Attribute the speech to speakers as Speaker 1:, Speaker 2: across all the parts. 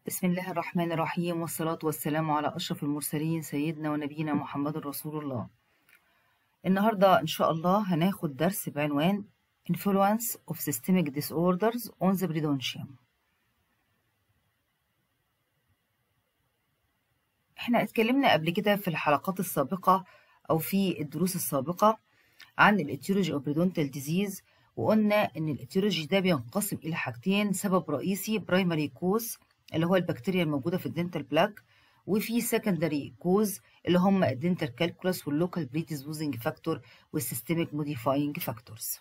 Speaker 1: بسم الله الرحمن الرحيم والصلاة والسلام على أشرف المرسلين سيدنا ونبينا محمد رسول الله النهاردة إن شاء الله هناخد درس بعنوان Influence of Systemic Disorders on the Periodontium احنا اتكلمنا قبل كده في الحلقات السابقة أو في الدروس السابقة عن الاتيولوجي أو بريدونتال ديزيز وقلنا إن الاتيولوجي ده بينقسم إلى حاجتين سبب رئيسي برايمري كوز اللي هو البكتيريا الموجودة في الدنتال بلاك وفي سكندري كوز اللي هم الدنتال كالكولاس واللوكال بريديسبوزنج فاكتور والسيستميك موديفاينج فاكتورز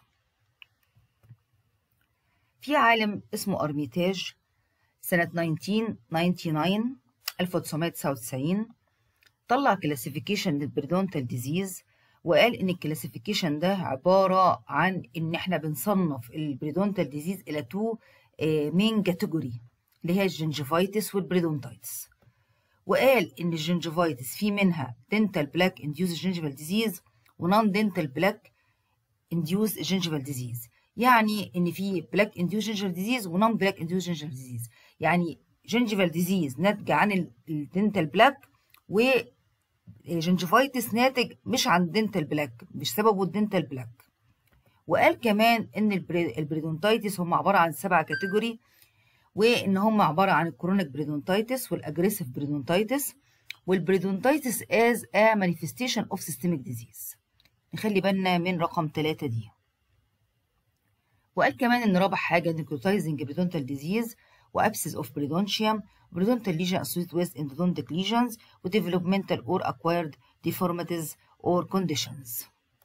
Speaker 1: في عالم اسمه أرميتاج سنة 1999 1999 طلع كلاسيفيكيشن للبريدونتال ديزيز وقال ان الكلاسيفيكيشن ده عباره عن ان احنا بنصنف البريدونتال ديزيز الى تو مين كاتيجوري اللي هي الجنجفايتس والبريدونتايتس وقال ان الجنجفايتس في منها دنتال بلاك انديوز جنجفال ديزيز ونون دنتال بلاك انديوز جنجفال ديزيز يعني ان في بلاك انديوز جنجفال ديزيز ونون بلاك انديوز جنجفال ديزيز يعني جنجفال ديزيز ناتجه عن الدنتال بلاك و جنجفايتس ناتج مش عن دنتال بلاك مش سببه الدنتال بلاك وقال كمان ان البريدونتايتس هم عباره عن سبع كاتيجوري وان هم عباره عن الكرونيك بريدونتايتس والاجريسيف بريدونتايتس والبريدونتايتس از ا مانيفستيشن اوف سيستميك ديزيز نخلي بالنا من رقم ثلاثة دي وقال كمان ان رابع حاجه نيكروتايزنج بريدونتال ديزيز وابسس اوف بريدونشيوم بريدونتال ليجن associated with endodontic lesions وdevelopmental or acquired deformities or conditions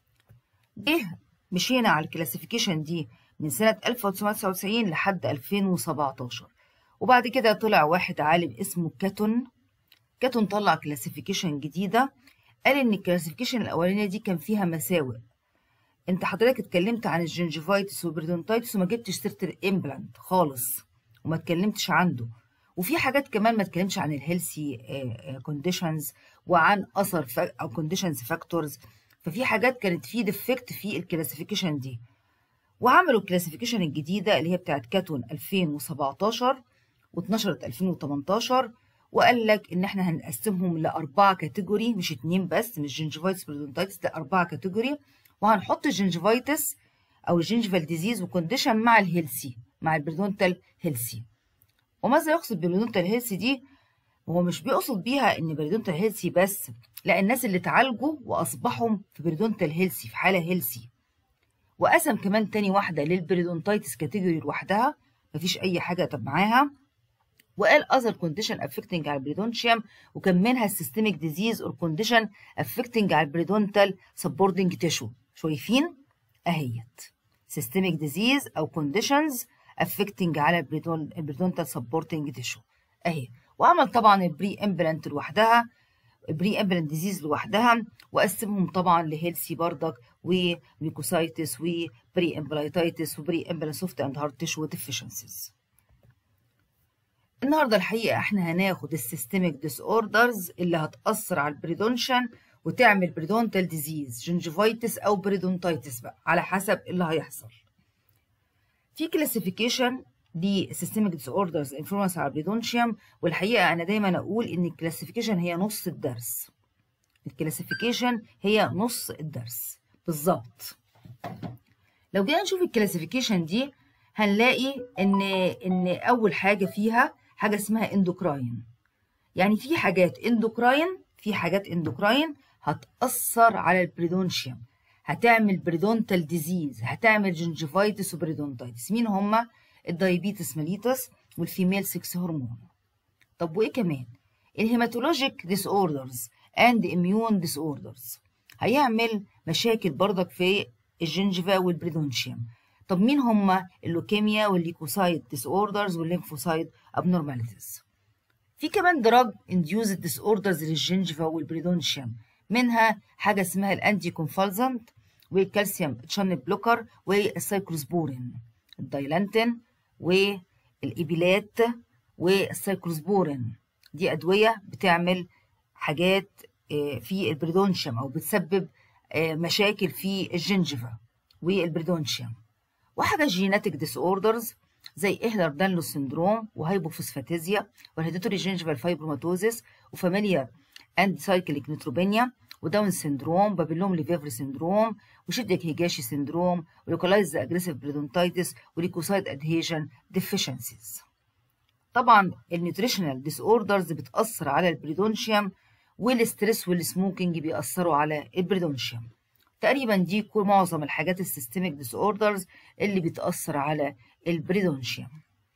Speaker 1: ده مشينا على الكلاسيفيكيشن دي من سنة 1999 لحد 2017 وبعد كده طلع واحد عالم اسمه كاتون كاتون طلع كلاسيفيكيشن جديدة قال ان الكلاسيفيكيشن الاولانية دي كان فيها مساوئ انت حضرتك اتكلمت عن الجنجيفايتس والبريدونتايتس وما جبتش سيرة الامبلانت خالص وما اتكلمتش عنده وفي حاجات كمان ما اتكلمش عن الهيلثي كونديشنز وعن اثر او كونديشنز فاكتورز ففي حاجات كانت في ديفكت في الكلاسيفيكيشن دي وعملوا الكلاسيفيكيشن الجديده اللي هي بتاعت كاتون 2017 واتنشرت 2018 وقال لك ان احنا هنقسمهم لاربعه كاتيجوري مش اتنين بس مش جنجيفايتس بريدونتايتس ده اربعه كاتيجوري وهنحط الجنجيفايتس او الجنجيفال ديزيز وكونديشن مع الهيلثي مع البريدونتال هيلثي وماذا يقصد بالبريدونتال هيلثي دي هو مش بيقصد بيها ان بريدونتال هيلثي بس لا الناس اللي اتعالجوا واصبحوا في بريدونتال هيلثي في حاله هيلثي وقسم كمان تاني واحده للبريدونتايتس كاتيجوري لوحدها مفيش اي حاجه طب معاها وقال اذر كونديشن افكتنج على البريدونشيوم وكان منها السيستميك ديزيز اور كونديشن افكتنج على البريدونتال سبورتنج تيشو شايفين اهيت سيستميك ديزيز او كونديشنز افكتنج على البريدونتال سبورتنج تيشو اهي وعمل طبعا البري امبلانت لوحدها البري امبلانت ديزيز لوحدها وقسمهم طبعا لهيلسي بردك وميكوسايتس وبري امبلايتايتس وبري امبلانت سوفت اند هارد تيشو ديفيشنسيز النهارده الحقيقه احنا هناخد السيستميك ديس اوردرز اللي هتاثر على البريدونشن وتعمل بريدونتال ديزيز جنجيفايتس او بريدونتايتس بقى على حسب اللي هيحصل في كلاسيفيكيشن لسيستميك ديس اوردرز انفلونس على البريدونشيوم والحقيقه انا دايما اقول ان الكلاسيفيكيشن هي نص الدرس الكلاسيفيكيشن هي نص الدرس بالظبط لو جينا نشوف الكلاسيفيكيشن دي هنلاقي ان ان اول حاجه فيها حاجه اسمها اندوكراين يعني في حاجات اندوكراين في حاجات اندوكراين هتاثر على البريدونشيوم هتعمل بريدونتال ديزيز هتعمل جنجيفايتس وبريدونتايتس مين هما الدايبيتس ميليتس والفيميل سكس هرمون طب وايه كمان الهيماتولوجيك ديس اوردرز اند اميون ديس اوردرز هيعمل مشاكل برضك في الجنجفا والبريدونشيوم طب مين هما اللوكيميا والليكوسايت ديس اوردرز والليمفوسايت ابنورماليتيز في كمان دراج انديوزد ديس اوردرز للجنجفا والبريدونشيوم منها حاجه اسمها الانتي كونفالزنت والكالسيوم تشانل بلوكر والسايكلوسبورين الدايلانتين والإبيلات والسايكلوسبورين دي أدوية بتعمل حاجات في البريدونشيوم أو بتسبب مشاكل في الجنجفة والبريدونشيوم وحاجة جيناتيك ديس اوردرز زي إهلر دانلو سندروم وهايبوفوسفاتيزيا والهيديتوري جينجيفال فايبروماتوزيس وفاميليا اند سايكليك نيتروبينيا وداون سندروم بابيلوم ليفيفر سندروم وشدك هيجاشي سندروم ولوكالايز اجريسيف بريدونتايتس وليكوسايد ادهيجن ديفيشنسيز طبعا النيوتريشنال ديس اوردرز بتاثر على البريدونشيوم والستريس والسموكينج بيأثروا على البريدونشيوم تقريبا دي كل معظم الحاجات السيستميك ديس اوردرز اللي بتأثر على البريدونشيوم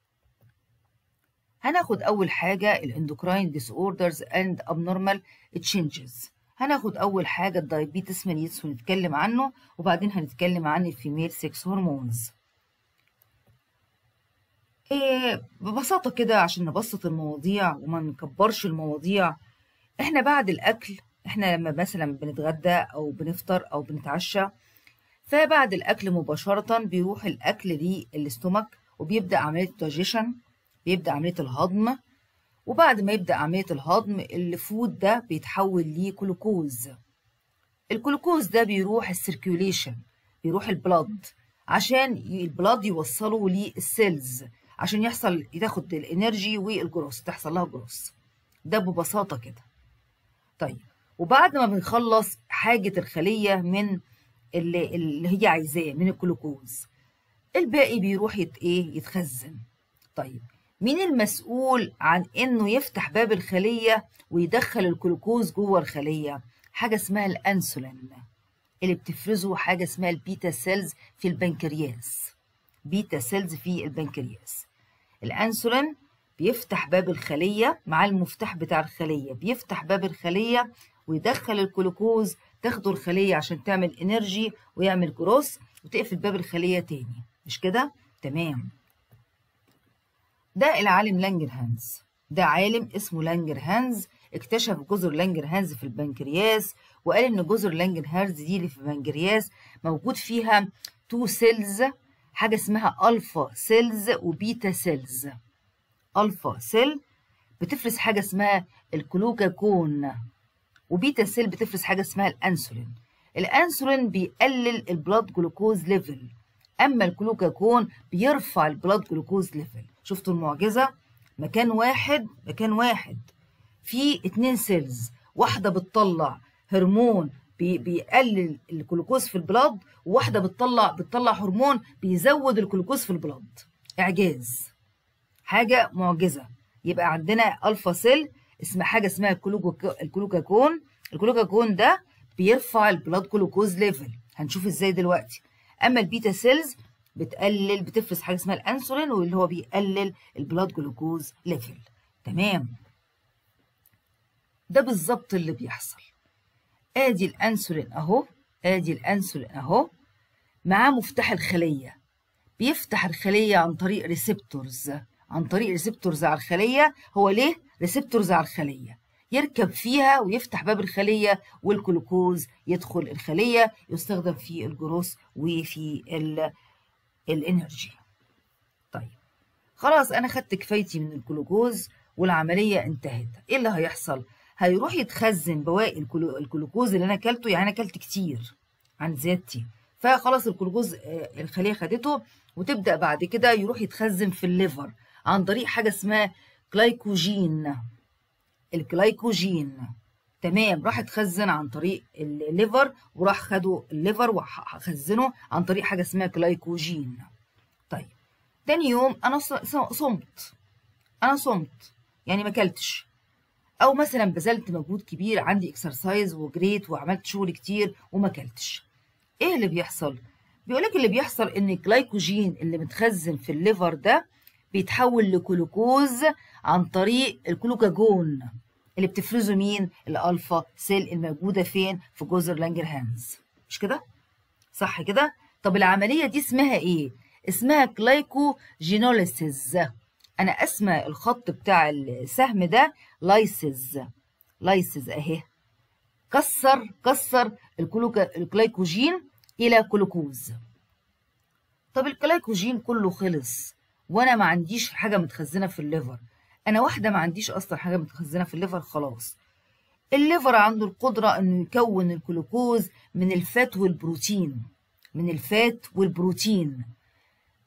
Speaker 1: هناخد أول حاجة الاندوكراين ديس اوردرز اند abnormal تشينجز هناخد أول حاجة الدايبيتس ميليتس ونتكلم عنه وبعدين هنتكلم عن الفيميل سكس هرمونز إيه ببساطة كده عشان نبسط المواضيع وما نكبرش المواضيع احنا بعد الأكل احنا لما مثلا بنتغدى أو بنفطر أو بنتعشى فبعد الأكل مباشرة بيروح الأكل للاستومك وبيبدأ عملية الدايجيشن بيبدأ عملية الهضم وبعد ما يبدأ عملية الهضم الفود ده بيتحول لجلوكوز الجلوكوز ده بيروح السيركيوليشن بيروح البلاد عشان البلاد يوصله للسيلز عشان يحصل تاخد الانرجي والجروس تحصل لها جروس ده ببساطة كده طيب وبعد ما بنخلص حاجة الخلية من اللي, اللي هي عايزاه من الجلوكوز الباقي بيروح يت ايه يتخزن طيب مين المسؤول عن انه يفتح باب الخليه ويدخل الجلوكوز جوه الخليه حاجه اسمها الانسولين اللي بتفرزه حاجه اسمها البيتا سيلز في البنكرياس بيتا سيلز في البنكرياس الانسولين بيفتح باب الخليه مع المفتاح بتاع الخليه بيفتح باب الخليه ويدخل الجلوكوز تاخده الخليه عشان تعمل انرجي ويعمل جروس وتقفل باب الخليه تاني مش كده تمام ده العالم لانجر هانز ده عالم اسمه لانجر هانز اكتشف جزر لانجر هانز في البنكرياس وقال ان جزر لانجر هانز دي اللي في البنكرياس موجود فيها تو سيلز حاجه اسمها الفا سيلز وبيتا سيلز الفا سيل بتفرز حاجه اسمها الكلوكاكون وبيتا سيل بتفرز حاجه اسمها الانسولين الانسولين بيقلل البلاد جلوكوز ليفل اما الجلوكاكون بيرفع البلاد جلوكوز ليفل شفتوا المعجزه مكان واحد مكان واحد في اتنين سيلز واحده بتطلع هرمون بي بيقلل الجلوكوز في البلاد وواحده بتطلع بتطلع هرمون بيزود الجلوكوز في البلاد اعجاز حاجه معجزه يبقى عندنا الفا سيل اسمها حاجه اسمها الكلوكاكون الكلوكاكون ده بيرفع البلاد جلوكوز ليفل هنشوف ازاي دلوقتي اما البيتا سيلز بتقلل بتفرز حاجه اسمها الانسولين واللي هو بيقلل البلاد جلوكوز ليفل تمام ده بالظبط اللي بيحصل ادي الانسولين اهو ادي الانسولين اهو معاه مفتاح الخليه بيفتح الخليه عن طريق ريسبتورز عن طريق ريسبتورز على الخليه هو ليه ريسبتورز على الخليه يركب فيها ويفتح باب الخلية والجلوكوز يدخل الخلية يستخدم في الجروس وفي الانرجي طيب خلاص أنا خدت كفايتي من الجلوكوز والعملية انتهت إيه اللي هيحصل؟ هيروح يتخزن بواقي الجلوكوز اللي أنا أكلته يعني أنا أكلت كتير عن زيادتي فخلاص الجلوكوز الخلية خدته وتبدأ بعد كده يروح يتخزن في الليفر عن طريق حاجة اسمها جلايكوجين الجلايكوجين تمام راح اتخزن عن طريق الليفر وراح خدوا الليفر وخزنه عن طريق حاجه اسمها جلايكوجين طيب تاني يوم انا صمت انا صمت يعني ما اكلتش او مثلا بذلت مجهود كبير عندي اكسرسايز وجريت وعملت شغل كتير وما اكلتش ايه اللي بيحصل بيقولك اللي بيحصل ان الجلايكوجين اللي متخزن في الليفر ده بيتحول لجلوكوز عن طريق الجلوكاجون اللي بتفرزه مين الالفا سيل الموجوده فين في جزر لانجرهانز مش كده صح كده طب العمليه دي اسمها ايه اسمها جلايكوجينوليسيز انا اسمى الخط بتاع السهم ده لايسيز لايسيز اهي كسر كسر الجلايكوجين الى جلوكوز طب الجلايكوجين كله خلص وانا ما عنديش حاجه متخزنه في الليفر انا واحده ما عنديش اصلا حاجه متخزنه في الليفر خلاص الليفر عنده القدره انه يكون الجلوكوز من الفات والبروتين من الفات والبروتين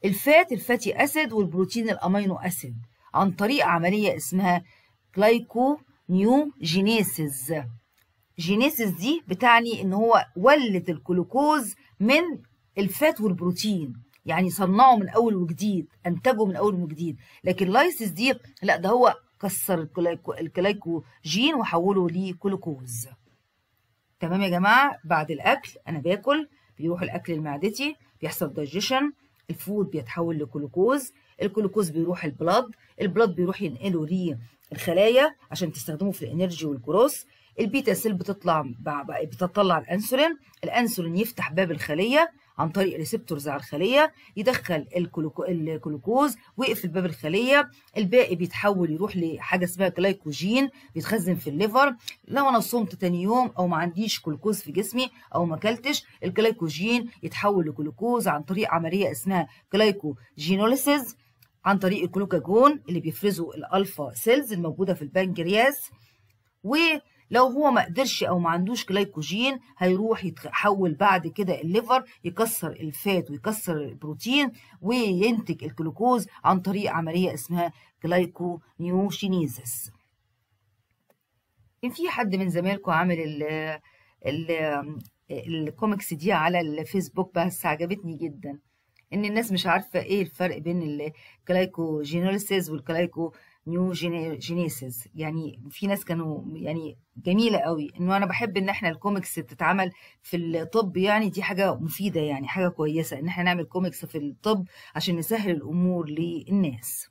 Speaker 1: الفات الفاتي اسيد والبروتين الامينو اسيد عن طريق عمليه اسمها جلايكو نيو جينيسيس جينيسيس دي بتعني ان هو ولد الجلوكوز من الفات والبروتين يعني صنعه من اول وجديد انتجه من اول وجديد لكن لايسيس دي لا ده هو كسر الجلايكوجين وحوله لجلوكوز تمام يا جماعه بعد الاكل انا باكل بيروح الاكل لمعدتي بيحصل دايجيشن الفود بيتحول لجلوكوز الجلوكوز بيروح البلاد البلاد بيروح ينقله للخلايا عشان تستخدمه في الانرجي والجروس البيتا سيل بتطلع بتطلع الانسولين الانسولين يفتح باب الخليه عن طريق ريسبتورز على الخليه يدخل الجلوكوز ويقفل باب الخليه الباقي بيتحول يروح لحاجه اسمها جلايكوجين بيتخزن في الليفر لو انا صمت تاني يوم او ما عنديش جلوكوز في جسمي او ما اكلتش الجلايكوجين يتحول لجلوكوز عن طريق عمليه اسمها جلايكوجينوليسيز عن طريق الجلوكاجون اللي بيفرزوا الالفا سيلز الموجوده في البنكرياس و لو هو ما قدرش او ما عندوش جلايكوجين هيروح يتحول بعد كده الليفر يكسر الفات ويكسر البروتين وينتج الجلوكوز عن طريق عمليه اسمها جلايكونيوجينيزس كان في حد من زمايلكم عامل ال ال الكوميكس دي على الفيسبوك بس عجبتني جدا ان الناس مش عارفه ايه الفرق بين الجلايكوجينوليسيس والجلايكو نيو جينيسيس يعني في ناس كانوا يعني جميله قوي انه انا بحب ان احنا الكوميكس تتعمل في الطب يعني دي حاجه مفيده يعني حاجه كويسه ان احنا نعمل كوميكس في الطب عشان نسهل الامور للناس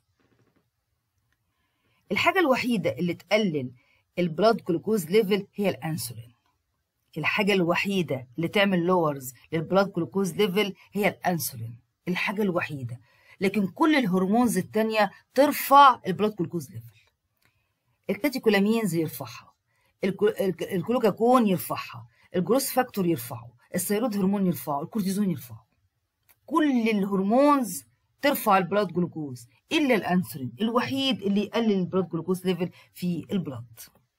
Speaker 1: الحاجه الوحيده اللي تقلل البلاد جلوكوز ليفل هي الانسولين الحاجه الوحيده اللي تعمل لورز للبلاد جلوكوز ليفل هي الانسولين الحاجه الوحيده لكن كل الهرمونز التانية ترفع البلاد جلوكوز ليفل الكاتيكولامينز يرفعها الجلوكاجون يرفعها الجروس فاكتور يرفعه الثيرويد هرمون يرفعه الكورتيزون يرفعه كل الهرمونز ترفع البلاد جلوكوز الا الانسولين الوحيد اللي يقلل البلاد جلوكوز ليفل في البلاد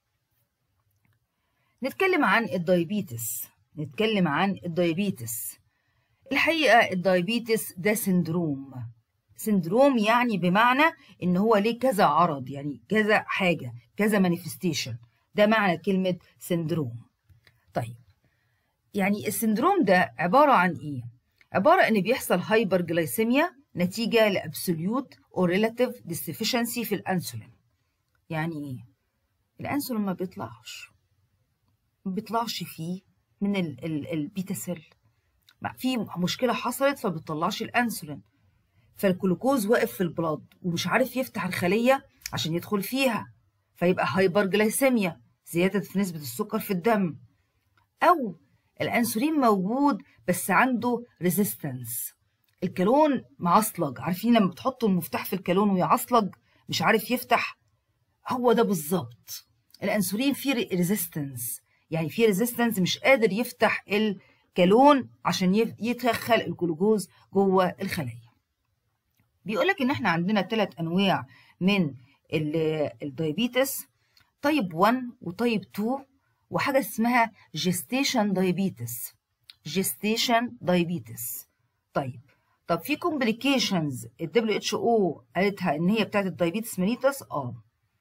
Speaker 1: نتكلم عن الدايبيتس نتكلم عن الدايبيتس الحقيقه الدايبيتس ده سندروم سندروم يعني بمعنى ان هو ليه كذا عرض يعني كذا حاجه كذا مانيفستيشن ده معنى كلمه سندروم طيب يعني السندروم ده عباره عن ايه عباره ان بيحصل هايبر جلايسيميا نتيجه لابسوليوت او ريلاتيف ديسفيشنسي في الانسولين يعني ايه الانسولين ما بيطلعش ما بيطلعش فيه من البيتا سيل في مشكله حصلت فما بتطلعش الانسولين فالجلوكوز واقف في البلاد ومش عارف يفتح الخلية عشان يدخل فيها فيبقى هايبر جلايسيميا زيادة في نسبة السكر في الدم أو الأنسولين موجود بس عنده ريزيستنس الكالون معصلج عارفين لما بتحطوا المفتاح في الكالون ويعصلج مش عارف يفتح هو ده بالظبط الأنسولين فيه ريزيستنس يعني فيه ريزيستنس مش قادر يفتح الكالون عشان يدخل الجلوكوز جوه الخلية بيقول لك ان احنا عندنا ثلاث انواع من الدايابيتس تايب 1 وتايب 2 وحاجه اسمها جيستيشن دايابيتس جيستيشن دايابيتس طيب طب في كومبليكيشنز الدبليو اتش او قالتها ان هي بتاعت الدايابيتس ميليتس اه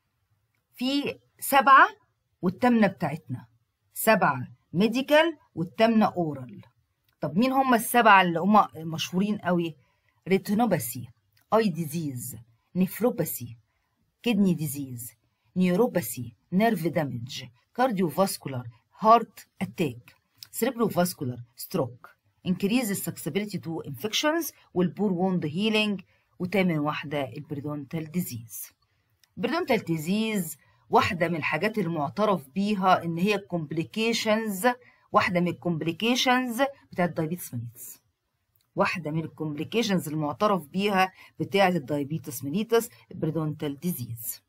Speaker 1: في سبعه والثامنه بتاعتنا سبعه ميديكال والثامنه اورال طب مين هم السبعه اللي هم مشهورين قوي ريتينوباثي اي ديزيز نفروباثي كدني ديزيز نيوروباثي نيرف دامج كارديوفاسكولار هارت اتاك cerebrovascular stroke increase susceptibility to infections والبور ووند هيلينج وتامن واحدة البريدونتال ديزيز البريدونتال ديزيز واحدة من الحاجات المعترف بيها ان هي كومبليكيشنز واحدة من الكومبليكيشنز بتاعت الدايبيتس ميليتس واحدة من الكومبليكيشنز المعترف بيها بتاعة الدايبيتس ميليتس بريدونتال ديزيز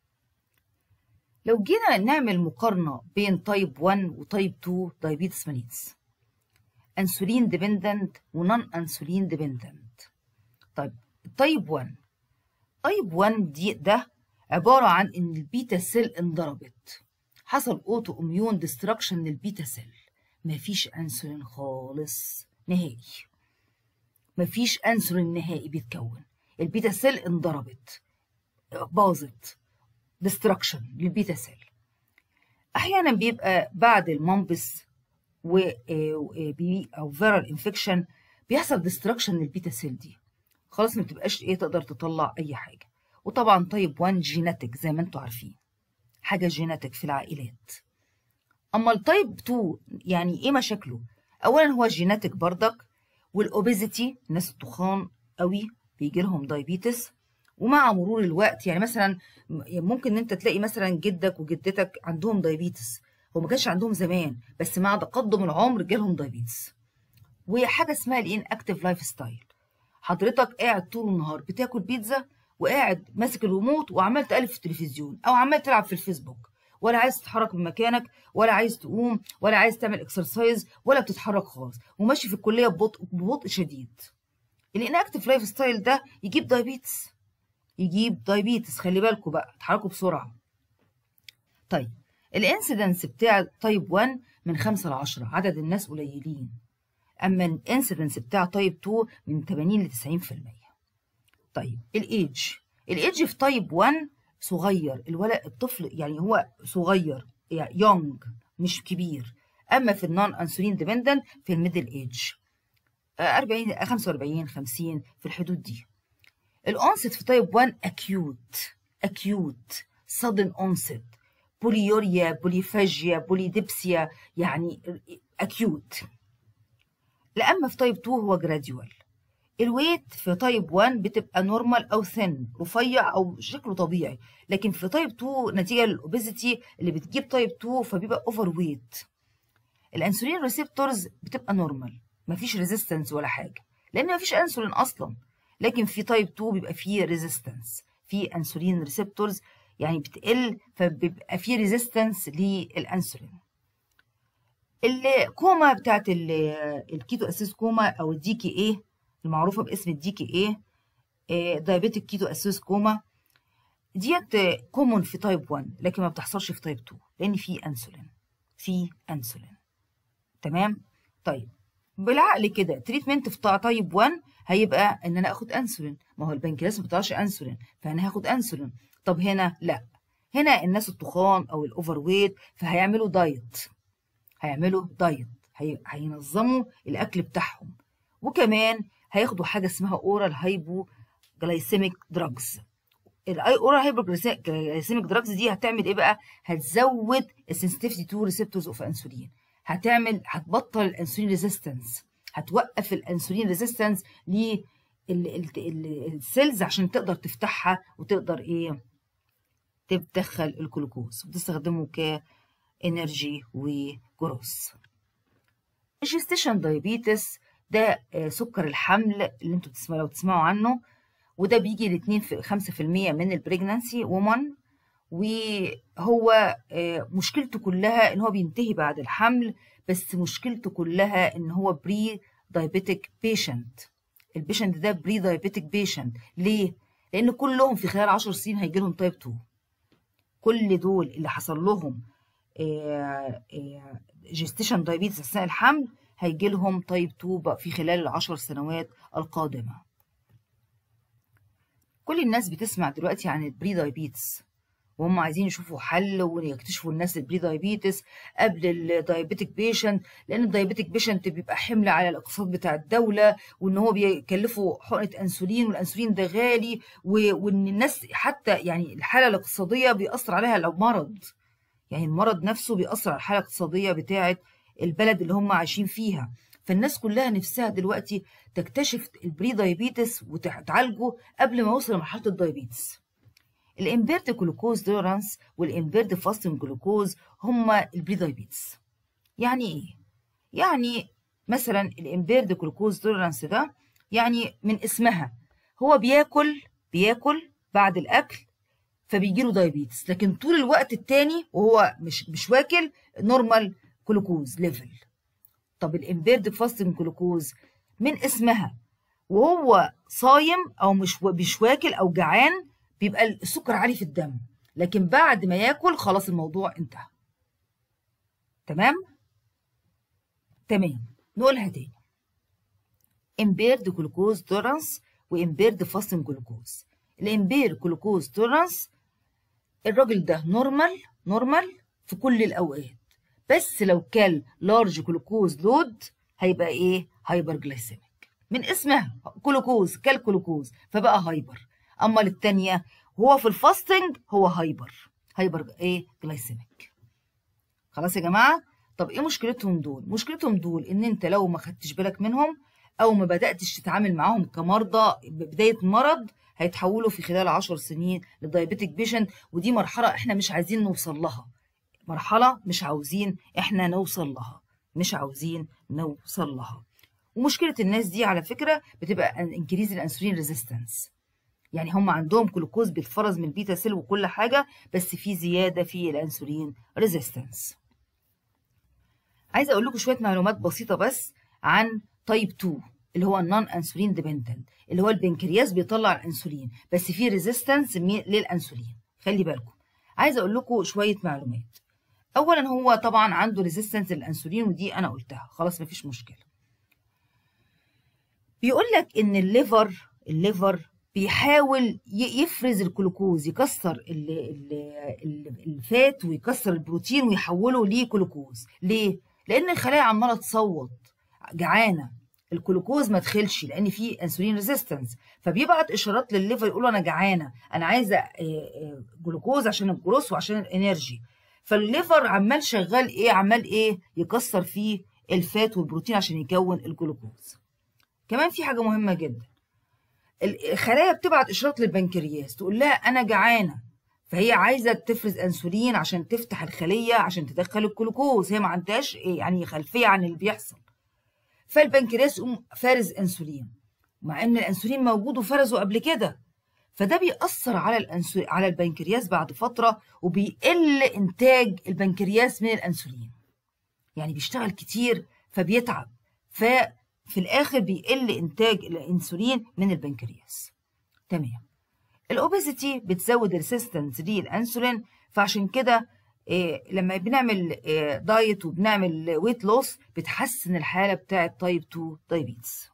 Speaker 1: لو جينا نعمل مقارنة بين تايب 1 وتايب 2 دايبيتس ميليتس انسولين ديبندنت ونون انسولين ديبندنت طيب التايب 1 تايب 1 دي ده عبارة عن ان البيتا سيل انضربت حصل اوتو اميون ديستراكشن للبيتا سيل مفيش انسولين خالص نهائي مفيش انسولين نهائي بيتكون البيتا سيل انضربت باظت ديستركشن للبيتا سيل احيانا بيبقى بعد المنبس و او فيرال انفكشن بيحصل ديستركشن للبيتا سيل دي خلاص ما بتبقاش ايه تقدر تطلع اي حاجه وطبعا طيب 1 جيناتيك زي ما انتم عارفين حاجه جيناتيك في العائلات اما التايب 2 يعني ايه مشاكله اولا هو جيناتيك بردك والاوبيزيتي الناس التخان قوي بيجي لهم دايبيتس ومع مرور الوقت يعني مثلا ممكن ان انت تلاقي مثلا جدك وجدتك عندهم دايبيتس هو ما كانش عندهم زمان بس مع تقدم العمر جالهم دايبيتس وحاجه اسمها الان اكتيف لايف ستايل حضرتك قاعد طول النهار بتاكل بيتزا وقاعد ماسك الريموت وعمال تقلب في التلفزيون او عمال تلعب في الفيسبوك ولا عايز تتحرك من مكانك ولا عايز تقوم ولا عايز تعمل اكسرسايز ولا بتتحرك خالص وماشي في الكليه ببطء ببطء شديد الاناكتيف لايف ستايل ده يجيب دايبيتس يجيب دايبيتس خلي بالكم بقى اتحركوا بسرعه طيب الانسيدنس بتاع تايب 1 من 5 ل 10 عدد الناس قليلين اما الانسيدنس بتاع تايب 2 من 80 ل 90% طيب الايدج الايدج في تايب 1 صغير الولد الطفل يعني هو صغير يعني يونج مش كبير اما في النون انسولين ديبندنت في الميدل ايج 40 45 50 في الحدود دي الأونست في تايب 1 أكيوت أكيوت sudden onset بوليوريا بوليفاجيا بوليديبسيا يعني أكيوت لأما في تايب 2 هو جراديوال الويت في تايب 1 بتبقى نورمال أو ثن رفيع أو شكله طبيعي لكن في تايب 2 نتيجة للأوبيزيتي اللي بتجيب تايب 2 فبيبقى أوفر ويت الأنسولين ريسبتورز بتبقى نورمال مفيش ريزيستنس ولا حاجة لأن مفيش أنسولين أصلا لكن في تايب 2 بيبقى فيه ريزيستنس في انسولين ريسبتورز يعني بتقل فبيبقى فيه ريزيستنس للانسولين الكوما بتاعت الكيتو اسيس كوما او الدي كي اي المعروفه باسم الدي كي اي دايابيتيك كيتو اسيس كوما ديت كومون في تايب 1 لكن ما بتحصلش في تايب 2 لان في انسولين في انسولين تمام طيب بالعقل كده تريتمنت في تايب 1 هيبقى ان انا اخد انسولين ما هو البنكرياس ما بيطلعش انسولين فانا هاخد انسولين طب هنا لا هنا الناس التخان او الاوفر ويت فهيعملوا دايت هيعملوا دايت هي... هينظموا الاكل بتاعهم وكمان هياخدوا حاجه اسمها اورال هايبو جلايسيميك دراجز الاي اورال هايبو جلايسيميك دراجز دي هتعمل ايه بقى هتزود السنسيتيفيتي تو ريسبتورز اوف انسولين هتعمل هتبطل الانسولين ريزيستنس هتوقف الانسولين ريزيستنس للسيلز عشان تقدر تفتحها وتقدر ايه تدخل الجلوكوز وتستخدمه كانرجي وجروس الجستيشن دايابيتس ده سكر الحمل اللي انتوا بتسمعوا لو تسمعوا عنه وده بيجي ل 2 5% من البريجنانسي وومن وهو مشكلته كلها ان هو بينتهي بعد الحمل بس مشكلته كلها ان هو بري دايابيتك بيشنت البيشنت ده بري دايابيتك بيشنت ليه لان كلهم في خلال 10 سنين هيجي لهم تايب 2 كل دول اللي حصل لهم جيستيشن دايابيتس اثناء الحمل هيجي لهم تايب 2 بقى في خلال العشر سنوات القادمه كل الناس بتسمع دلوقتي عن البري دايابيتس وهم عايزين يشوفوا حل ويكتشفوا الناس البري دايابيتس قبل الدايابيتك بيشنت لان الدايابيتك بيشنت بيبقى حمل على الاقتصاد بتاع الدوله وان هو بيكلفوا حقنه انسولين والانسولين ده غالي وان الناس حتى يعني الحاله الاقتصاديه بيأثر عليها لو مرض يعني المرض نفسه بيأثر على الحاله الاقتصاديه بتاعه البلد اللي هم عايشين فيها فالناس كلها نفسها دلوقتي تكتشف البري دايابيتس وتعالجه قبل ما يوصل لمرحله الدايابيتس الامبيرد جلوكوز توليرانس والامبيرد فاستنج جلوكوز هما البري دايابيتس يعني ايه يعني مثلا الامبيرد جلوكوز توليرانس ده يعني من اسمها هو بياكل بياكل بعد الاكل فبيجي له دايابيتس لكن طول الوقت التاني وهو مش مش واكل نورمال جلوكوز ليفل طب الامبيرد فاستنج جلوكوز من اسمها وهو صايم او مش مش واكل او جعان بيبقى السكر عالي في الدم لكن بعد ما ياكل خلاص الموضوع انتهى تمام تمام نقولها تاني impaired glucose tolerance وimpaired fasting glucose الامبير جلوكوز تولرانس الراجل ده نورمال نورمال في كل الاوقات بس لو كل لارج جلوكوز لود هيبقى ايه هايبر جلايسيميك من اسمها جلوكوز كل جلوكوز فبقى هايبر اما للتانية هو في الفاستنج هو هايبر هايبر ايه جلايسيميك خلاص يا جماعه طب ايه مشكلتهم دول مشكلتهم دول ان انت لو ما خدتش بالك منهم او ما بداتش تتعامل معاهم كمرضى ببدايه مرض هيتحولوا في خلال 10 سنين لدايابيتك بيشنت ودي مرحله احنا مش عايزين نوصل لها مرحله مش عاوزين احنا نوصل لها مش عاوزين نوصل لها ومشكله الناس دي على فكره بتبقى انكريز الانسولين ريزيستنس يعني هم عندهم جلوكوز بيتفرز من البيتا سيل وكل حاجه بس في زياده في الانسولين ريزيستنس عايزه اقول لكم شويه معلومات بسيطه بس عن تايب 2 اللي هو النون انسولين ديبندنت اللي هو البنكرياس بيطلع الانسولين بس في ريزيستنس للانسولين خلي بالكم عايزه اقول لكم شويه معلومات اولا هو طبعا عنده ريزيستنس للانسولين ودي انا قلتها خلاص مفيش مشكله بيقول لك ان الليفر الليفر بيحاول يفرز الجلوكوز يكسر ال ال ال الفات ويكسر البروتين ويحوله لجلوكوز ليه لان الخلايا عماله تصوت جعانه الجلوكوز ما دخلش لان في انسولين ريزيستنس فبيبعت اشارات للليفر يقول له انا جعانه انا عايزه جلوكوز عشان الجروس وعشان الانرجي فالليفر عمال شغال ايه عمال ايه يكسر فيه الفات والبروتين عشان يكون الجلوكوز كمان في حاجه مهمه جدا الخلايا بتبعت اشارات للبنكرياس تقول لها انا جعانه فهي عايزه تفرز انسولين عشان تفتح الخليه عشان تدخل الجلوكوز هي ما عندهاش إيه يعني خلفيه عن اللي بيحصل فالبنكرياس يقوم فارز انسولين مع ان الانسولين موجود وفرزه قبل كده فده بيأثر على الأنسولين على البنكرياس بعد فتره وبيقل انتاج البنكرياس من الانسولين يعني بيشتغل كتير فبيتعب ففي الاخر بيقل انتاج الانسولين من البنكرياس تمام الاوبيزيتي بتزود الريسيستنس للانسولين فعشان كده إيه لما بنعمل إيه دايت وبنعمل ويت لوس بتحسن الحاله بتاعه تايب 2 دايابيتس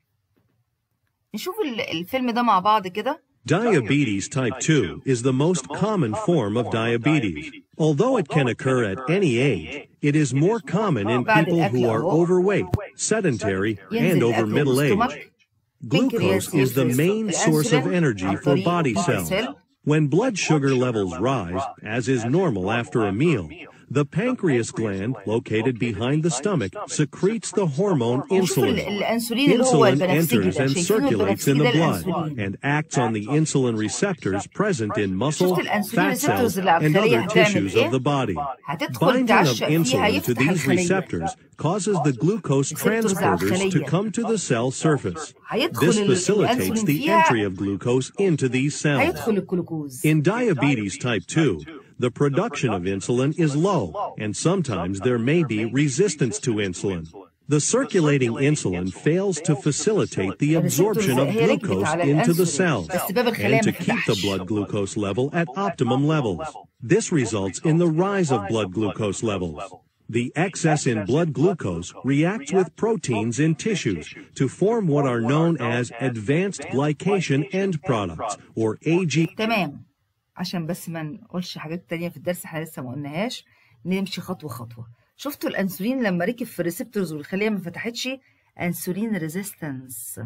Speaker 1: نشوف الفيلم ده مع بعض كده
Speaker 2: Diabetes type 2 is the most common form of diabetes. Although it can occur at any age, it is more common in people who are overweight, sedentary, and over middle age. Glucose is the main source of energy for body cells. When blood sugar levels rise, as is normal after a meal, the pancreas gland, located behind the stomach, secretes the hormone insulin. Insulin enters and circulates in the blood and acts on the insulin receptors present in muscle, fat cells, and other tissues of the body. Binding of insulin to these receptors causes the glucose transporters to come to the cell surface. This facilitates the entry of glucose into these cells. In diabetes type 2, the production of insulin is low, and sometimes there may be resistance to insulin. The circulating insulin fails to facilitate the absorption of glucose into the cells and to keep the blood glucose level at optimum levels. This results in the rise of blood glucose levels. The excess in blood glucose reacts with proteins in tissues to form what are known as advanced glycation end products, or AG.
Speaker 1: تمام عشان بس ما نقولش حاجات تانية في الدرس احنا لسه ما قلناهاش نمشي خطوة خطوة شفتوا الانسولين لما ركب في الريسبتورز والخلية ما فتحتش انسولين ريزيستنس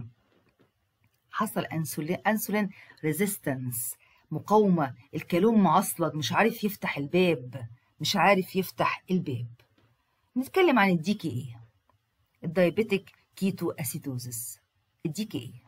Speaker 1: حصل انسولين انسولين ريزيستنس مقاومة الكالون معصلج مش عارف يفتح الباب مش عارف يفتح الباب نتكلم عن الديكي ايه الدايابيتك كيتو اسيدوزس الديكي ايه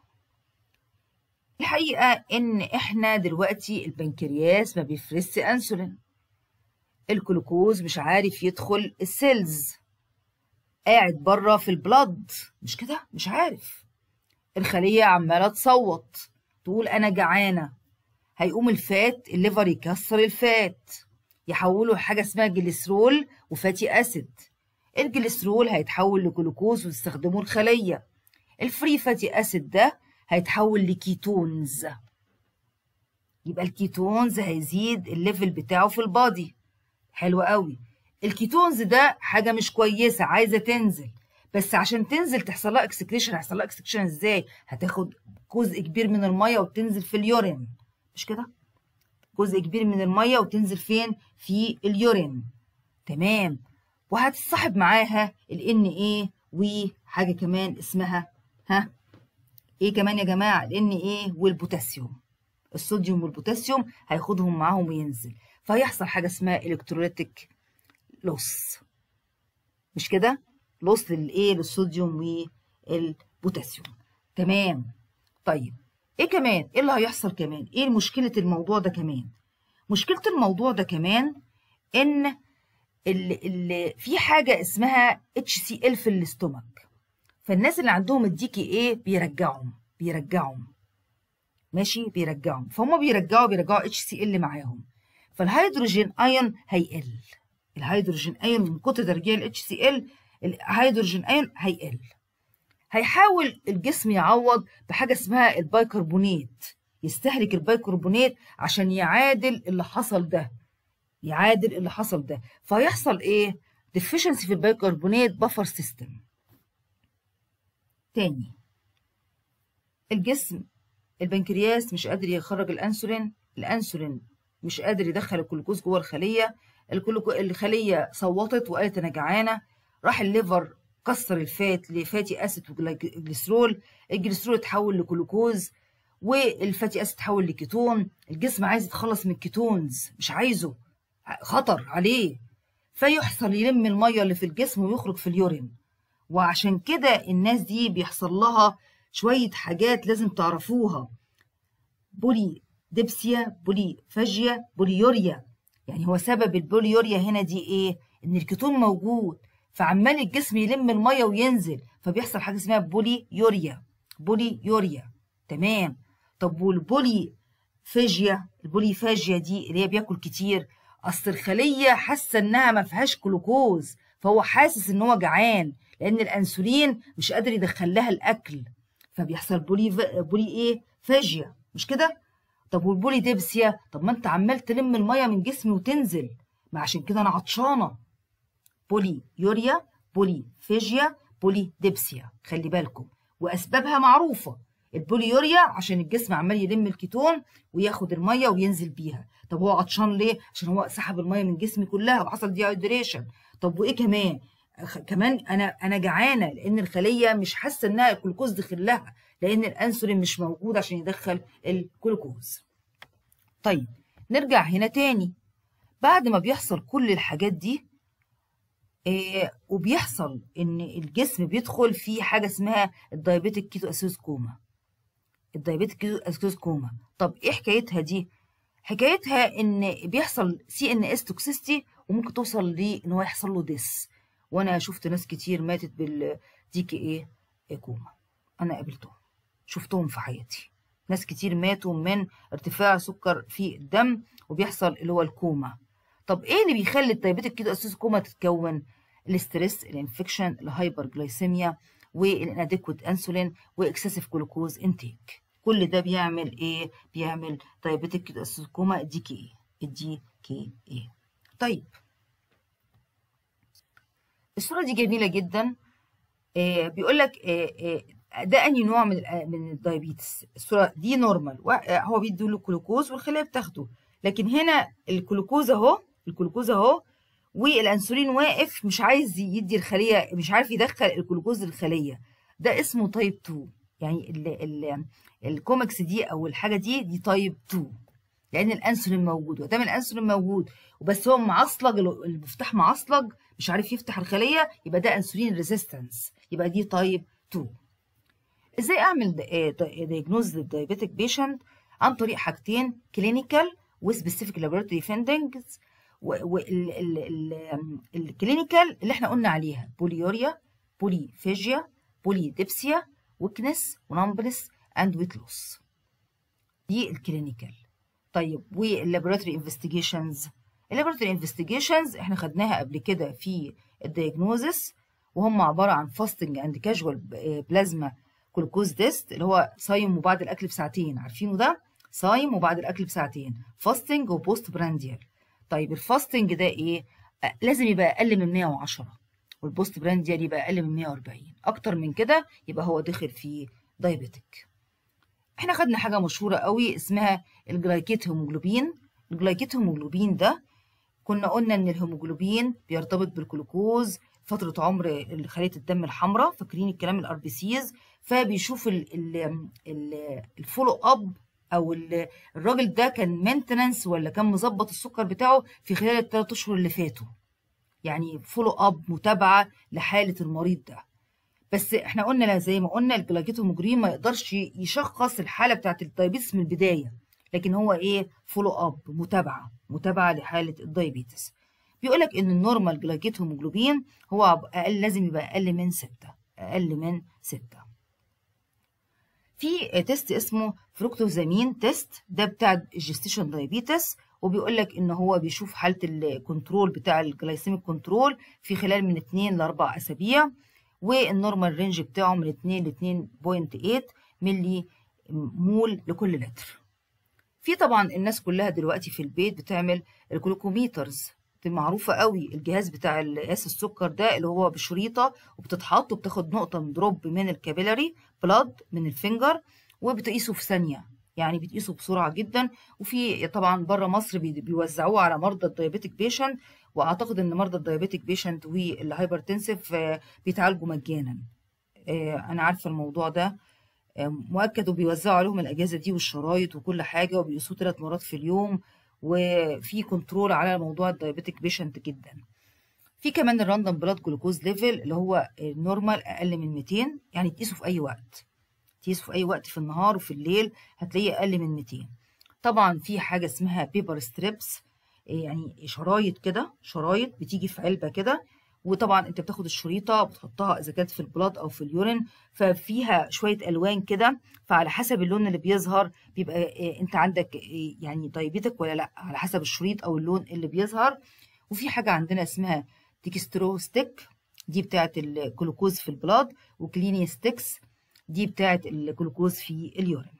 Speaker 1: الحقيقة إن إحنا دلوقتي البنكرياس ما بيفرزش أنسولين الجلوكوز مش عارف يدخل السيلز قاعد بره في البلد مش كده مش عارف الخلية عمالة تصوت تقول أنا جعانة هيقوم الفات الليفر يكسر الفات يحوله لحاجة اسمها جليسرول وفاتي أسيد الجليسرول هيتحول لجلوكوز وتستخدمه الخلية الفري فاتي أسيد ده هيتحول لكيتونز يبقى الكيتونز هيزيد الليفل بتاعه في البادي حلو قوي الكيتونز ده حاجه مش كويسه عايزه تنزل بس عشان تنزل تحصل لها اكسكريشن هيحصل لها اكسكريشن ازاي هتاخد جزء كبير من الميه وتنزل في اليورين مش كده جزء كبير من الميه وتنزل فين في اليورين تمام وهتتصاحب معاها ال NA وحاجه كمان اسمها ها ايه كمان يا جماعه ال NA والبوتاسيوم الصوديوم والبوتاسيوم هياخدهم معاهم وينزل فهيحصل حاجه اسمها الكتروليتيك لوس مش كده لوس للايه للصوديوم والبوتاسيوم تمام طيب ايه كمان ايه اللي هيحصل كمان ايه مشكله الموضوع ده كمان مشكله الموضوع ده كمان ان ال ال في حاجه اسمها اتش سي ال في الاستومك فالناس اللي عندهم الدي كي ايه بيرجعهم بيرجعهم ماشي بيرجعهم فهم بيرجعوا بيرجعوا اتش سي ال معاهم فالهيدروجين ايون هيقل الهيدروجين ايون من كتر ترجيع الاتش سي ال الهيدروجين ايون هيقل هيحاول الجسم يعوض بحاجه اسمها البيكربونات يستهلك البيكربونات عشان يعادل اللي حصل ده يعادل اللي حصل ده فيحصل ايه deficiency في البيكربونات بفر سيستم تاني الجسم البنكرياس مش قادر يخرج الانسولين الانسولين مش قادر يدخل الجلوكوز جوه الخليه الخليه صوتت وقالت انا جعانه راح الليفر كسر الفات لفاتي اسيد وجليسرول الجليسرول اتحول لجلوكوز والفاتي اسيد اتحول لكيتون الجسم عايز يتخلص من الكيتونز مش عايزه خطر عليه فيحصل يلم الميه اللي في الجسم ويخرج في اليورين وعشان كده الناس دي بيحصل لها شويه حاجات لازم تعرفوها بولي ديبسيا بولي فاجيا بوليوريا يعني هو سبب البوليوريا هنا دي ايه ان الكيتون موجود فعمال الجسم يلم الميه وينزل فبيحصل حاجه اسمها بولي يوريا بولي يوريا تمام طب والبولي فاجيا البولي فاجيا دي اللي هي بياكل كتير اصل الخليه حاسه انها ما فيهاش جلوكوز فهو حاسس ان هو جعان لان الانسولين مش قادر يدخل لها الاكل فبيحصل بولي ف... بولي ايه فاجيا مش كده طب والبولي ديبسيا طب ما انت عمال تلم الميه من جسمي وتنزل ما عشان كده انا عطشانه بولي يوريا بولي فيجيا بولي ديبسيا خلي بالكم واسبابها معروفه البوليوريا عشان الجسم عمال يلم الكيتون وياخد الميه وينزل بيها طب هو عطشان ليه عشان هو سحب الميه من جسمي كلها وحصل ديهايدريشن طب وايه كمان كمان انا انا جعانه لان الخليه مش حاسه انها الجلوكوز دخل لها لان الانسولين مش موجود عشان يدخل الجلوكوز طيب نرجع هنا تاني بعد ما بيحصل كل الحاجات دي إيه وبيحصل ان الجسم بيدخل في حاجه اسمها الدايابيتيك كيتو اسيس كوما الدايابيتيك كيتو اسيس كوما طب ايه حكايتها دي حكايتها ان بيحصل سي ان اس توكسيستي وممكن توصل ليه ان هو يحصل له ديس وانا شفت ناس كتير ماتت بالدي كي ايه كوما انا قابلتهم شفتهم في حياتي ناس كتير ماتوا من ارتفاع سكر في الدم وبيحصل اللي هو الكوما طب ايه اللي بيخلي الدايابيتيك كيتو اسيس كوما تتكون الاسترس الانفكشن الهايبر جلايسيميا والاناديكوت انسولين واكسسيف جلوكوز انتيك كل ده بيعمل ايه بيعمل دايابيتيك كيتو اسيس كوما الدي كي ايه الدي كي ايه طيب الصوره دي جميله جدا آه بيقول لك آه آه ده انهي نوع من من الدايابيتس الصوره دي نورمال هو بيدوا له جلوكوز والخليه بتاخده لكن هنا الجلوكوز اهو الجلوكوز اهو والانسولين واقف مش عايز يدي الخليه مش عارف يدخل الجلوكوز للخليه ده اسمه تايب 2 يعني ال ال الكومكس دي او الحاجه دي دي تايب 2 لان الانسولين موجود ودام الانسولين موجود وبس هو معصلج المفتاح معصلج مش عارف يفتح الخليه يبقى ده انسولين ريزيستنس يبقى دي تايب 2 ازاي اعمل دايجنوز للدايابيتك بيشنت عن طريق حاجتين كلينيكال وسبيسيفيك لابوراتوري فيندنجز والكلينيكال اللي احنا قلنا عليها بوليوريا بوليفيجيا بوليديبسيا ويكنس ونمبلس اند ويت لوس دي الكلينيكال طيب واللابوراتوري انفستيجيشنز اللابوراتوري انفستيجيشنز احنا خدناها قبل كده في الدايجنوزس وهم عباره عن فاستنج اند كاجوال بلازما جلوكوز تيست اللي هو صايم وبعد الاكل بساعتين عارفينه ده صايم وبعد الاكل بساعتين فاستنج وبوست برانديال طيب الفاستنج ده ايه آه لازم يبقى اقل من 110 والبوست برانديال يبقى اقل من 140 اكتر من كده يبقى هو داخل في دايبيتك احنا خدنا حاجه مشهوره قوي اسمها الجلايكيت هيموجلوبين الجلايكيت هيموجلوبين ده كنا قلنا ان الهيموجلوبين بيرتبط بالجلوكوز فتره عمر خليه الدم الحمراء فاكرين الكلام الار بي سيز فبيشوف الفولو اب او الراجل ده كان مينتننس ولا كان مظبط السكر بتاعه في خلال الثلاث اشهر اللي فاتوا يعني فولو اب متابعه لحاله المريض ده بس احنا قلنا زي ما قلنا الجلايكيتوموجرين ما يقدرش يشخص الحاله بتاعت الدايبيتس من البدايه لكن هو ايه فولو اب متابعه متابعه لحاله الدايبيتس بيقول لك ان النورمال جلايكيتوموجلوبين هو اقل لازم يبقى اقل من 6 اقل من 6 في تيست اسمه فروكتوزامين تيست ده بتاع الجستيشن دايبيتس وبيقول لك ان هو بيشوف حاله الكنترول بتاع الجلايسيميك كنترول في خلال من 2 ل 4 اسابيع والنورمال رينج بتاعه من 2 ل 2.8 ملي مول لكل لتر في طبعا الناس كلها دلوقتي في البيت بتعمل الجلوكوميترز دي معروفة قوي الجهاز بتاع قياس السكر ده اللي هو بشريطة وبتتحط وبتاخد نقطة من دروب من الكابيلاري بلاد من الفنجر وبتقيسه في ثانية يعني بتقيسه بسرعة جدا وفي طبعا بره مصر بيوزعوه على مرضى الدايابيتك بيشنت واعتقد ان مرضى الدايابيتك بيشنت والهايبرتنسيف بيتعالجوا مجانا انا عارفة الموضوع ده مؤكد وبيوزعوا عليهم الاجهزة دي والشرايط وكل حاجة وبيقيسوه ثلاث مرات في اليوم وفي كنترول على موضوع الدايابيتك بيشنت جدا في كمان الراندوم بلاد جلوكوز ليفل اللي هو النورمال اقل من 200 يعني تقيسه في اي وقت تقيسه في اي وقت في النهار وفي الليل هتلاقيه اقل من 200 طبعا في حاجه اسمها بيبر ستريبس يعني شرايط كده شرايط بتيجي في علبه كده وطبعا انت بتاخد الشريطه بتحطها اذا كانت في البلاد او في اليورين ففيها شويه الوان كده فعلى حسب اللون اللي بيظهر بيبقى إيه انت عندك إيه يعني دايبيتك ولا لا على حسب الشريط او اللون اللي بيظهر وفي حاجه عندنا اسمها تكسترو ستيك دي بتاعه الجلوكوز في البلاد وكليني ستيكس دي بتاعه الجلوكوز في اليورين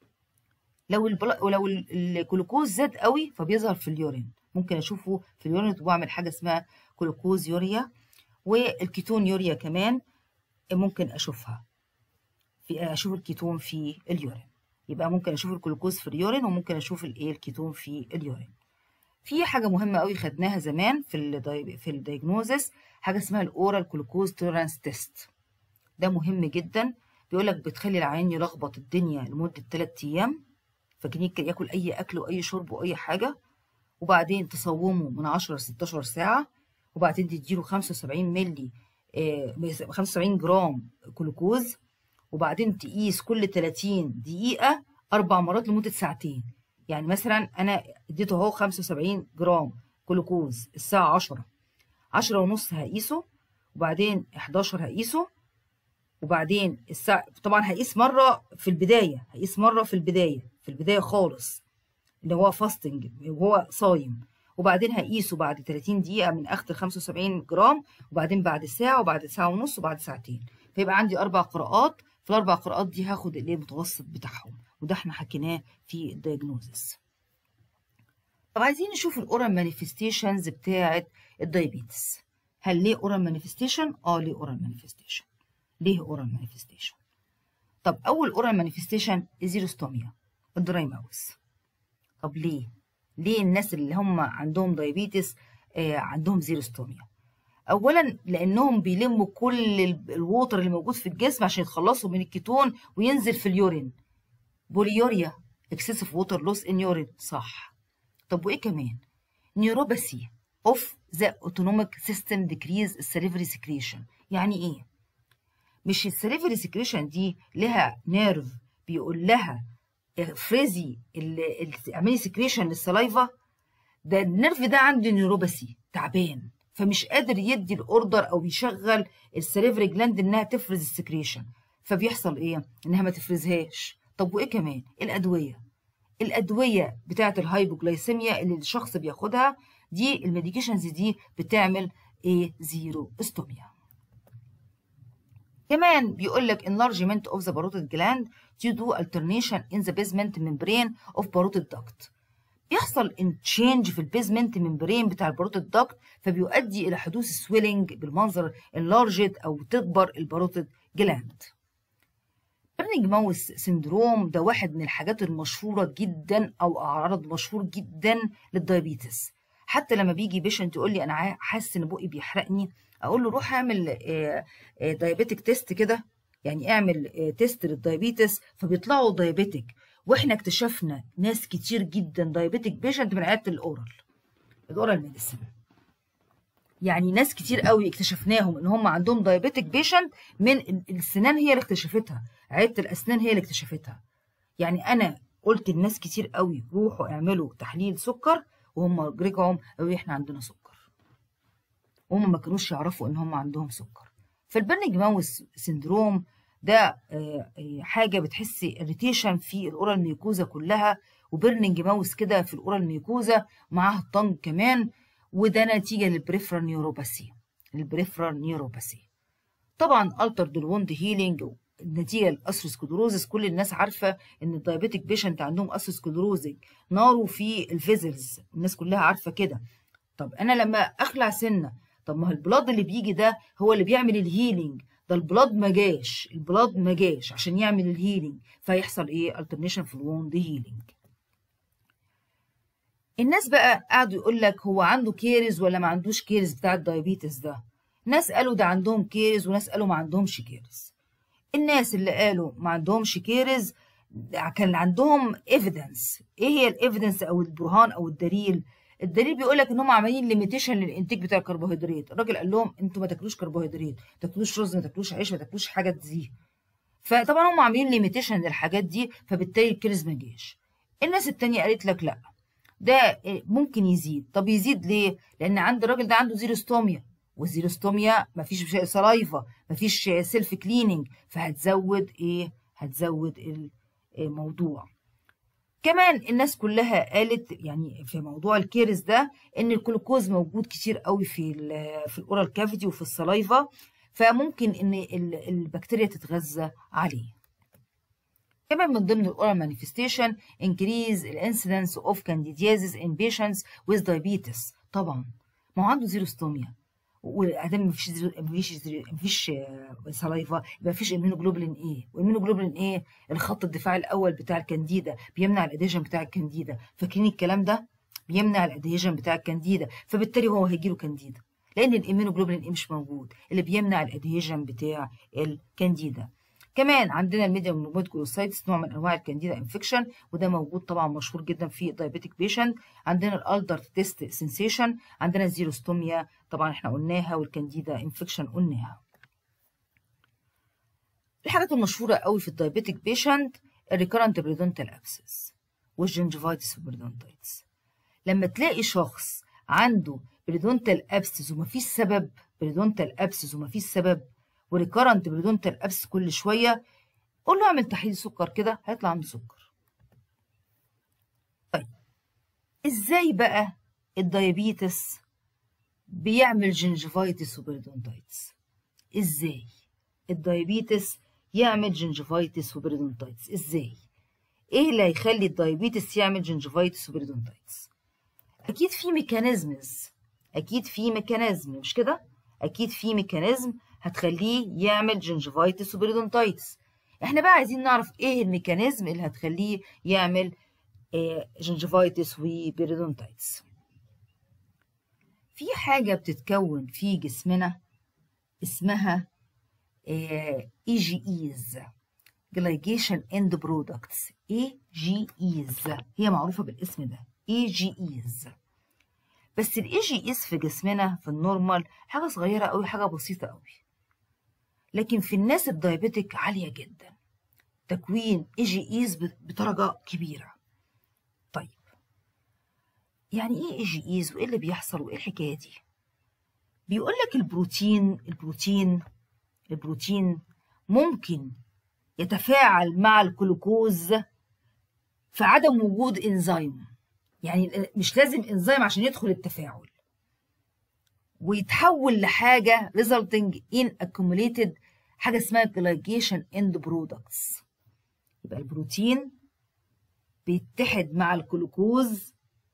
Speaker 1: لو البلا... ولو الجلوكوز زاد قوي فبيظهر في اليورين ممكن اشوفه في اليورين وبعمل حاجه اسمها جلوكوز يوريا والكيتون يوريا كمان ممكن اشوفها في اشوف الكيتون في اليورين يبقى ممكن اشوف الجلوكوز في اليورين وممكن اشوف الايه الكيتون في اليورين في حاجه مهمه قوي خدناها زمان في الداي... في الدايجنوزس حاجه اسمها الاورال جلوكوز تولرانس تيست ده مهم جدا بيقول لك بتخلي العيان يلخبط الدنيا لمده 3 ايام فكان ياكل اي اكل واي شرب واي حاجه وبعدين تصومه من 10 ل 16 ساعه وبعدين تديله 75 ملي آه 75 جرام جلوكوز وبعدين تقيس كل 30 دقيقة أربع مرات لمدة ساعتين يعني مثلا أنا اديته أهو 75 جرام جلوكوز الساعة 10 10 ونص هقيسه وبعدين 11 هقيسه وبعدين الساعة طبعا هقيس مرة في البداية هقيس مرة في البداية في البداية خالص اللي هو فاستنج وهو صايم وبعدين هقيسه بعد 30 دقيقة من أخذ 75 جرام وبعدين بعد ساعة وبعد ساعة ونص وبعد ساعتين فيبقى عندي أربع قراءات في الأربع قراءات دي هاخد الإيه المتوسط بتاعهم وده احنا حكيناه في الدايجنوزس طب عايزين نشوف الأورال مانيفستيشنز بتاعة الدايبيتس هل ليه أورال مانيفستيشن؟ اه ليه أورال مانيفستيشن ليه أورال مانيفستيشن؟ طب أول أورال مانيفستيشن الزيروستوميا الدراي ماوس طب ليه؟ ليه الناس اللي هم عندهم دايابيتس آه عندهم زيروستوميا اولا لانهم بيلموا كل الووتر اللي موجود في الجسم عشان يتخلصوا من الكيتون وينزل في اليورين بوليوريا اكسسيف ووتر لوس ان يورين صح طب وايه كمان نيوروباثي اوف ذا اوتونوميك سيستم ديكريز السليفري سكريشن يعني ايه مش السليفري سكريشن دي لها نيرف بيقول لها افرزي اعملي سكريشن للسلايفا ده النرف ده عنده نيوروباثي تعبان فمش قادر يدي الاوردر او يشغل السليفري جلاند انها تفرز السكريشن فبيحصل ايه انها ما تفرزهاش طب وايه كمان الادويه الادويه بتاعه الهايبوجلايسيميا اللي الشخص بياخدها دي الميديكيشنز دي بتعمل ايه زيرو استوميا كمان بيقول لك enlargement of the parotid gland due to alternation in the basement membrane of parotid duct بيحصل تشينج في البيزمنت ممبرين بتاع الباروتيد داكت فبيؤدي الى حدوث سويلنج بالمنظر اللارجت او تكبر الباروتيد جلاند بيرنينج ماوس سندروم ده واحد من الحاجات المشهوره جدا او اعراض مشهور جدا للدايابيتس حتى لما بيجي بيشنت يقول لي انا حاسس ان بقي بيحرقني اقول له روح اعمل دايابيتك تيست كده يعني اعمل تيست للدايابيتس فبيطلعوا دايابيتك واحنا اكتشفنا ناس كتير جدا دايابيتك بيشنت من عياده الاورال الاورال ميديسن يعني ناس كتير قوي اكتشفناهم ان هم عندهم دايابيتك بيشنت من السنان هي اللي اكتشفتها عياده الاسنان هي اللي اكتشفتها يعني انا قلت لناس كتير قوي روحوا اعملوا تحليل سكر وهم رجعوا قالوا احنا عندنا سكر وهم ما كانوش يعرفوا ان هم عندهم سكر فالبرنج ماوس سندروم ده حاجه بتحسي اريتيشن في الاورال ميكوزا كلها وبرنينج ماوس كده في الاورال ميكوزا معاها الطنج كمان وده نتيجه للبريفرال نيوروباثي البريفرال نيوروباثي طبعا التر الوند هيلينج النتيجه الاسروسكلروزس كل الناس عارفه ان الدايابيتك بيشنت عندهم اسروسكلروزك ناره في الفيزلز الناس كلها عارفه كده طب انا لما اخلع سنه طب ما هو البلاد اللي بيجي ده هو اللي بيعمل الهيلينج ده البلاد ما جاش البلاد ما جاش عشان يعمل الهيلينج فيحصل ايه الترنيشن في الوند هيلينج الناس بقى قعدوا يقول لك هو عنده كيرز ولا ما عندوش كيرز بتاع الدايابيتس ده ناس قالوا ده عندهم كيرز وناس قالوا ما عندهمش كيرز الناس اللي قالوا ما عندهمش كيرز كان عندهم ايفيدنس ايه هي الايفيدنس او البرهان او الدليل الدليل بيقول لك ان هم عاملين ليميتيشن للانتاج بتاع الكربوهيدرات الراجل قال لهم انتوا ما تاكلوش كربوهيدرات ما تاكلوش رز ما تاكلوش عيش ما تاكلوش حاجات دي فطبعا هم عاملين ليميتيشن للحاجات دي فبالتالي الكيرز ما جاش الناس التانية قالت لك لا ده ممكن يزيد طب يزيد ليه لان عند الراجل ده عنده زيروستوميا والزيروستوميا مفيش سلايفا مفيش سيلف كليننج فهتزود ايه هتزود الموضوع كمان الناس كلها قالت يعني في موضوع الكيرز ده ان الجلوكوز موجود كتير قوي في ال في الاورال كافيتي وفي السلايفا فممكن ان البكتيريا تتغذى عليه كمان من ضمن الاورال مانيفستيشن increase الانسيدنس اوف candidiasis in patients with diabetes طبعا ما هو عنده زيروستوميا وادام مفيش مفيش مفيش سلايفا يبقى مفيش امينوجلوبولين ايه والامينوجلوبولين ايه الخط الدفاعي الاول بتاع الكانديدا بيمنع الاديجن بتاع الكانديدا فاكرين الكلام ده بيمنع الاديجن بتاع الكانديدا فبالتالي هو هيجيله كانديدا لان الامينوجلوبولين ايه مش موجود اللي بيمنع الاديجن بتاع الكانديدا كمان عندنا الميديوم نومود كلوسايتس نوع من انواع الكانديدا انفكشن وده موجود طبعا مشهور جدا في الدايابيتيك بيشنت عندنا الالدر تيست سنسيشن عندنا الزيروستوميا طبعا احنا قلناها والكانديدا انفكشن قلناها الحاجات المشهوره قوي في الدايابيتيك بيشنت الريكرنت بريدونتال ابسس والجنجفايتس والبريدونتايتس لما تلاقي شخص عنده بريدونتال ابسس ومفيش سبب بريدونتال ابسس ومفيش سبب وريكارنت بريدونتال ابس كل شويه قول له اعمل تحليل سكر كده هيطلع عنده سكر طيب ازاي بقى الدايابيتس بيعمل جنجفايتس وبريدونتايتس ازاي الدايابيتس يعمل جنجفايتس وبريدونتايتس ازاي ايه اللي هيخلي الدايابيتس يعمل جنجفايتس وبريدونتايتس اكيد في ميكانيزمز اكيد في ميكانيزم مش كده اكيد في ميكانيزم هتخليه يعمل جنجفايتس وبريدونتايتس احنا بقى عايزين نعرف ايه الميكانيزم اللي هتخليه يعمل آه جنجفايتس وبريدونتايتس في حاجة بتتكون في جسمنا اسمها اي جي ايز جلايجيشن اند برودكتس اي جي ايز هي معروفة بالاسم ده اي جي ايز بس الاي جي ايز في جسمنا في النورمال حاجة صغيرة قوي حاجة بسيطة قوي لكن في الناس الدايابيتك عالية جدا تكوين اي جي ايز بدرجة كبيرة طيب يعني ايه اي جي ايز وايه اللي بيحصل وايه الحكاية دي بيقول لك البروتين البروتين البروتين ممكن يتفاعل مع الجلوكوز في عدم وجود انزيم يعني مش لازم انزيم عشان يدخل التفاعل ويتحول لحاجة resulting in accumulated حاجة اسمها glycation end products يبقى البروتين بيتحد مع الجلوكوز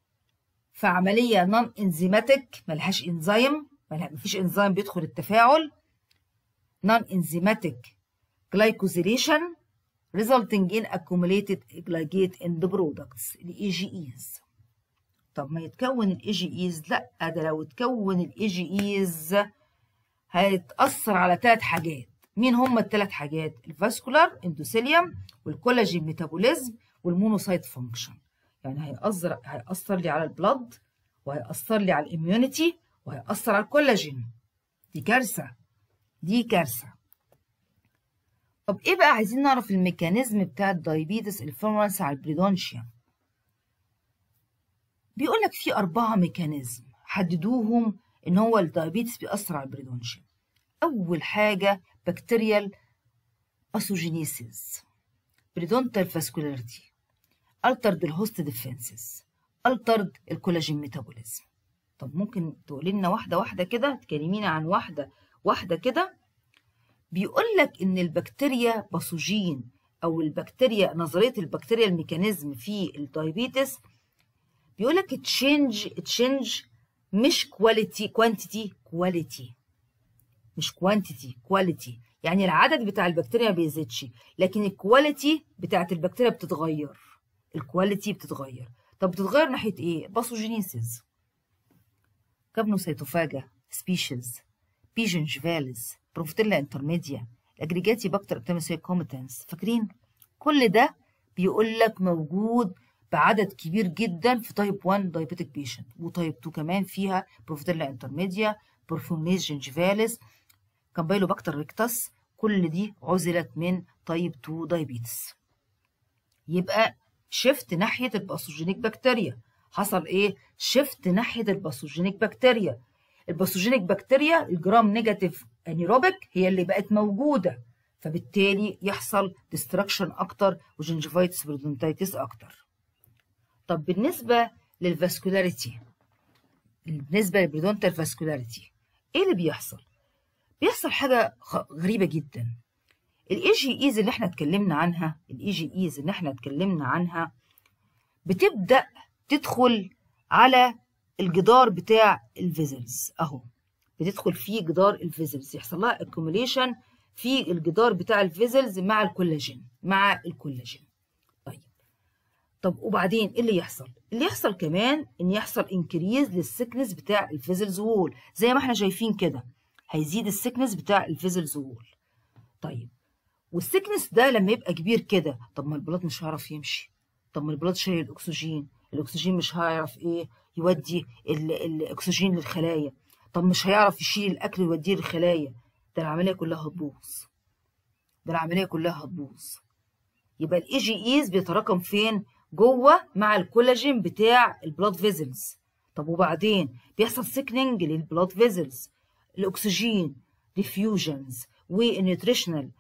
Speaker 1: في عملية نون انزيماتيك ملهاش انزيم مفيش انزيم بيدخل التفاعل non enzymatic glycosylation resulting in accumulated glycate end products ال AGEs طب ما يتكون ال AGEs لا ده لو اتكون ال AGEs هيتأثر على ثلاث حاجات مين هم الثلاث حاجات الفاسكولار اندوثيليوم والكولاجين ميتابوليزم والمونوسايت فانكشن يعني هيأثر هيأثر لي على البلد وهيأثر لي على الاميونيتي وهيأثر على الكولاجين دي كارثة دي كارثة طب ايه بقى عايزين نعرف الميكانيزم بتاع الدايبيتس الفورمانس على البريدونشيا بيقول لك في أربعة ميكانيزم حددوهم إن هو الدايبيتس بيأثر على البريدونشيا أول حاجة بكتيريال أسوجينيسيس بريدونتال فاسكولاريتي altered الهوست ديفنسز altered الكولاجين ميتابوليزم طب ممكن تقولي لنا واحدة واحدة كده تكلمينا عن واحدة واحدة كده بيقول لك إن البكتيريا باثوجين أو البكتيريا نظرية البكتيريا الميكانيزم في الدايبيتس بيقول لك تشينج تشينج مش كواليتي كوانتيتي كواليتي مش كوانتيتي كواليتي يعني العدد بتاع البكتيريا ما بيزيدش لكن الكواليتي بتاعت البكتيريا بتتغير الكواليتي بتتغير طب بتتغير ناحيه ايه باثوجينيسيس كابنوسيتوفاجا سبيشيز بيجن جفالز بروفتيلا انترميديا الاجريجاتي باكتر ابتمسي كوميتنس فاكرين كل ده بيقول لك موجود بعدد كبير جدا في تايب 1 دايبيتك بيشنت وتايب 2 كمان فيها بروفتيلا انترميديا بروفونيز جنجفاليس كامبايلو باكتر ريكتاس كل دي عزلت من تايب 2 دايبيتس يبقى شفت ناحية الباثوجينيك بكتيريا حصل ايه؟ شفت ناحية الباثوجينيك بكتيريا الباثوجينيك بكتيريا الجرام نيجاتيف انيروبيك هي اللي بقت موجودة فبالتالي يحصل ديستراكشن اكتر وجنجفايتس برودونتايتس اكتر طب بالنسبة للفاسكولاريتي بالنسبة للبريدونتال فاسكولاريتي ايه اللي بيحصل؟ بيحصل حاجة غريبة جدا الاي جي ايز اللي احنا اتكلمنا عنها الاي جي ايز اللي احنا اتكلمنا عنها بتبدأ تدخل على الجدار بتاع الفيزلز اهو بتدخل في جدار الفيزلز يحصل لها اكوميليشن في الجدار بتاع الفيزلز مع الكولاجين مع الكولاجين طيب طب وبعدين ايه اللي يحصل اللي يحصل كمان ان يحصل انكريز للسكنس بتاع الفيزلز وول زي ما احنا شايفين كده هيزيد السكنس بتاع الفيزلز وول طيب والسكنس ده لما يبقى كبير كده طب ما البلاط مش هيعرف يمشي طب ما البلاط شايل الاكسجين الاكسجين مش هيعرف ايه يودي ال الاكسجين للخلايا طب مش هيعرف يشيل الاكل ويوديه للخلايا ده العمليه كلها هتبوظ ده العمليه كلها هتبوظ يبقى الاي جي ايز بيتراكم فين جوه مع الكولاجين بتاع البلاد فيزلز طب وبعدين بيحصل سيكننج للبلاد فيزلز الاكسجين ديفيوجنز والنيوتريشنال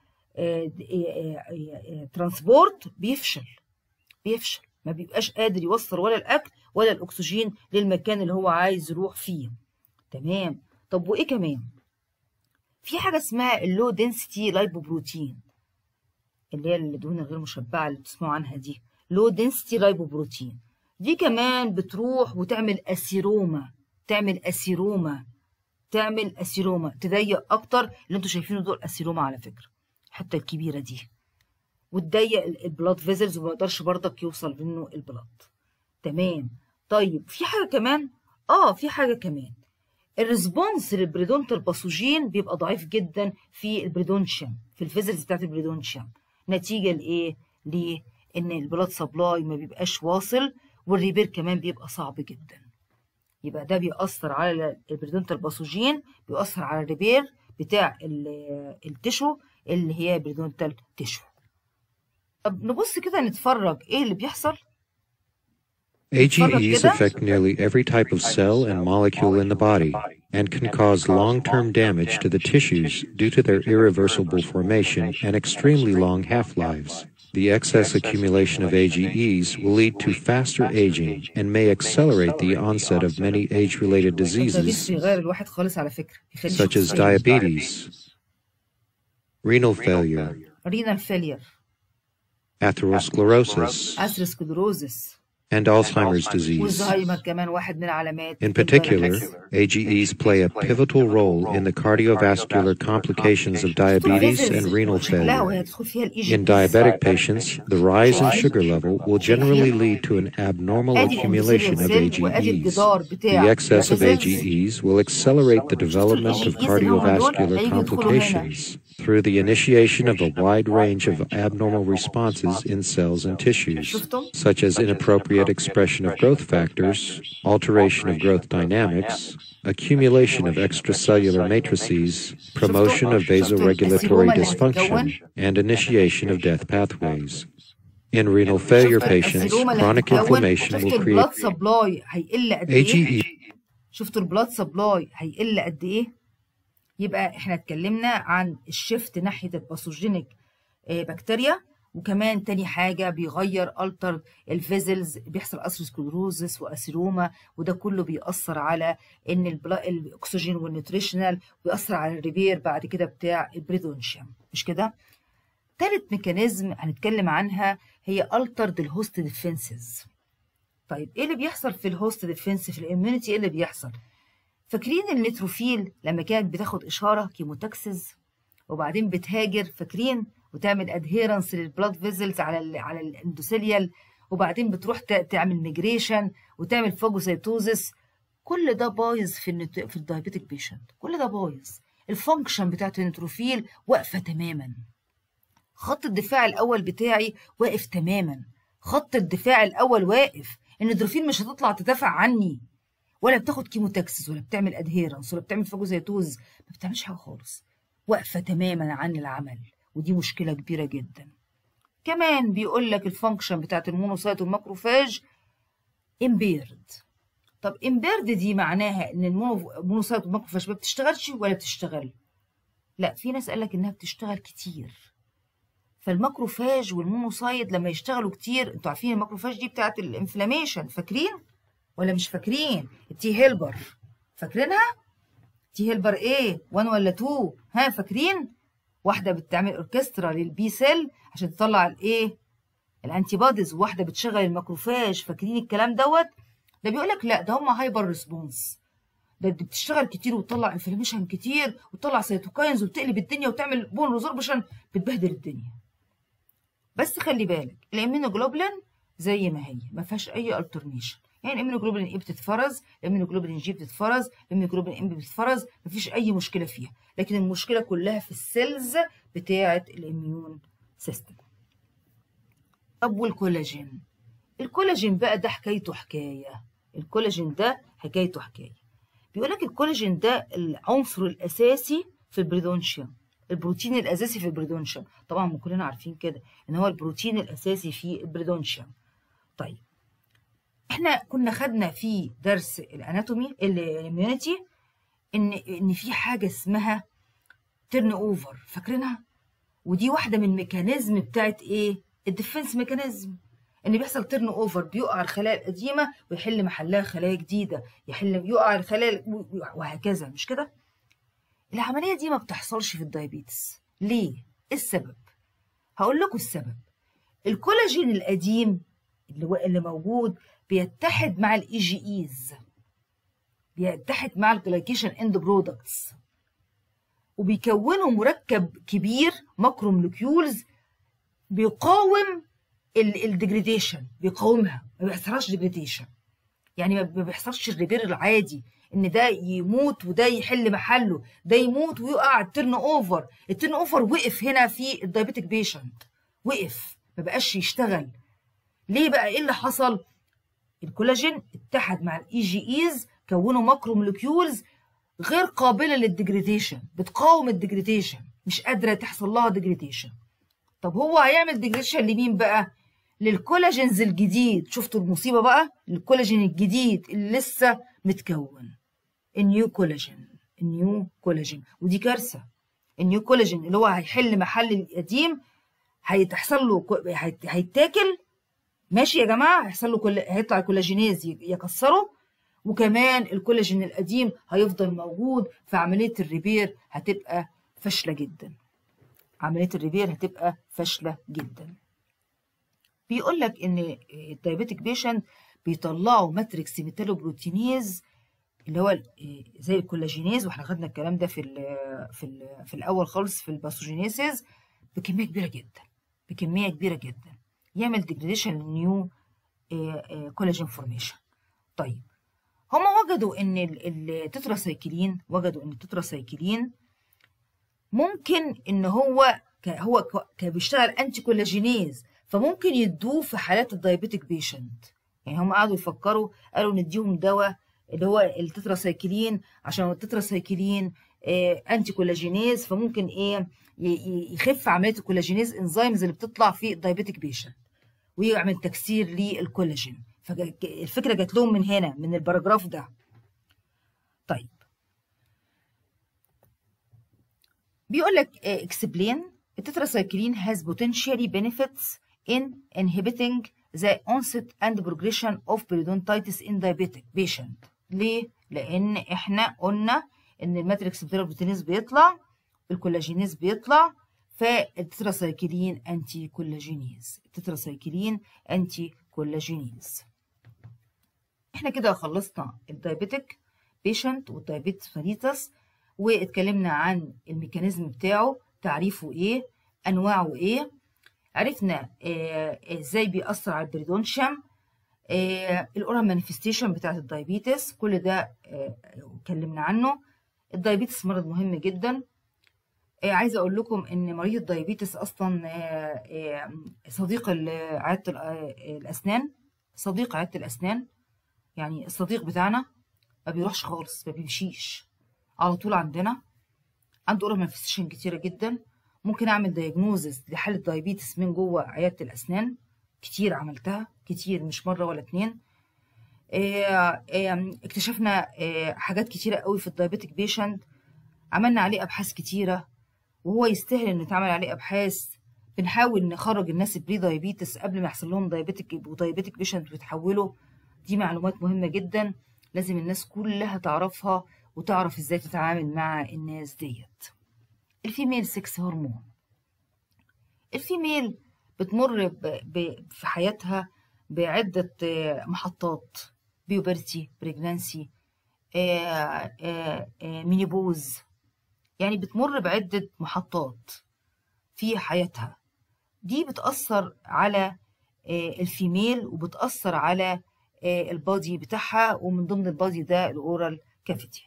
Speaker 1: ترانسبورت بيفشل بيفشل ما بيبقاش قادر يوصل ولا الاكل ولا الاكسجين للمكان اللي هو عايز يروح فيه تمام طب وايه كمان في حاجه اسمها اللو دنسيتي لايبوبروتين اللي هي الدهون الغير مشبعه اللي بتسمعوا عنها دي لو دنسيتي لايبوبروتين دي كمان بتروح وتعمل اسيروما تعمل اسيروما تعمل اسيروما تضيق اكتر اللي انتوا شايفينه دول اسيروما على فكره الحته الكبيره دي وتضيق البلاد فيزلز وما يقدرش برضك يوصل منه البلاد تمام طيب في حاجه كمان اه في حاجه كمان الريسبونس للبريدونتال باثوجين بيبقى ضعيف جدا في البريدونشيم في الفيزلز بتاعت البريدونشيم نتيجه لايه ليه ان البلاد سبلاي ما بيبقاش واصل والريبير كمان بيبقى صعب جدا يبقى ده بيأثر على البريدونتال باثوجين بيأثر على الريبير بتاع التشو اللي هي بريدونتال تشو طب نبص كده نتفرج ايه اللي بيحصل
Speaker 3: AGEs affect nearly every type of cell and molecule in the body and can cause long-term damage to the tissues due to their irreversible formation and extremely long half-lives. The excess accumulation of AGEs will lead to faster aging and may accelerate the onset of many age-related diseases such as diabetes, renal failure,
Speaker 1: renal failure
Speaker 3: atherosclerosis,
Speaker 1: atherosclerosis
Speaker 3: and Alzheimer's disease.
Speaker 1: والزهايمر كمان واحد من علامات
Speaker 3: In particular, AGEs play a pivotal role in the cardiovascular complications of diabetes and renal
Speaker 1: شكلها وهي
Speaker 3: failure.
Speaker 1: تدخل فيها ال
Speaker 3: In
Speaker 1: EGs.
Speaker 3: diabetic patients, the rise in sugar level will generally lead to an abnormal
Speaker 1: ادي
Speaker 3: accumulation of
Speaker 1: الانسولين سيل وادي
Speaker 3: AGEs.
Speaker 1: الجدار بتاع
Speaker 3: The excess of
Speaker 1: الفيزلز.
Speaker 3: AGEs will accelerate the development of cardiovascular complications through the initiation of a wide range of abnormal responses in cells and tissues, such as inappropriate expression of growth factors, alteration of growth dynamics, accumulation of extracellular matrices, promotion of vasoregulatory dysfunction, and initiation of death pathways. In renal failure
Speaker 1: شفت
Speaker 3: patients,
Speaker 1: السيروما اللي
Speaker 3: chronic
Speaker 1: هتتكون؟
Speaker 3: inflammation
Speaker 1: شفت
Speaker 3: will
Speaker 1: البلاد
Speaker 3: create
Speaker 1: سبلاي هيقل قد ايه
Speaker 3: AGE
Speaker 1: شفتوا البلاد سبلاي هيقل قد ايه يبقى احنا اتكلمنا عن الشفت ناحيه الباثوجينيك آه، بكتيريا وكمان تاني حاجه بيغير التر الفيزلز بيحصل اثيروسكلروزس واسيروما وده كله بيأثر على ان البلا... الاكسجين والنيوتريشنال بيأثر على الريبير بعد كده بتاع البريدونشيوم مش كده تالت ميكانيزم هنتكلم عنها هي altered الهوست ديفنسز طيب ايه اللي بيحصل في الهوست ديفنس في الاميونيتي ايه اللي بيحصل فاكرين النيتروفيل لما كانت بتاخد اشاره كيموتاكسز وبعدين بتهاجر فاكرين وتعمل ادهيرنس للبلاد فيزلز على ال على الاندوثيليال وبعدين بتروح ت- تعمل ميجريشن وتعمل فاجوسيتوزس كل ده بايظ في النت... في الدايابيتك بيشنت كل ده بايظ الفانكشن بتاعت النيتروفيل واقفه تماما خط الدفاع الاول بتاعي واقف تماما خط الدفاع الاول واقف النيتروفيل مش هتطلع تدافع عني ولا بتاخد كيموتاكسس ولا بتعمل ادهيرنس ولا بتعمل فاجوسيتوز ما بتعملش حاجه خالص واقفه تماما عن العمل ودي مشكله كبيره جدا كمان بيقول لك الفانكشن بتاعت المونوسايت والماكروفاج امبيرد طب امبيرد دي معناها ان المونو- المونوسايت والماكروفاج ما بتشتغلش ولا بتشتغل لا في ناس قال لك انها بتشتغل كتير فالماكروفاج والمونوسايت لما يشتغلوا كتير انتوا عارفين الماكروفاج دي بتاعت الانفلاميشن فاكرين ولا مش فاكرين التي هيلبر فاكرينها تي هيلبر ايه 1 ولا 2 ها فاكرين واحده بتعمل اوركسترا للبي سيل عشان تطلع الايه الانتي بوديز وواحده بتشغل الماكروفاج فاكرين الكلام دوت ده بيقول لك لا ده هم هايبر ريسبونس ده دي بتشتغل كتير وتطلع انفلاميشن كتير وتطلع سيتوكاينز وتقلب الدنيا وتعمل بون ريزوربشن بتبهدل الدنيا بس خلي بالك الامينوجلوبولين زي ما هي ما فيهاش اي الترنيشن يعني الامينوجلوبولين ايه بتتفرز الامينوجلوبولين جي بتتفرز الامينوجلوبولين ام بتتفرز ما فيش اي مشكله فيها لكن المشكله كلها في السيلز بتاعه الاميون سيستم طب والكولاجين الكولاجين بقى ده حكايته حكايه الكولاجين ده حكايته حكايه بيقول لك الكولاجين ده العنصر الاساسي في البريدونشيوم البروتين الاساسي في البريدونشيوم طبعا ما كلنا عارفين كده ان هو البروتين الاساسي في البريدونشيوم طيب احنا كنا خدنا في درس الاناتومي الاميونيتي ان ان في حاجه اسمها تيرن اوفر فاكرينها ودي واحده من الميكانيزم بتاعت ايه الديفنس ميكانيزم ان بيحصل تيرن اوفر بيقع الخلايا القديمه ويحل محلها خلايا جديده يحل يقع الخلايا وهكذا مش كده العمليه دي ما بتحصلش في الدايابيتس ليه ايه السبب هقول لكم السبب الكولاجين القديم اللي هو اللي موجود بيتحد مع الاي جي ايز بيتحد مع الجلايكيشن اند برودكتس وبيكونوا مركب كبير ماكرو مولكيولز بيقاوم الديجريديشن بيقاومها ما بيحصلهاش ديجريديشن يعني ما بيحصلش الريبير العادي ان ده يموت وده يحل محله ده يموت ويقع الترن اوفر الترن اوفر وقف هنا في الدايابيتك بيشنت وقف ما بقاش يشتغل ليه بقى ايه اللي حصل الكولاجين اتحد مع الاي جي ايز كونوا ماكرو مولكيولز غير قابله للديجريديشن بتقاوم الديجريديشن مش قادره تحصل لها ديجريديشن طب هو هيعمل ديجريديشن لمين بقى للكولاجينز الجديد شفتوا المصيبه بقى الكولاجين الجديد اللي لسه متكون النيو كولاجين النيو كولاجين ودي كارثه النيو كولاجين اللي هو هيحل محل القديم هيتحصل له هيتاكل ماشي يا جماعه هيحصل له كل هيطلع الكولاجينيز يكسره وكمان الكولاجين القديم هيفضل موجود فعمليه الريبير هتبقى فاشله جدا عمليه الريبير هتبقى فاشله جدا بيقول لك ان الدايابيتك بيشنت بيطلعوا ماتريكس ميتالوبروتينيز اللي هو زي الكولاجينيز واحنا خدنا الكلام ده في ال في ال في الاول خالص في الباثوجينيسيس بكميه كبيره جدا بكميه كبيره جدا يعمل ديجريديشن للنيو كولاجين فورميشن طيب هم وجدوا ان التتراسايكلين وجدوا ان التتراسايكلين ممكن ان هو هو بيشتغل انتي كولاجينيز فممكن يدوه في حالات الدايابيتك بيشنت يعني هم قعدوا يفكروا قالوا نديهم دواء اللي هو التتراسايكلين عشان التتراسايكلين آه انتي كولاجينيز فممكن ايه يخف عمليه الكولاجينيز انزيمز اللي بتطلع في الدايابيتك بيشنت ويعمل تكسير للكولاجين فالفكره جات لهم من هنا من الباراجراف ده طيب بيقول لك explain التتراسايكلين has potentially benefits in inhibiting the onset and progression of periodontitis in diabetic patient ليه؟ لأن احنا قلنا إن الماتريكس بروتينيز بيطلع الكولاجينيز بيطلع فالتتراسايكلين انتي كولاجينيز التتراسايكلين انتي كولاجينيز احنا كده خلصنا الدايابيتك بيشنت والدايابيتس ماليتس واتكلمنا عن الميكانيزم بتاعه تعريفه ايه انواعه ايه عرفنا آه ازاي بيأثر على البريدونشيم آه الاورال مانيفستيشن بتاعت الدايابيتس كل ده آه اتكلمنا عنه الدايابيتس مرض مهم جدا آه عايزه اقول لكم ان مريض الدايابيتس اصلا آه آه صديق عياده الاسنان صديق عياده الاسنان يعني الصديق بتاعنا ما بيروحش خالص ما بيمشيش على طول عندنا عنده اورال مانيفستيشن كتيره جدا ممكن اعمل دايجنوزس لحاله دايابيتس من جوه عياده الاسنان كتير عملتها كتير مش مره ولا اتنين اكتشفنا حاجات كتيره قوي في الدايابيتك بيشنت عملنا عليه ابحاث كتيره وهو يستاهل ان يتعمل عليه ابحاث بنحاول نخرج الناس بري دايابيتس قبل ما يحصل لهم دايابيتك يبقوا دايابيتك بيشنت ويتحولوا دي معلومات مهمه جدا لازم الناس كلها تعرفها وتعرف ازاي تتعامل مع الناس ديت الفيميل سكس هرمون الفيميل بتمر ب... ب... في حياتها بعدة محطات بيوبرتي بريجنانسي مينيبوز يعني بتمر بعدة محطات في حياتها دي بتأثر على الفيميل وبتأثر على البادي بتاعها ومن ضمن البادي ده الأورال كافيتي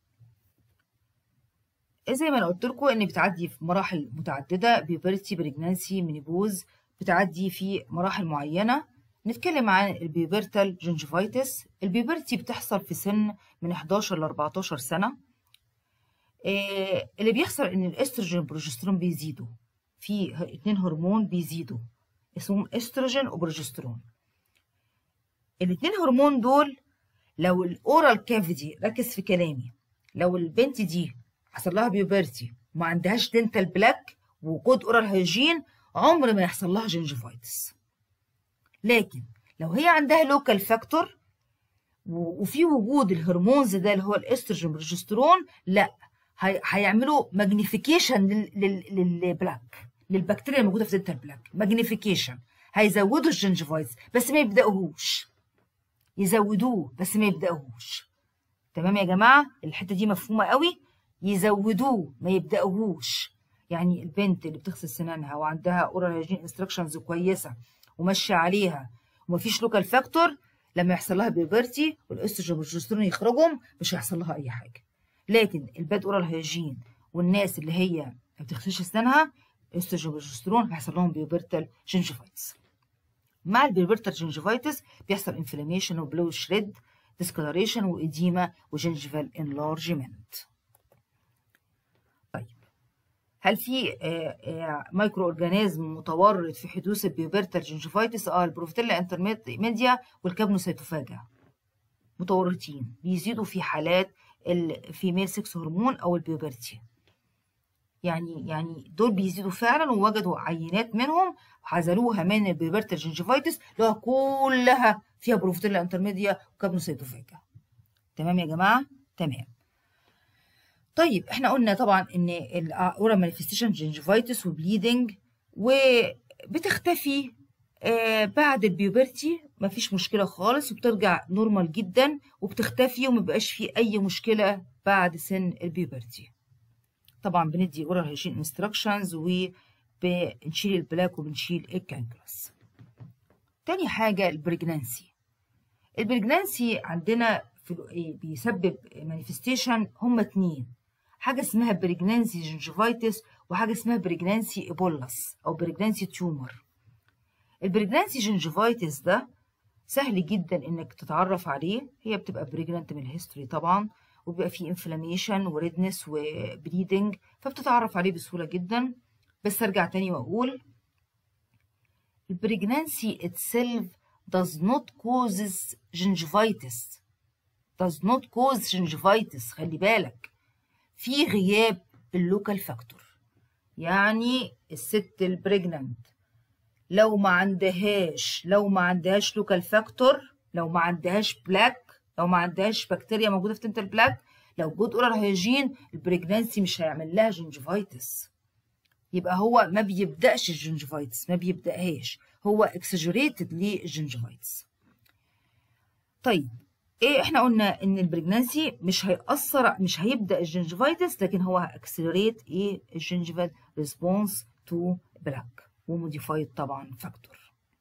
Speaker 1: زي ما انا قلت لكم ان بتعدي في مراحل متعدده بيوبرتي بريجنانسي مينيبوز بتعدي في مراحل معينه نتكلم عن البيوبرتال جنجفايتس البيوبرتي بتحصل في سن من 11 ل 14 سنه إيه اللي بيحصل ان الاستروجين والبروجسترون بيزيدوا في اتنين هرمون بيزيدوا اسمهم استروجين وبروجسترون الاتنين هرمون دول لو الاورال كافيتي ركز في كلامي لو البنت دي حصل لها بيوبرتي وما عندهاش دنتال بلاك وجود اورال هيجين عمر ما يحصل لها جنجفايتس لكن لو هي عندها لوكال فاكتور وفي وجود الهرمونز ده اللي هو الاستروجين والبروجسترون لا هيعملوا ماجنيفيكيشن للبلاك للبكتيريا الموجوده في دنتال بلاك ماجنيفيكيشن هيزودوا الجنجفايتس بس ما يبداوهوش يزودوه بس ما يبداوهوش تمام يا جماعه الحته دي مفهومه قوي يزودوه ما يبداوهوش يعني البنت اللي بتغسل سنانها وعندها اورال هيجين انستراكشنز كويسه وماشيه عليها ومفيش لوكال فاكتور لما يحصل لها بيبرتي والاستروجين والبروجسترون يخرجوا مش هيحصل لها اي حاجه لكن الباد اورال هيجين والناس اللي هي ما بتغسلش اسنانها الاستروجين والبروجسترون هيحصل لهم بيوبرتال جنجفايتس مع البيوبرتال جنجفايتس بيحصل انفلاميشن وبلو شريد ديسكولاريشن وإديمة وجنجفال انلارجمنت طيب هل في مايكرو اورجانيزم متورط في حدوث البيوبرتال جنجفايتس اه البروفتيلا انترميديا والكابنوسيتوفاجا متورطين بيزيدوا في حالات الفيميل سكس هرمون او البيوبرتي يعني يعني دول بيزيدوا فعلا ووجدوا عينات منهم وحذروها من البيوبرتال جنجفايتس اللي هو كلها فيها بروفتيلا انترميديا وكابنوسيتوفاجا تمام يا جماعه تمام طيب احنا قلنا طبعا ان الاورال مانيفستيشن جنجفايتس وبليدنج وبتختفي آه بعد البيوبرتي مفيش مشكلة خالص وبترجع نورمال جدا وبتختفي ومبقاش فيه أي مشكلة بعد سن البيوبرتي طبعا بندي اورال هيجين انستراكشنز وبنشيل البلاك وبنشيل الكانكرس تاني حاجة البريجنانسي البريجنانسي عندنا في بيسبب مانيفستيشن هما اتنين حاجة اسمها بريجنانسي جنجيفايتس وحاجة اسمها بريجنانسي ايبولس أو بريجنانسي تيومر البريجنانسي جنجيفايتس ده سهل جدا انك تتعرف عليه هي بتبقى بريجنانت من الهيستوري طبعا وبيبقى فيه انفلاميشن وريدنس وبليدنج فبتتعرف عليه بسهولة جدا بس ارجع تاني واقول البريجنانسي itself does not causes gingivitis does not cause gingivitis خلي بالك في غياب اللوكال فاكتور يعني الست البريجنانت لو ما عندهاش لو ما عندهاش لوكال فاكتور لو ما عندهاش بلاك لو ما عندهاش بكتيريا موجوده في تنت البلاك لو جود اورال هيجين البريجنانسي مش هيعمل لها جنجفايتس يبقى هو ما بيبداش الجنجفايتس ما بيبداهاش هو اكسجريتد للجنجفايتس طيب ايه احنا قلنا ان البريجنانسي مش هيأثر مش هيبدا الجنجفايتس لكن هو هيأكسلريت ايه الجنجفال ريسبونس تو بلاك وموديفايد طبعا فاكتور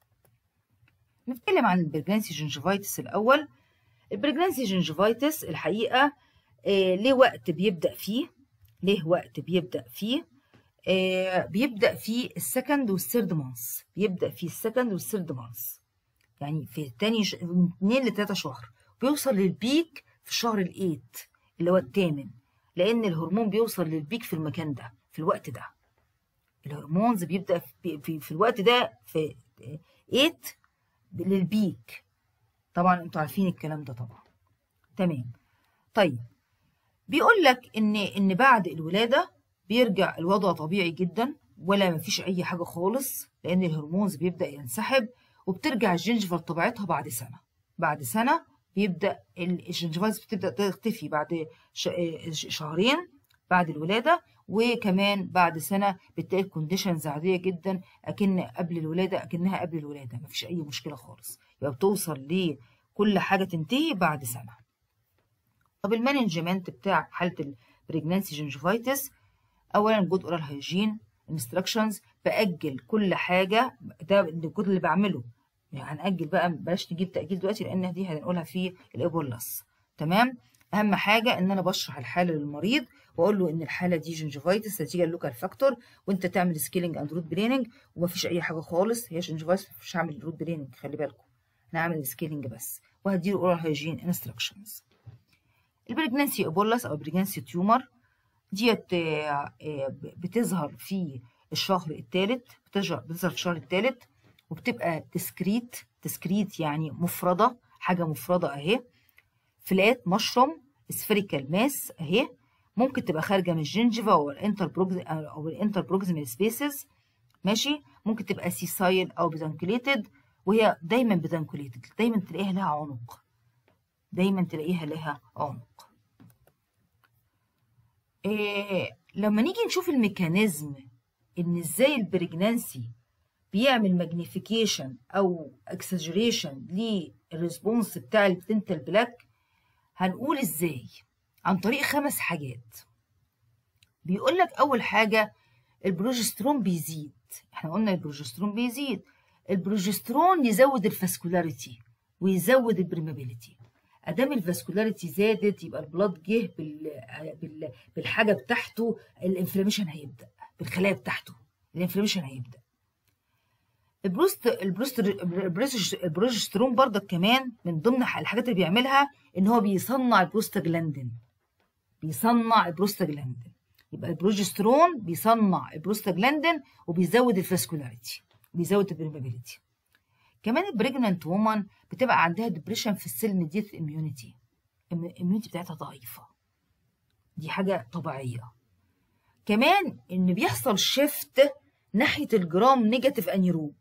Speaker 1: نتكلم عن البريجنانسي جنجفايتس الاول البريجنانسي جنجفايتس الحقيقه آه ليه وقت بيبدا فيه ليه وقت بيبدا فيه آه بيبدا في السكند والثيرد مانث بيبدا في السكند والثيرد مانث يعني في تاني ش... من 2 ل 3 شهر بيوصل للبيك في الشهر الايت اللي هو الثامن لان الهرمون بيوصل للبيك في المكان ده في الوقت ده الهرمونز بيبدا في, في, في الوقت ده في 8 للبيك طبعا انتوا عارفين الكلام ده طبعا تمام طيب بيقول لك ان ان بعد الولاده بيرجع الوضع طبيعي جدا ولا مفيش اي حاجه خالص لان الهرمونز بيبدا ينسحب وبترجع الجنجفه لطبيعتها بعد سنه بعد سنه بيبدا الجنجفايز بتبدا تختفي بعد شهرين بعد الولاده وكمان بعد سنه بتلاقي الكونديشنز عاديه جدا اكن قبل الولاده اكنها قبل الولاده مفيش اي مشكله خالص يبقى بتوصل لكل حاجه تنتهي بعد سنه طب المانجمنت بتاع حاله البريجنانسي جنجفايتس اولا جود اورال هيجين انستراكشنز باجل كل حاجه ده الجود اللي بعمله يعني هنأجل بقى بلاش نجيب تأجيل دلوقتي لأن دي هنقولها في الإيبولس تمام أهم حاجة إن أنا بشرح الحالة للمريض وأقول له إن الحالة دي جنجفايتس نتيجة اللوكال فاكتور وأنت تعمل سكيلينج أند روت بريننج ومفيش أي حاجة خالص هي جنجفايتس مش هعمل روت بريننج خلي بالكم أنا هعمل سكيلينج بس وهديله أورال هيجين انستراكشنز البريجنانسي إيبولس أو بريجنانسي تيومر ديت بتظهر في الشهر الثالث بتظهر في الشهر الثالث وبتبقى ديسكريت ديسكريت يعني مفردة حاجة مفردة أهي فلات مشروم سفيريكال ماس أهي ممكن تبقى خارجة من الجنجفا أو الانتر أو الانتر بروكسيمال سبيسز ماشي ممكن تبقى سيسايل أو بيدانكوليتد وهي دايما بيدانكوليتد دايما تلاقيها لها عنق دايما تلاقيها لها عنق إيه لما نيجي نشوف الميكانيزم ان ازاي البريجنانسي بيعمل ماجنيفيكيشن او اكسجريشن للريسبونس بتاع البتنتال بلاك هنقول ازاي عن طريق خمس حاجات بيقول لك اول حاجه البروجسترون بيزيد احنا قلنا البروجسترون بيزيد البروجسترون يزود الفاسكولاريتي ويزود البريمابيليتي ادام الفاسكولاريتي زادت يبقى البلاد جه بال... بال... بالحاجه بتاعته الانفلاميشن هيبدا بالخلايا بتاعته الانفلاميشن هيبدا البروست البروست البروجسترون برضك كمان من ضمن الحاجات اللي بيعملها ان هو بيصنع البروستاجلاندين بيصنع البروستاجلاندين يبقى البروجسترون بيصنع البروستاجلاندين وبيزود الفاسكولاريتي وبيزود البرمابيليتي كمان البريجننت وومن بتبقى عندها ديبريشن في السيل ميديت اميونيتي الاميونيتي بتاعتها ضعيفه دي حاجه طبيعيه كمان ان بيحصل شيفت ناحيه الجرام نيجاتيف انيروب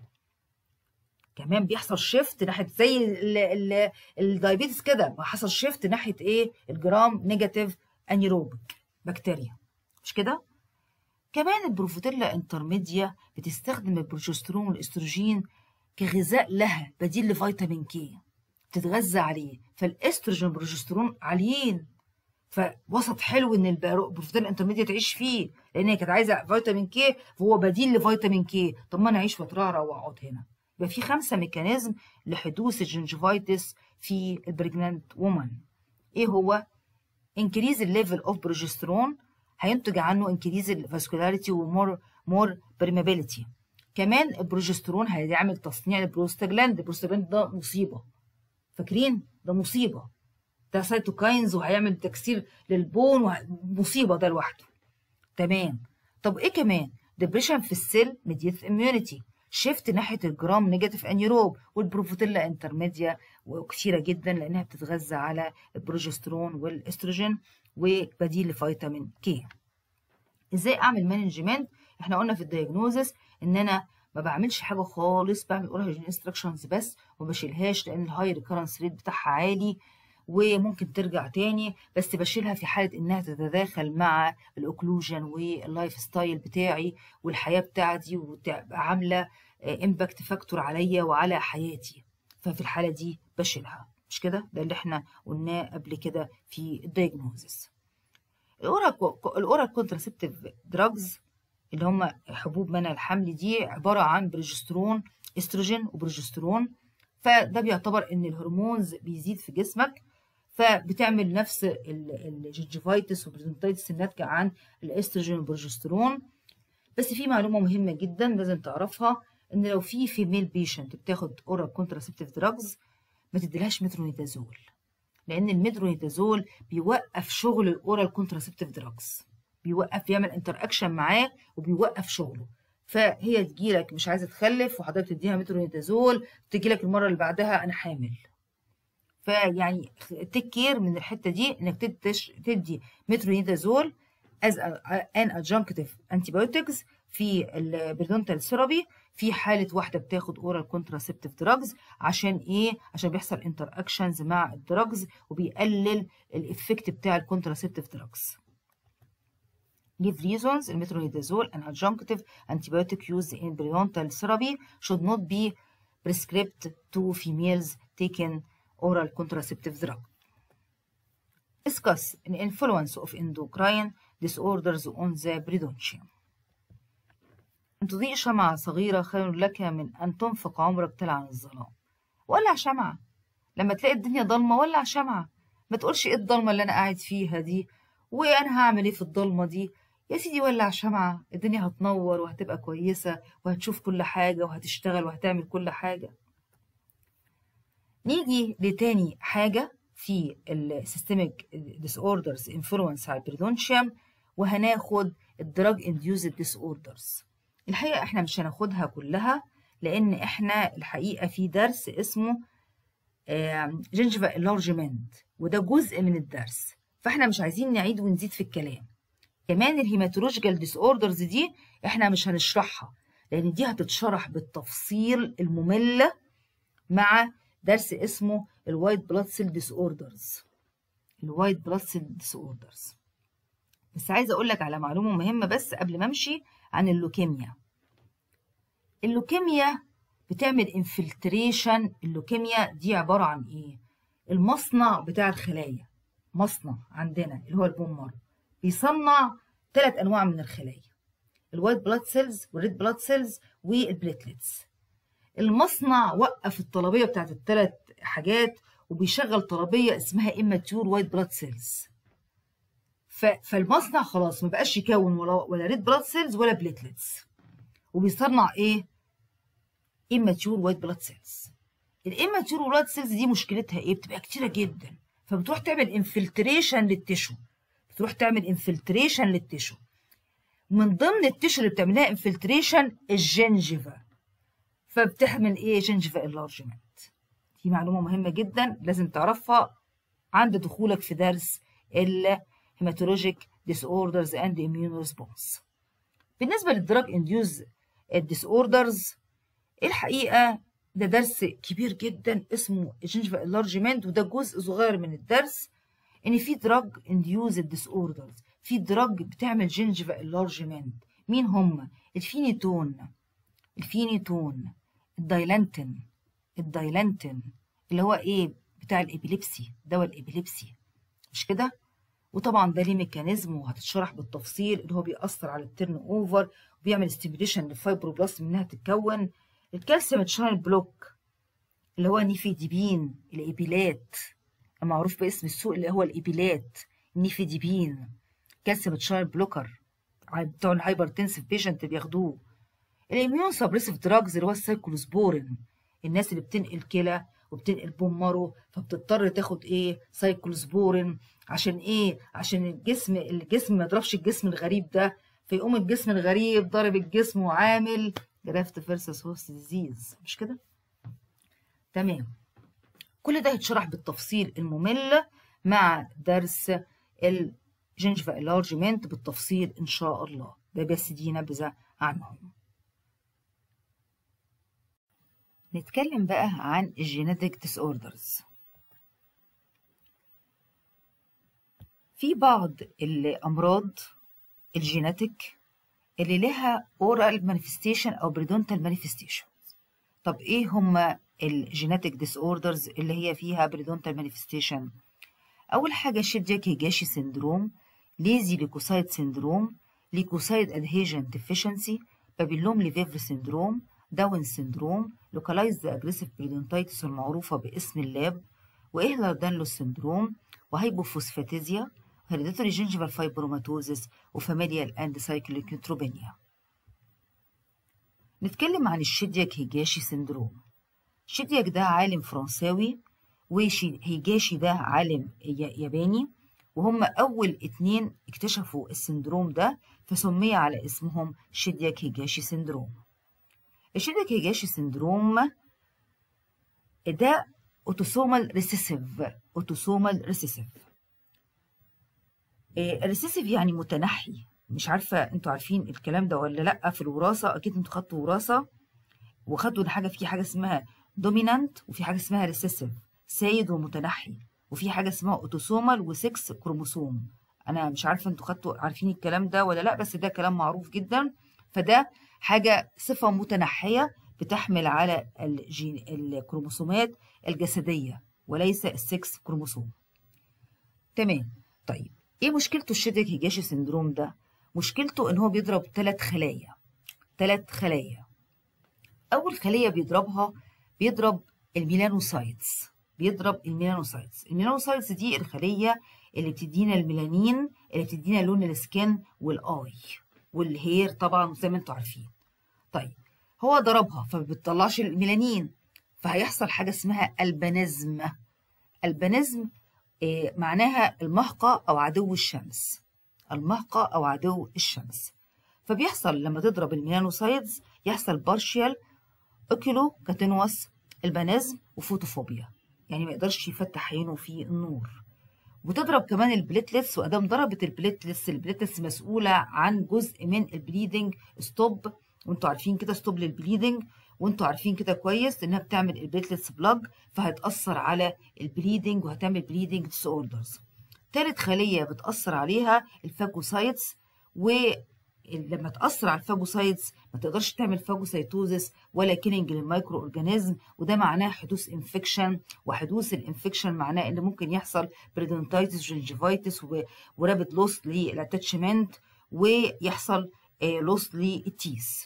Speaker 1: كمان بيحصل شيفت ناحيه زي الدايابيتس كده حصل شيفت ناحيه ايه الجرام نيجاتيف انيروبيك بكتيريا مش كده كمان البروفوتيلا انترميديا بتستخدم البروجسترون والاستروجين كغذاء لها بديل لفيتامين كي تتغذى عليه فالاستروجين والبروجسترون عاليين فوسط حلو ان البروفيتال انترميديا تعيش فيه لان هي كانت عايزه فيتامين كي فهو بديل لفيتامين كي طب ما انا اعيش واترعرع واقعد هنا يبقى في خمسه ميكانيزم لحدوث الجنجفايتس في البريجنانت وومن ايه هو increase الليفل اوف بروجسترون هينتج عنه increase الفاسكولاريتي ومور مور بريمابيليتي كمان البروجسترون هيعمل تصنيع البروستاجلاند البروستاجلاند ده مصيبه فاكرين ده مصيبه ده سيتوكاينز وهيعمل تكسير للبون مصيبه ده لوحده تمام طب ايه كمان ديبريشن في السيل ميديت اميونيتي شيفت ناحيه الجرام نيجاتيف انيروب والبروفوتيلا انترميديا وكثيره جدا لانها بتتغذى على البروجسترون والاستروجين وبديل لفيتامين كي ازاي اعمل مانجمنت احنا قلنا في الدايجنوزس ان انا ما بعملش حاجه خالص بعمل اورال انستراكشنز بس وما بشيلهاش لان الهاي ريكرنس ريت بتاعها عالي وممكن ترجع تاني بس بشيلها في حالة إنها تتداخل مع الأوكلوجن واللايف ستايل بتاعي والحياة بتاعتي وتبقى عاملة امباكت فاكتور عليا وعلى حياتي ففي الحالة دي بشيلها مش كده ده اللي احنا قلناه قبل كده في الدايجنوزس الاورال كونتراسبتيف دراجز اللي هم حبوب منع الحمل دي عبارة عن بروجسترون استروجين وبروجسترون فده بيعتبر ان الهرمونز بيزيد في جسمك فبتعمل نفس الجنجفايتس والبريزنتايتس الناتجه عن الاستروجين والبروجسترون بس في معلومه مهمه جدا لازم تعرفها ان لو في فيميل بيشنت بتاخد اورال كونتراسبتيف دراجز ما تديلهاش مترونيدازول لان المترونيدازول بيوقف شغل الاورال كونتراسبتيف دراجز بيوقف بيعمل انتر اكشن معاه وبيوقف شغله فهي تجيلك مش عايزه تخلف وحضرتك تديها مترونيدازول تجيلك المره اللي بعدها انا حامل فيعني تيك كير من الحته دي انك تدي مترونيدازول از ان ادجنكتيف انتيبيوتكس في البريدونتال ثيرابي في حاله واحده بتاخد اورال كونتراسبتيف دراجز عشان ايه عشان بيحصل انتر اكشنز مع الدراجز وبيقلل الافكت بتاع الكونتراسبتيف دراجز give reasons المترونيدازول an adjunctive antibiotic used in periodontal therapy should not be prescribed to females taking oral contraceptive drug. Discuss the influence of endocrine disorders on the periodontium. أن تضيء شمعة صغيرة خير لك من أن تنفق عمرك تلعن الظلام. ولع شمعة. لما تلاقي الدنيا ضلمة ولع شمعة. ما تقولش إيه الضلمة اللي أنا قاعد فيها دي وأنا هعمل إيه في الضلمة دي يا سيدي ولع شمعة الدنيا هتنور وهتبقى كويسة وهتشوف كل حاجة وهتشتغل وهتعمل كل حاجة نيجي لتاني حاجة في السيستميك ديس اوردرز انفلونس على البريدونشيوم وهناخد الدراج انديوزد ديس اوردرز الحقيقة احنا مش هناخدها كلها لان احنا الحقيقة في درس اسمه جنجفا انلارجمنت وده جزء من الدرس فاحنا مش عايزين نعيد ونزيد في الكلام كمان الهيماتولوجيكال ديس اوردرز دي احنا مش هنشرحها لان دي هتتشرح بالتفصيل المملة مع درس اسمه الوايت بلاد سيل ديس اوردرز الوايت بلاد سيل ديس اوردرز بس عايزه اقول لك على معلومه مهمه بس قبل ما امشي عن اللوكيميا اللوكيميا بتعمل انفلتريشن اللوكيميا دي عباره عن ايه المصنع بتاع الخلايا مصنع عندنا اللي هو البومر بيصنع ثلاث انواع من الخلايا الوايت بلاد سيلز والريد بلاد سيلز والبليتلتس المصنع وقف الطلبيه بتاعت الثلاث حاجات وبيشغل طلبيه اسمها immature وايت بلاد سيلز فالمصنع خلاص ما بقاش يكون ولا ولا ريد بلاد سيلز ولا بليتلتس وبيصنع ايه immature وايت بلاد سيلز الاماتيور بلاد سيلز دي مشكلتها ايه بتبقى كتيره جدا فبتروح تعمل انفلتريشن للتشو بتروح تعمل انفلتريشن للتشو من ضمن التشو اللي بتعملها انفلتريشن الجنجفا فبتعمل ايه جنجفا انلارجمنت دي معلومه مهمه جدا لازم تعرفها عند دخولك في درس الهيماتولوجيك ديس اوردرز اند اميون ريسبونس بالنسبه للدراج انديوز الديس اوردرز الحقيقه ده درس كبير جدا اسمه جنجفا انلارجمنت وده جزء صغير من الدرس ان في دراج انديوز ديس اوردرز في دراج بتعمل جنجفا انلارجمنت مين هم الفينيتون الفينيتون الدايلانتين الدايلانتين اللي هو ايه بتاع الابيليبسي دواء الابيليبسي مش كده وطبعا ده ليه ميكانيزم وهتتشرح بالتفصيل اللي هو بيأثر على التيرن اوفر وبيعمل ستيميوليشن للفايبروبلاست انها تتكون الكالسيوم تشانل بلوك اللي هو نيفيديبين الايبيلات المعروف باسم السوق اللي هو الايبيلات نيفيديبين كالسيوم تشانل بلوكر بتوع الهايبرتنسيف بيشنت بياخدوه الاميون سبريسيف دراجز اللي هو السايكلوسبورين الناس اللي بتنقل كلى وبتنقل بومارو فبتضطر تاخد ايه سايكلوسبورين عشان ايه عشان الجسم الجسم ما يضربش الجسم الغريب ده فيقوم الجسم الغريب ضارب الجسم وعامل جرافت فيرسس هوست ديزيز مش كده تمام كل ده هيتشرح بالتفصيل الممل مع درس الجنجفا انلارجمنت بالتفصيل ان شاء الله ده بس دي نبذه عنهم نتكلم بقى عن الجينيتك ديس اوردرز في بعض الامراض الجينيتك اللي لها اورال مانيفستيشن او بريدونتال مانيفستيشن طب ايه هما الجينيتك ديس اوردرز اللي هي فيها بريدونتال مانيفستيشن اول حاجه شيدجاك هيجاشي سندروم ليزي ليكوسايد سندروم ليكوسايد ادهيجن ديفيشنسي بابيلوم ليفيفر سندروم داون سندروم لوكالايزد اجريسيف بريدونتايتس المعروفه باسم اللاب واهلر دانلو سندروم وهايبوفوسفاتيزيا هيريديتوري جينجيفال فايبروماتوزيس وفاميليال اند سايكليك نيوتروبينيا نتكلم عن الشيدياك هيجاشي سندروم شيدياك ده عالم فرنساوي وهيجاشي ده عالم ياباني وهم أول اتنين اكتشفوا السندروم ده فسمي على اسمهم شيدياك هيجاشي سندروم الشيدياك هيجاشي سندروم ده اوتوسومال ريسيسيف اوتوسومال ريسيسيف الريسيسيف يعني متنحي مش عارفه انتوا عارفين الكلام ده ولا لا في الوراثه اكيد انتوا خدتوا وراثه وخدوا حاجه في حاجه اسمها دومينانت وفي حاجه اسمها ريسيسيف سيد ومتنحي وفي حاجه اسمها اوتوسومال وسكس كروموسوم انا مش عارفه انتوا خدتوا عارفين الكلام ده ولا لا بس ده كلام معروف جدا فده حاجه صفه متنحيه بتحمل على الجين الكروموسومات الجسديه وليس السكس كروموسوم تمام طيب ايه مشكلته الشيدك هيجاشي سندروم ده مشكلته ان هو بيضرب ثلاث خلايا ثلاث خلايا اول خليه بيضربها بيضرب الميلانوسايتس بيضرب الميلانوسايتس الميلانوسايتس دي الخليه اللي بتدينا الميلانين اللي بتدينا لون السكن والاي والهير طبعا زي ما انتوا عارفين طيب هو ضربها فما بتطلعش الميلانين فهيحصل حاجه اسمها البانيزم البانيزم إيه معناها المهقة أو عدو الشمس المهقة أو عدو الشمس فبيحصل لما تضرب الميلانوسايدز يحصل بارشيال اوكيلو كاتينوس البانيزم وفوتوفوبيا يعني ما يقدرش يفتح عينه في النور وتضرب كمان البليتلتس وادام ضربت البليتلتس البليتلتس مسؤوله عن جزء من البليدنج ستوب وانتوا عارفين كده ستوب للبليدنج وانتوا عارفين كده كويس انها بتعمل البليتلتس بلاج فهتاثر على البليدنج وهتعمل بليدنج ديس اوردرز تالت خليه بتاثر عليها الفاجوسايتس ولما تاثر على الفاجوسايتس ما تقدرش تعمل فاجوسايتوزس ولا كيلينج للمايكرو اورجانيزم وده معناه حدوث انفكشن وحدوث الانفكشن معناه ان ممكن يحصل بريدونتايتس جنجيفايتس ورابد لوس للاتاتشمنت ويحصل لوس للتيس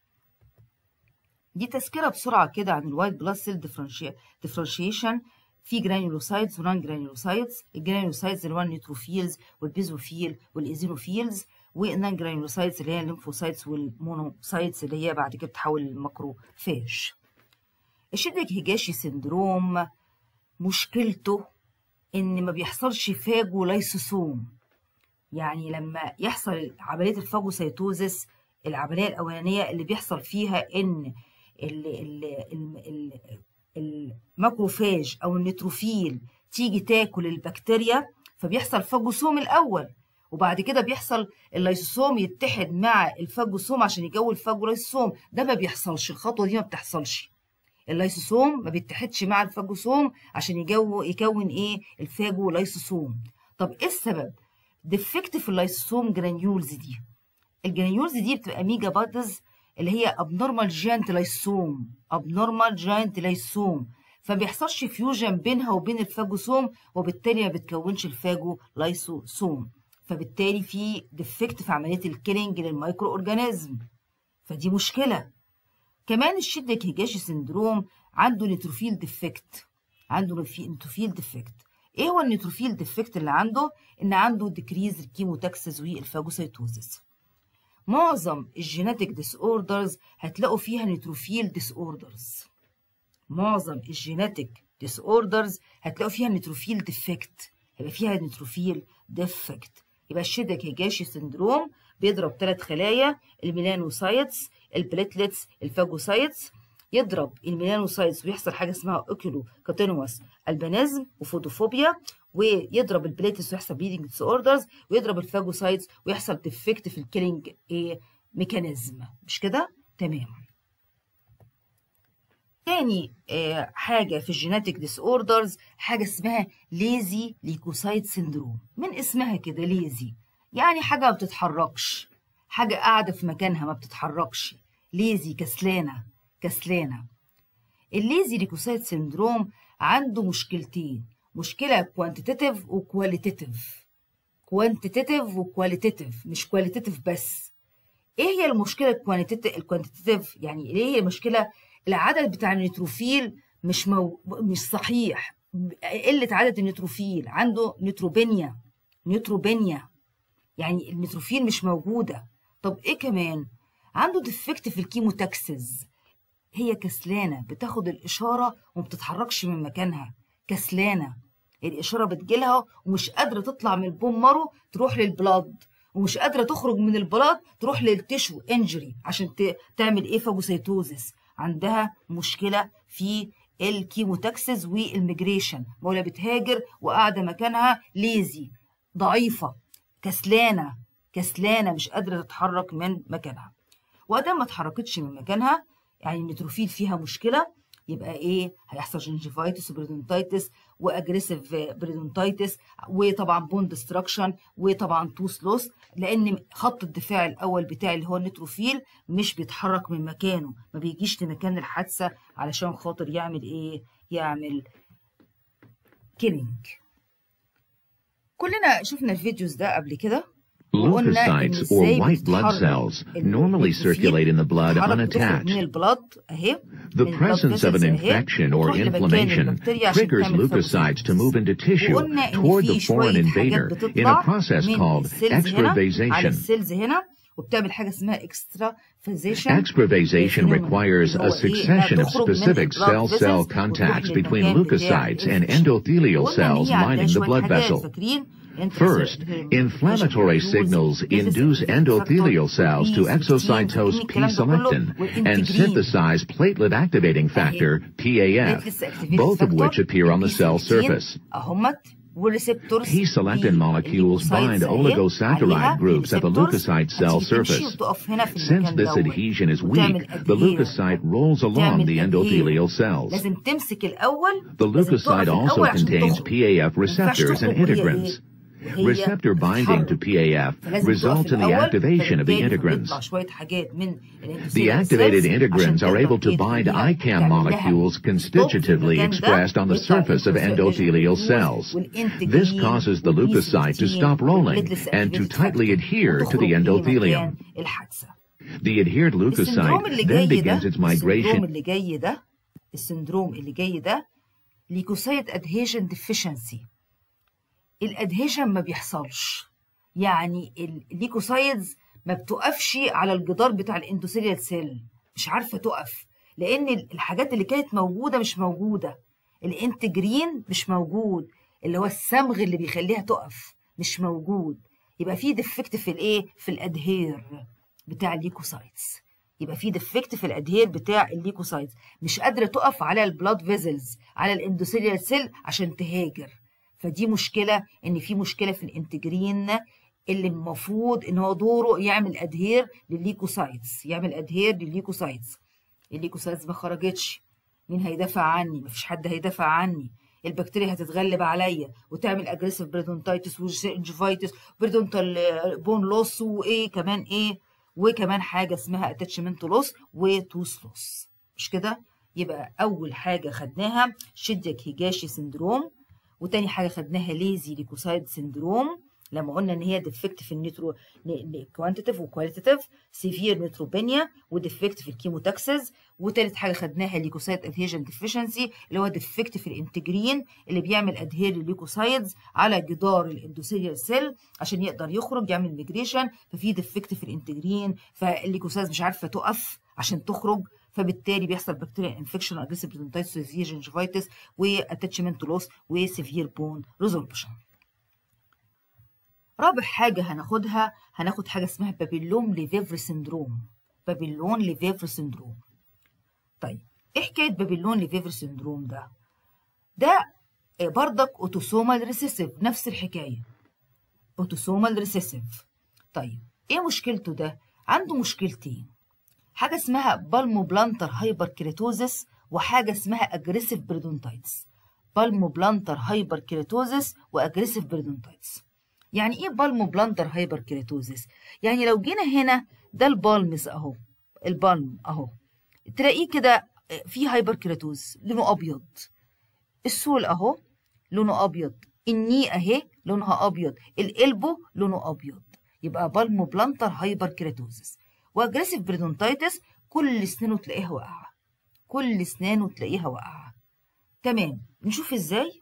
Speaker 1: دي تذكره بسرعه كده عن الوايت بلاد سيل ديفرنشيشن في جرانيولوسايتس ونون جرانيولوسايتس الجرانيولوسايتس اللي هو النيوتروفيلز والبيزوفيل والايزينوفيلز والنون جرانيولوسايتس اللي هي الليمفوسايتس والمونوسايتس اللي هي بعد كده بتتحول للماكروفاج الشيدك هيجاشي سندروم مشكلته ان ما بيحصلش فاجو ليسوسوم يعني لما يحصل عمليه الفاجوسيتوزس العمليه الاولانيه اللي بيحصل فيها ان الماكروفاج او النيتروفيل تيجي تاكل البكتيريا فبيحصل فاجوسوم الاول وبعد كده بيحصل الليسوسوم يتحد مع الفاجوسوم عشان يكون الفاجوليسوم ده ما بيحصلش الخطوه دي ما بتحصلش الليسوسوم ما بيتحدش مع الفاجوسوم عشان يجو يكون ايه الفاجو ليسوسوم طب ايه السبب ديفكت في اللايسوسوم جرانيولز دي الجرانيولز دي بتبقى ميجا بادز اللي هي abnormal giant lysosome abnormal giant lysosome فما بيحصلش فيوجن بينها وبين الفاجوسوم وبالتالي ما بتكونش الفاجو لايسوسوم فبالتالي في ديفكت في عمليه الكيلينج للمايكرو اورجانيزم فدي مشكله كمان الشدك هيجاشي سندروم عنده نيتروفيل ديفكت عنده نيتروفيل ديفكت ايه هو النيتروفيل ديفكت اللي عنده ان عنده ديكريز الكيموتاكسس والفاجوسيتوزس معظم الجينيتك ديس اوردرز هتلاقوا فيها نيتروفيل ديس اوردرز معظم الجينيتك ديس اوردرز هتلاقوا فيها نيتروفيل ديفكت هيبقى فيها نيتروفيل ديفكت يبقى الشدك هيجاشي سندروم بيضرب ثلاث خلايا الميلانوسايتس البليتلتس الفاجوسايتس يضرب الميلانوسايتس ويحصل حاجه اسمها اوكيلو كاتينوس البانيزم وفوتوفوبيا ويضرب البليتس ويحصل بليدنج ديس اوردرز ويضرب الفاجوسايتس ويحصل ديفكت في الكيلينج ايه ميكانيزم مش كده تمام تاني آه حاجة في الجيناتيك ديس اوردرز حاجة اسمها ليزي ليكوسايت سيندروم من اسمها كده ليزي يعني حاجة ما بتتحركش حاجة قاعدة في مكانها ما بتتحركش ليزي كسلانة كسلانة الليزي ليكوسايت سيندروم عنده مشكلتين مشكلة كوانتيتيف وكواليتيتيف كوانتيتيف وكواليتيتيف مش كواليتيتيف بس ايه هي المشكلة الكوانتيتيف يعني ايه هي المشكلة العدد بتاع النيتروفيل مش مو... مش صحيح قلة عدد النيتروفيل عنده نيتروبينيا نيتروبينيا يعني النيتروفيل مش موجودة طب ايه كمان عنده ديفكت في الكيموتاكسز هي كسلانة بتاخد الإشارة وما بتتحركش من مكانها كسلانة الإشارة بتجيلها ومش قادرة تطلع من البون مارو تروح للبلاد ومش قادرة تخرج من البلاد تروح للتشو انجري عشان تعمل ايه فاجوسيتوزس عندها مشكلة في الكيموتاكسز والميجريشن ولا بتهاجر وقاعدة مكانها ليزي ضعيفة كسلانة كسلانة مش قادرة تتحرك من مكانها وقدام ما اتحركتش من مكانها يعني النيتروفيل فيها مشكلة يبقى ايه هيحصل جنجيفايتس وبريدونتايتس واجريسيف بريدونتايتس وطبعا بون ديستراكشن وطبعا توث لوس لان خط الدفاع الاول بتاعي اللي هو النيتروفيل مش بيتحرك من مكانه ما بيجيش لمكان الحادثه علشان خاطر يعمل ايه يعمل كيلينج كلنا شفنا الفيديوز ده قبل كده
Speaker 4: Leukocytes or white blood cells normally circulate in the blood unattached. The presence of an infection or inflammation triggers leukocytes to move into tissue toward the foreign invader in a process called extravasation.
Speaker 1: وبتعمل حاجه اسمها
Speaker 4: Extravasation requires a succession of specific cell-cell contacts between leukocytes and endothelial cells lining the blood vessel. First, inflammatory signals induce endothelial cells to exocytose P-selectin and synthesize platelet activating factor, PAF, both of which appear on the cell surface. P-selectin molecules bind oligosaccharide groups at the leukocyte cell surface. Since this adhesion is weak, the leukocyte rolls along the endothelial cells. The leukocyte also contains PAF receptors and integrins. Receptor binding to PAF results in the activation of the integrins. The activated integrins are able to bind ICAM molecules constitutively expressed on the surface of endothelial cells. This causes the leukocyte to stop rolling and to tightly adhere to the endothelium. The adhered leukocyte then begins its migration.
Speaker 1: السندروم اللي جاي ده ليكوسايت ادهيشن ديفيشنسي الادهيشن ما بيحصلش يعني الليكوسايدز ما بتقفش على الجدار بتاع الاندوثيليال سيل مش عارفه تقف لان الحاجات اللي كانت موجوده مش موجوده الانتجرين مش موجود اللي هو الصمغ اللي بيخليها تقف مش موجود يبقى في ديفكت في الايه في الادهير بتاع الليكوسايتس يبقى في ديفكت في الادهير بتاع الليكوسايتس مش قادره تقف على البلاد فيزلز على الاندوثيليال سيل عشان تهاجر فدي مشكلة إن في مشكلة في الانتجرين اللي المفروض إن هو دوره يعمل أدهير للليكوسايتس يعمل أدهير للليكوسايتس الليكوسايتس ما خرجتش مين هيدافع عني مفيش حد هيدافع عني البكتيريا هتتغلب عليا وتعمل اجريسيف بريدونتايتس وجنجيفايتس بريدونتال بون لوس وايه كمان ايه وكمان حاجه اسمها اتاتشمنت لوس وتوث لوس مش كده يبقى اول حاجه خدناها شيدياك هيجاشي سندروم وتاني حاجه خدناها ليزي ليكوسايد سندروم لما قلنا ان هي ديفكت في النيترو كوانتيتيف وكواليتيف سيفير نيتروبينيا وديفكت في الكيموتاكسز وتالت حاجه خدناها ليكوسايد ادهيجن ديفيشنسي اللي هو ديفكت في الانتجرين اللي بيعمل ادهير لليكوسايدز على جدار الاندوثيليال سيل عشان يقدر يخرج يعمل ميجريشن ففي ديفكت في الانتجرين فالليكوسايدز مش عارفه تقف عشان تخرج فبالتالي بيحصل بكتيريا انفكشن اجريسيف بريدونتايتس وسيفير جنجفايتس واتاتشمنت لوس وسيفير بون ريزولبشن رابع حاجة هناخدها هناخد حاجة اسمها بابيلوم ليفيفر سندروم بابيلون ليفيفر سندروم طيب ايه حكاية بابيلون ليفيفر سندروم ده؟ ده بردك اوتوسومال ريسيسيف نفس الحكاية اوتوسومال ريسيسيف طيب ايه مشكلته ده؟ عنده مشكلتين حاجة اسمها بالمو بلانتر هايبر كيراتوزس وحاجة اسمها اجريسيف بريدونتايتس بالمو بلانتر هايبر كيراتوزس واجريسيف بريدونتايتس يعني ايه بالمو بلانتر هايبر كيراتوزس يعني لو جينا هنا ده البالمز اهو البالم اهو تلاقيه كده في هايبر كيراتوز لونه ابيض السول اهو لونه ابيض الني اهي لونها ابيض القلبو لونه ابيض يبقى بالمو بلانتر هايبر كيراتوزس واجريسيف بريدونتايتس كل سنانه تلاقيها واقعه كل سنانه تلاقيها واقعه تمام نشوف ازاي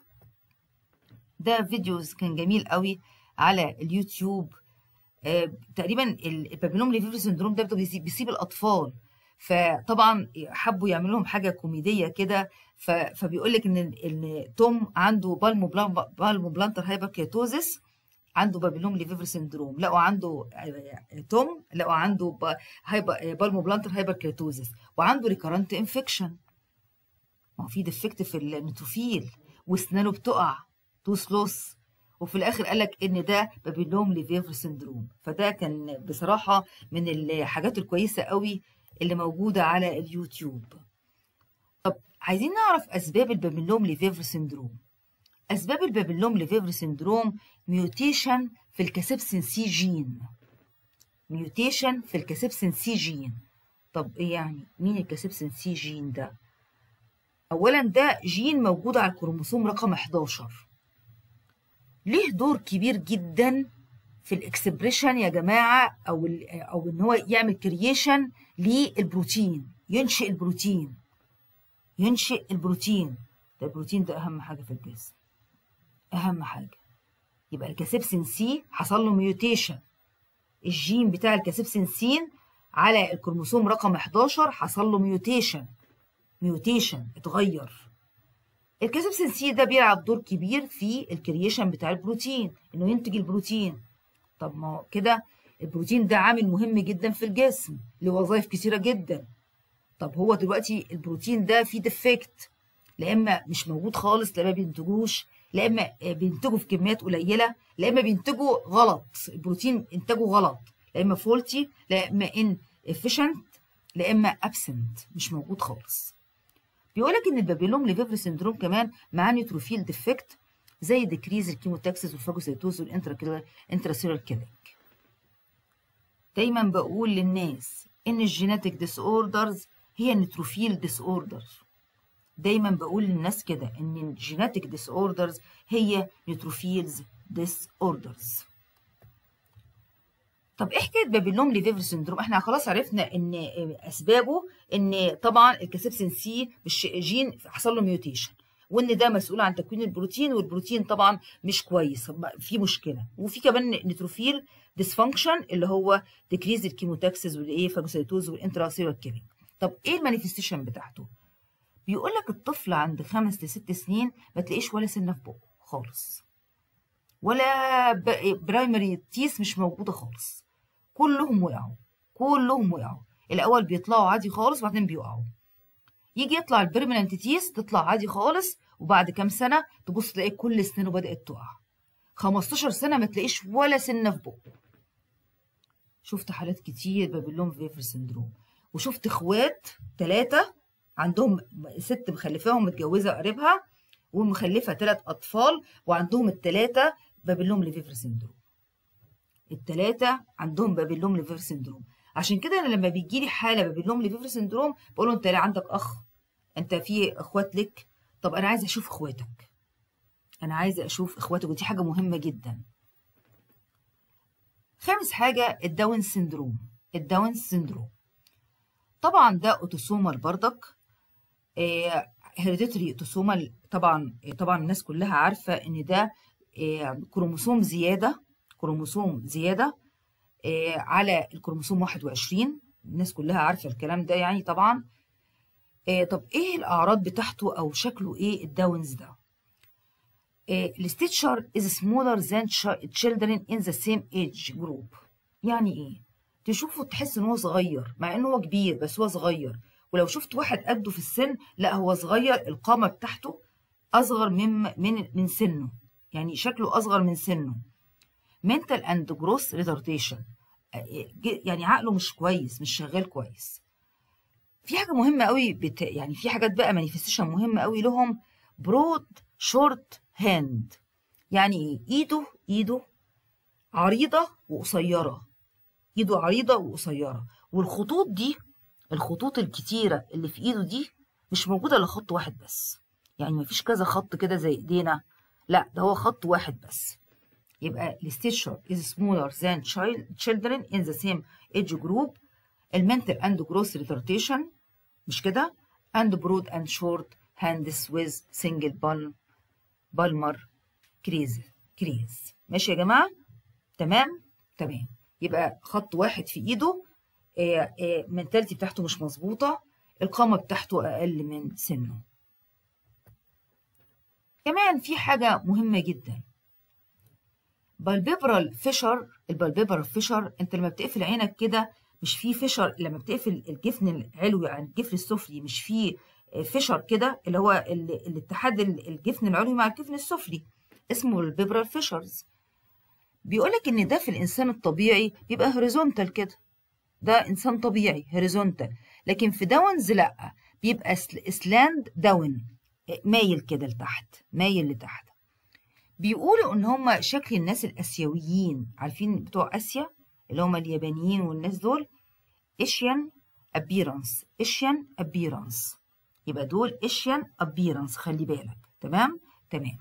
Speaker 1: ده فيديوز كان جميل قوي على اليوتيوب آه تقريبا البابيلوم ليفيفر سندروم ده بيسيب, بيسيب الاطفال فطبعا حبوا يعملوا لهم حاجه كوميديه كده فبيقول لك ان ان توم عنده بالمو بالمو بلانتر هايبركيتوزس عنده بابيلوم ليفيفر سندروم لقوا عنده توم لقوا عنده بالمو بلانتر هايبركيتوزس وعنده ريكارنت انفكشن ما هو في ديفكت في النيتروفيل واسنانه بتقع توث لوس وفي الاخر قال لك ان ده بابيلوم ليفيفر سندروم فده كان بصراحه من الحاجات الكويسه قوي اللي موجوده على اليوتيوب طب عايزين نعرف اسباب البابيلوم ليفيفر سندروم اسباب البابيلوم ليفيفر سندروم ميوتيشن في الكاسبسين سي جين ميوتيشن في الكاسبسين سي جين طب ايه يعني مين الكاسبسين سي جين ده اولا ده جين موجود على الكروموسوم رقم 11 ليه دور كبير جدا في الاكسبريشن يا جماعه او او ان هو يعمل كرييشن للبروتين ينشئ البروتين ينشئ البروتين ده البروتين ده اهم حاجه في الجسم اهم حاجه يبقى الكاسبسين سي حصل له ميوتيشن الجين بتاع الكاسبسين سين على الكروموسوم رقم 11 حصل له ميوتيشن ميوتيشن اتغير الكاسبسين سي ده بيلعب دور كبير في الكرييشن بتاع البروتين انه ينتج البروتين طب ما كده البروتين ده عامل مهم جدا في الجسم لوظائف كتيره جدا طب هو دلوقتي البروتين ده فيه ديفكت لا اما مش موجود خالص لا ما بينتجوش لا اما بينتجوا في كميات قليله لا اما بينتجوا غلط البروتين انتاجه غلط لا اما فولتي لا اما ان افيشنت لا اما ابسنت مش موجود خالص بيقول لك ان البابيلوم ليفيفر سندروم كمان معاه نيوتروفيل ديفكت زي ديكريز الكيموتاكسس والفاجوسيتوز والانتراسيلر كيلينج دايما بقول للناس ان الجيناتيك ديس اوردرز هي نيوتروفيل ديس اوردر دايما بقول للناس كده ان الجيناتيك ديس اوردرز هي نيوتروفيلز ديس اوردرز طب ايه حكايه بابيلوم ليفيفر سندروم احنا خلاص عرفنا ان اسبابه ان طبعا الكاسبسين سي مش جين حصل له ميوتيشن وان ده مسؤول عن تكوين البروتين والبروتين طبعا مش كويس في مشكله وفي كمان نيتروفيل ديسفانكشن اللي هو ديكريز الكيموتاكسس والايه فاجوسيتوز والانتراسيلر كيلينج طب ايه المانيفستيشن بتاعته بيقول لك الطفل عند خمس لست سنين ما تلاقيش ولا سنه في بقه خالص ولا برايمري تيس مش موجوده خالص كلهم وقعوا كلهم وقعوا الاول بيطلعوا عادي خالص وبعدين بيقعوا يجي يطلع البيرمننت تيس تطلع عادي خالص وبعد كام سنه تبص تلاقي كل سنانه بدات تقع 15 سنه ما تلاقيش ولا سنه في بقه شفت حالات كتير بابيلوم فيفر سندروم وشفت اخوات ثلاثه عندهم ست مخلفاهم متجوزه قريبها ومخلفه ثلاث اطفال وعندهم الثلاثه بابيلوم ليفيفر سندروم الثلاثه عندهم بابيلوم ليفيفر سندروم عشان كده انا لما بيجي لي حاله ببين لهم ليفيفر سندروم بقول له انت عندك اخ انت في اخوات لك طب انا عايزه اشوف اخواتك انا عايزه اشوف اخواتك ودي حاجه مهمه جدا خامس حاجه الداون سندروم الداون سندروم طبعا ده اوتوسومال بردك هيريديتري اوتوسومال طبعا طبعا الناس كلها عارفه ان ده كروموسوم زياده كروموسوم زياده على الكروموسوم 21 الناس كلها عارفه الكلام ده يعني طبعا طب ايه الاعراض بتاعته او شكله ايه الداونز ده الستيتشر is smaller than children in the same age group يعني ايه تشوفه تحس ان هو صغير مع ان هو كبير بس هو صغير ولو شفت واحد قده في السن لا هو صغير القامه بتاعته اصغر من من من سنه يعني شكله اصغر من سنه mental and gross retardation يعني عقله مش كويس مش شغال كويس في حاجه مهمه قوي بت... يعني في حاجات بقى مانيفستيشن مهمه قوي لهم برود شورت هاند يعني ايه ايده ايده عريضه وقصيره ايده عريضه وقصيره والخطوط دي الخطوط الكتيره اللي في ايده دي مش موجوده الا خط واحد بس يعني مفيش كذا خط كده زي ايدينا لا ده هو خط واحد بس يبقى الستيتشر is smaller than child, children in the same age group المنتال and gross retardation مش كده and broad and short hands with single palm palmar crease crease ماشي يا جماعة تمام تمام يبقى خط واحد في ايده المنتاليتي بتاعته مش مظبوطة القامة بتاعته أقل من سنه كمان في حاجة مهمة جدا بالبيبرال فيشر البالبيبرال فيشر انت لما بتقفل عينك كده مش في فيشر لما بتقفل الجفن العلوي عن الجفن السفلي مش في فيشر كده اللي هو الاتحاد الجفن العلوي مع الجفن السفلي اسمه البيبرال فيشرز بيقولك ان ده في الانسان الطبيعي بيبقى هوريزونتال كده ده انسان طبيعي هوريزونتال لكن في داونز لا بيبقى سلاند داون مايل كده لتحت مايل لتحت بيقولوا ان هم شكل الناس الاسيويين عارفين بتوع اسيا اللي هم اليابانيين والناس دول ايشيان ابيرانس ايشيان ابيرانس يبقى دول ايشيان ابيرانس خلي بالك تمام تمام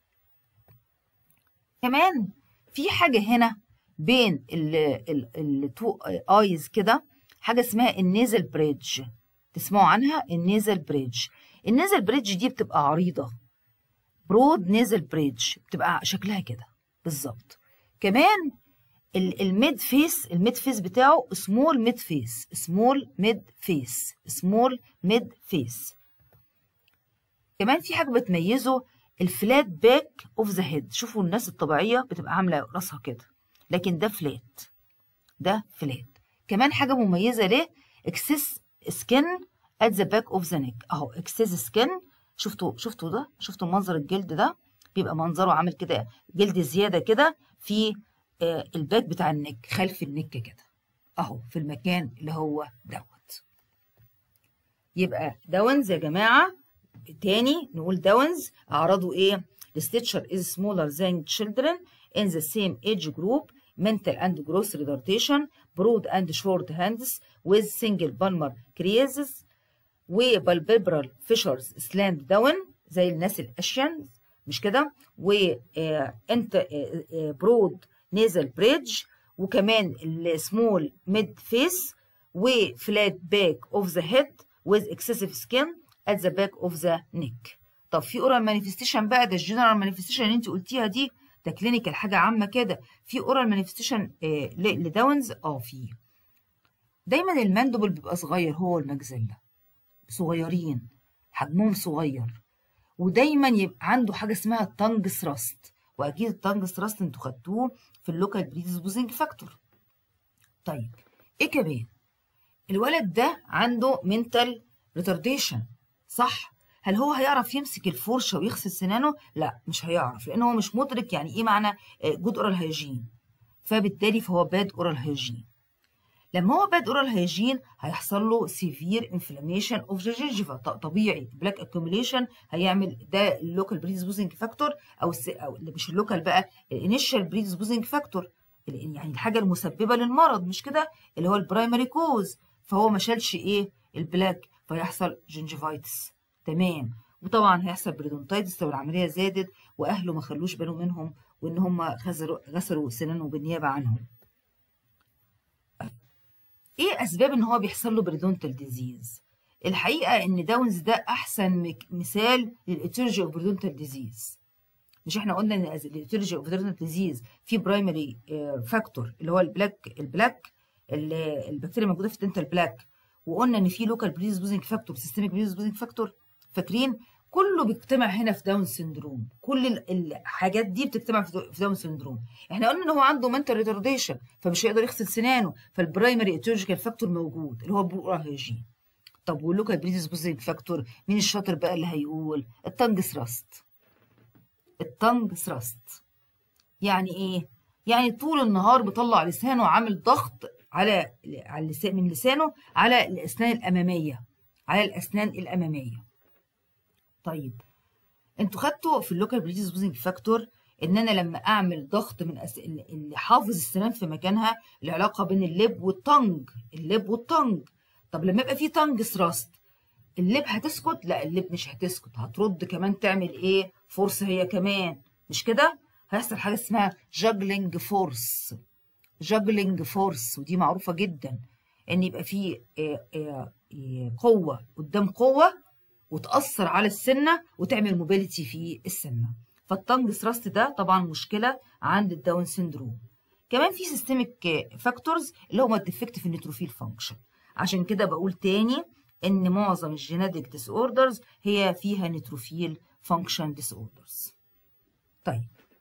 Speaker 1: كمان في حاجه هنا بين التو ايز كده حاجه اسمها النيزل بريدج تسمعوا عنها النيزل بريدج النيزل بريدج دي بتبقى عريضه برود نيزل بريدج بتبقى شكلها كده بالظبط كمان الميد فيس الميد فيس بتاعه سمول ميد فيس سمول ميد فيس سمول ميد فيس كمان في حاجه بتميزه الفلات باك اوف ذا هيد شوفوا الناس الطبيعيه بتبقى عامله راسها كده لكن ده فلات ده فلات كمان حاجه مميزه ليه اكسس سكين ات ذا باك اوف ذا نيك اهو اكسس سكين شفتوا شفتوا ده شفتوا منظر الجلد ده بيبقى منظره عامل كده جلد زياده كده في آه الباك بتاع النك خلف النك كده اهو في المكان اللي هو دوت يبقى داونز يا جماعه تاني نقول داونز اعراضه ايه الستيتشر is smaller than children in the same age group mental and gross retardation broad and short hands with single palmar creases وبالبيبرال فيشرز سلاند داون زي الناس الاشيان مش كده وانت برود نيزل بريدج وكمان السمول ميد فيس وفلات باك اوف ذا هيد with excessive skin at the back of the neck طب في اورال مانيفستيشن بقى ده الجنرال مانيفستيشن اللي انت قلتيها دي ده كلينيكال حاجه عامه كده في اورال مانيفستيشن لداونز اه في دايما الماندبل بيبقى صغير هو المجزله صغيرين حجمهم صغير ودايما يبقى عنده حاجه اسمها التانج ثراست واكيد التانج ثراست انتوا خدتوه في اللوكال بريدسبوزنج فاكتور طيب ايه كمان الولد ده عنده منتال ريتارديشن صح هل هو هيعرف يمسك الفرشه ويغسل سنانه لا مش هيعرف لان هو مش مدرك يعني ايه معنى جود اورال هيجين فبالتالي فهو باد اورال هيجين لما هو باد اورال هيجين هيحصل له سيفير انفلاميشن اوف ذا جينجيفا طبيعي بلاك اكيوميليشن هيعمل ده اللوكال بريدسبوزنج فاكتور او الس... او مش اللوكال بقى الانيشال بريدسبوزنج فاكتور يعني الحاجه المسببه للمرض مش كده اللي هو البرايمري كوز فهو ما شالش ايه البلاك فيحصل جنجيفايتس تمام وطبعا هيحصل بريدونتايتس لو العمليه زادت واهله ما خلوش بالهم منهم وان هم غسلوا غسلوا سنانهم بالنيابه عنهم ايه اسباب ان هو بيحصل له بريدونتال ديزيز الحقيقه ان داونز ده احسن مثال للاتيولوجي اوف بريدونتال ديزيز مش احنا قلنا ان الاتيولوجي اوف بريدونتال ديزيز في برايمري فاكتور اللي هو البلاك البلاك البكتيريا موجوده في الدنتال بلاك وقلنا ان في لوكال بريديسبوزنج فاكتور سيستميك بريديسبوزنج فاكتور فاكرين كله بيجتمع هنا في داون سيندروم كل الحاجات دي بتجتمع في داون سيندروم احنا قلنا ان هو عنده منتال ريتارديشن فمش هيقدر يغسل سنانه فالبرايمري ايتيولوجيكال فاكتور موجود اللي هو البرورال هيجين طب واللوكال بريديسبوزنج فاكتور مين الشاطر بقى اللي هيقول التنج ثراست التنج ثراست يعني ايه يعني طول النهار بيطلع لسانه عامل ضغط على على اللسان من لسانه على الاسنان الاماميه على الاسنان الاماميه طيب انتوا خدتوا في اللوكال بريديسبوزنج فاكتور ان انا لما اعمل ضغط من أس... اللي حافظ السنان في مكانها العلاقه بين اللب والتنج اللب والتنج طب لما يبقى في تنج ثراست اللب هتسكت لا اللب مش هتسكت هترد كمان تعمل ايه فورس هي كمان مش كده هيحصل حاجه اسمها جاجلينج فورس جاجلينج فورس ودي معروفه جدا ان يبقى في قوه قدام قوه وتاثر على السنه وتعمل موبيليتي في السنه فالتنج ثراست ده طبعا مشكله عند الداون سيندروم كمان في سيستميك فاكتورز اللي هم الديفكتيف النيتروفيل فانكشن عشان كده بقول تاني ان معظم الجينيتك ديس اوردرز هي فيها نيتروفيل فانكشن ديس اوردرز طيب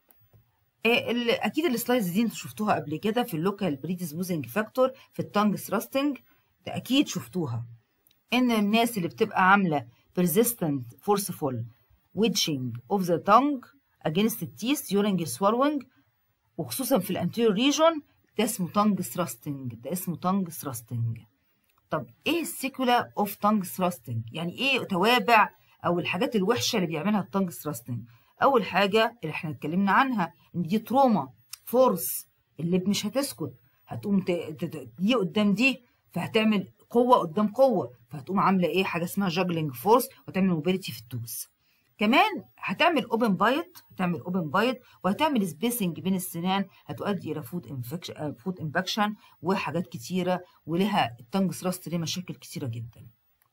Speaker 1: اكيد السلايدز دي انتوا شفتوها قبل كده في اللوكال بريديسبوزنج فاكتور في التانج ثراستنج ده اكيد شفتوها ان الناس اللي بتبقى عامله persistent forceful wedging of the tongue against the teeth during swallowing وخصوصا في الانتيريور ريجون ده اسمه tongue thrusting ده اسمه tongue thrusting طب ايه السيكولا اوف tongue thrusting يعني ايه توابع او الحاجات الوحشه اللي بيعملها التانج thrusting اول حاجه اللي احنا اتكلمنا عنها ان دي تروما فورس اللب مش هتسكت هتقوم دي قدام دي فهتعمل قوه قدام قوه فهتقوم عامله ايه حاجه اسمها جاجلينج فورس وتعمل موبيليتي في التوز كمان هتعمل اوبن بايت هتعمل اوبن بايت وهتعمل سبيسنج بين السنان هتؤدي الى فود انفكشن فود انفكشن وحاجات كتيره ولها التنج ثراست ليه مشاكل كتيره جدا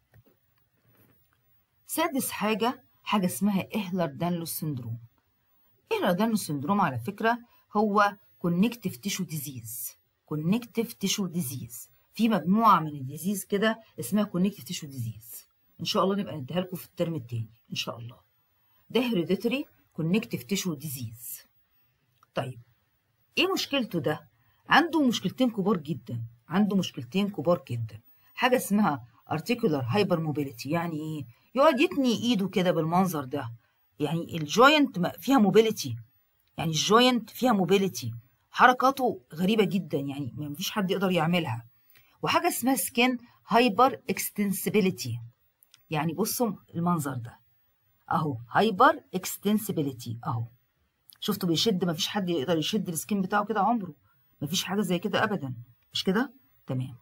Speaker 1: سادس حاجه حاجه اسمها اهلر دانلوس سندروم اهلر دانلوس سندروم على فكره هو كونكتيف تيشو ديزيز كونكتيف تيشو ديزيز في مجموعه من الديزيز كده اسمها كونكتيف تيشو ديزيز ان شاء الله نبقى نديها لكم في الترم التاني ان شاء الله ده هيريديتري كونكتيف تيشو ديزيز طيب ايه مشكلته ده عنده مشكلتين كبار جدا عنده مشكلتين كبار جدا حاجه اسمها ارتيكولار هايبر موبيليتي يعني ايه يقعد يتني ايده كده بالمنظر ده يعني الجوينت فيها موبيليتي يعني الجوينت فيها موبيليتي حركاته غريبه جدا يعني ما فيش حد يقدر يعملها وحاجه اسمها سكين هايبر اكستنسبيليتي يعني بصوا المنظر ده اهو هايبر اكستنسبيليتي اهو شفتوا بيشد مفيش حد يقدر يشد السكين بتاعه كده عمره مفيش حاجه زي كده ابدا مش كده تمام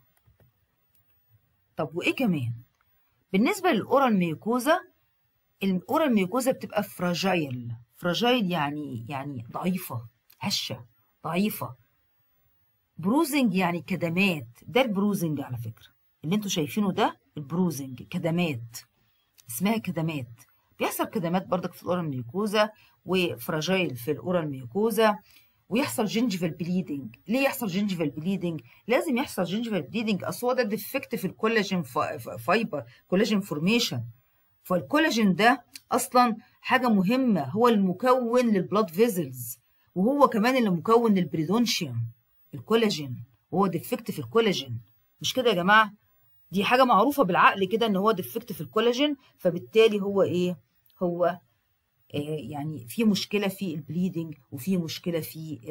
Speaker 1: طب وايه كمان بالنسبه للاورال ميوكوزا الاورال ميوكوزا بتبقى فراجايل فراجايل يعني يعني ضعيفه هشه ضعيفه بروزنج يعني كدمات ده البروزنج على فكره اللي انتوا شايفينه ده البروزنج كدمات اسمها كدمات بيحصل كدمات بردك في الاورال ميوكوزا وفراجايل في الاورال ميوكوزا ويحصل جينجيفال بليدنج ليه يحصل جينجيفال بليدنج لازم يحصل جينجيفال بليدنج اصل هو ده ديفكت في الكولاجين فايبر كولاجين فورميشن فالكولاجين ده اصلا حاجه مهمه هو المكون للبلاد فيزلز وهو كمان اللي مكون للبريدونشيوم الكولاجين وهو ديفكت في الكولاجين مش كده يا جماعه دي حاجه معروفه بالعقل كده ان هو ديفكت في الكولاجين فبالتالي هو ايه هو يعني في مشكله في البليدنج وفي مشكله في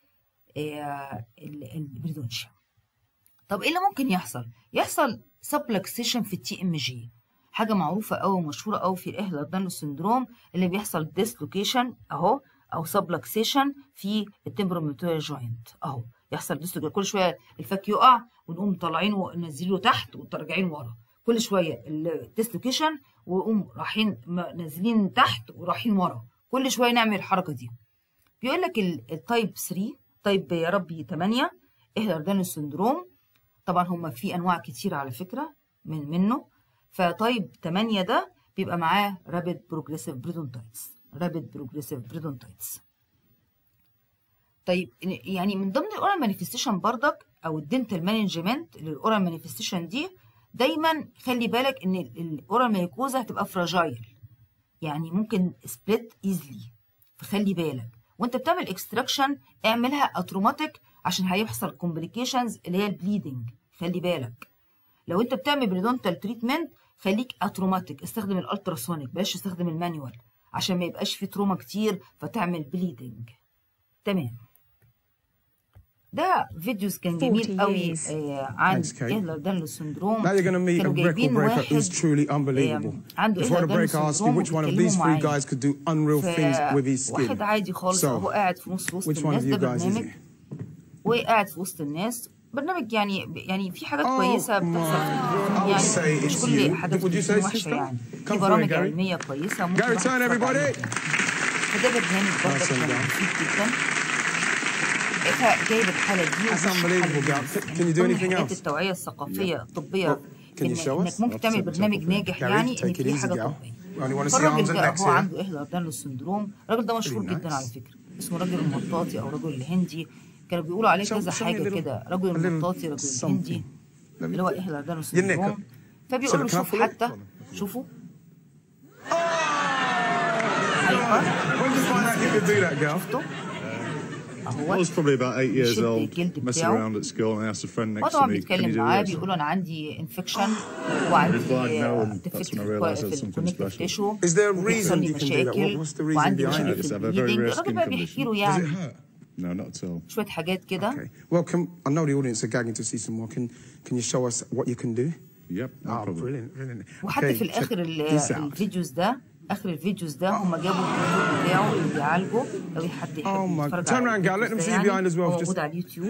Speaker 1: البريدونشيا طب ايه اللي ممكن يحصل يحصل سبلكسيشن في التي ام جي حاجه معروفه قوي ومشهوره قوي في الاهلر دانلو سندروم اللي بيحصل ديسلوكيشن اهو او سبلكسيشن في التمبروميتوريال جوينت اهو يحصل ديستوجيا كل شويه الفك يقع ونقوم طالعينه وننزله تحت وراجعين ورا كل شويه الديسلوكيشن ونقوم رايحين نازلين تحت ورايحين ورا كل شويه نعمل الحركه دي بيقول لك التايب 3 تايب يا ربي 8 اهلر سندروم طبعا هم في انواع كتير على فكره من منه فتايب 8 ده بيبقى معاه رابيد بروجريسيف بريدونتايتس رابيد بروجريسيف بريدونتايتس طيب يعني من ضمن الاورال مانيفستيشن بردك او الدنتال مانجمنت للاورال مانيفستيشن دي دايما خلي بالك ان الاورال ميكوزا هتبقى فراجايل يعني ممكن سبليت ايزلي فخلي بالك وانت بتعمل اكستراكشن اعملها اتروماتيك عشان هيحصل كومبليكيشنز اللي هي البليدنج خلي بالك لو انت بتعمل بريدونتال تريتمنت خليك اتروماتيك استخدم الالتراسونيك بلاش تستخدم المانيوال عشان ما يبقاش في تروما كتير فتعمل بليدنج تمام ده فيديوز كان جميل قوي آه عن اهلر دانلو سندروم كانوا جايبين واحد آه عنده اهلر دانلو سندروم بيتكلموا معاه واحد عادي خالص وهو قاعد في نص وسط الناس ده برنامج وقاعد في وسط الناس برنامج يعني يعني في حاجات كويسه بتحصل يعني مش كل حاجه بتكون وحشه يعني في برامج علميه كويسه ممكن فده برنامج برضه كان مفيد جدا جايب الحاله دي من حاجات التوعيه الثقافيه الطبيه انك ممكن تعمل برنامج ناجح يعني انك دي حاجه طبيه فالراجل ده هو عنده اهلر دانلو سندروم الراجل ده مشهور جدا على فكره اسمه راجل المطاطي او رجل الهندي كانوا بيقولوا عليه كذا حاجه كده رجل المطاطي رجل الهندي اللي هو اهلر دانلو سندروم فبيقول له شوف حتى شوفوا ايوه شفتوا
Speaker 5: I was probably about eight years old, messing around at school, and I asked a friend next to me,
Speaker 1: can you do معاه بيقول انا عندي انفكشن وعندي ديفكت في الكونكتيف تيشو
Speaker 5: Is there a reason you can do that?
Speaker 1: مشاكل
Speaker 5: What's the reason
Speaker 1: وعندي
Speaker 5: behind
Speaker 1: مشاكل
Speaker 5: it?
Speaker 1: في
Speaker 5: I have a very
Speaker 1: البليدنج
Speaker 5: rare
Speaker 1: الراجل
Speaker 5: skin
Speaker 1: بقى بيحكي له
Speaker 5: condition. Does it
Speaker 1: يعني
Speaker 5: hurt? No, not at all.
Speaker 1: شويه حاجات كده
Speaker 6: Okay. Well, can, I know the audience are gagging to see some more. Can can you show us what you can do?
Speaker 5: Yep, no
Speaker 6: Oh,
Speaker 5: problem.
Speaker 6: brilliant, brilliant.
Speaker 1: وحتى
Speaker 6: Okay,
Speaker 1: في الاخر
Speaker 6: check
Speaker 1: ال-
Speaker 6: this out.
Speaker 1: الفيديوز ده اخر الفيديوز ده هم جابوا الدكتور بتاعه اللي بيعالجه لو حد يحب
Speaker 6: Oh my-
Speaker 1: يتفرج
Speaker 6: Turn
Speaker 1: على
Speaker 6: around, Gal. Let them
Speaker 1: الفيديوز
Speaker 6: see you
Speaker 1: ده
Speaker 6: behind as well.
Speaker 1: هو
Speaker 6: Just-
Speaker 1: موجود على اليوتيوب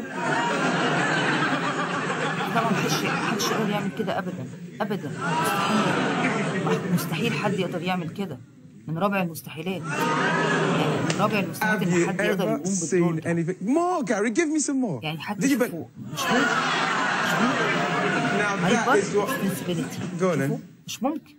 Speaker 1: طبعا محدش محدش يقدر يعمل كده ابدا ابدا مستحيل مستحيل حد يقدر يعمل كده من رابع المستحيلات يعني من رابع المستحيلات
Speaker 6: Have
Speaker 1: ان
Speaker 6: you
Speaker 1: حد يقدر
Speaker 6: ever
Speaker 1: يقوم
Speaker 6: seen
Speaker 1: بالدور ده
Speaker 6: anything? More, Gary. Give me some more.
Speaker 1: يعني حد
Speaker 6: Did you? But
Speaker 1: يشوفه مش ممكن مش ممكن
Speaker 6: now
Speaker 1: هايبر
Speaker 6: that is what.
Speaker 1: سنسبيليتي
Speaker 6: Go on then.
Speaker 1: شوفوا مش ممكن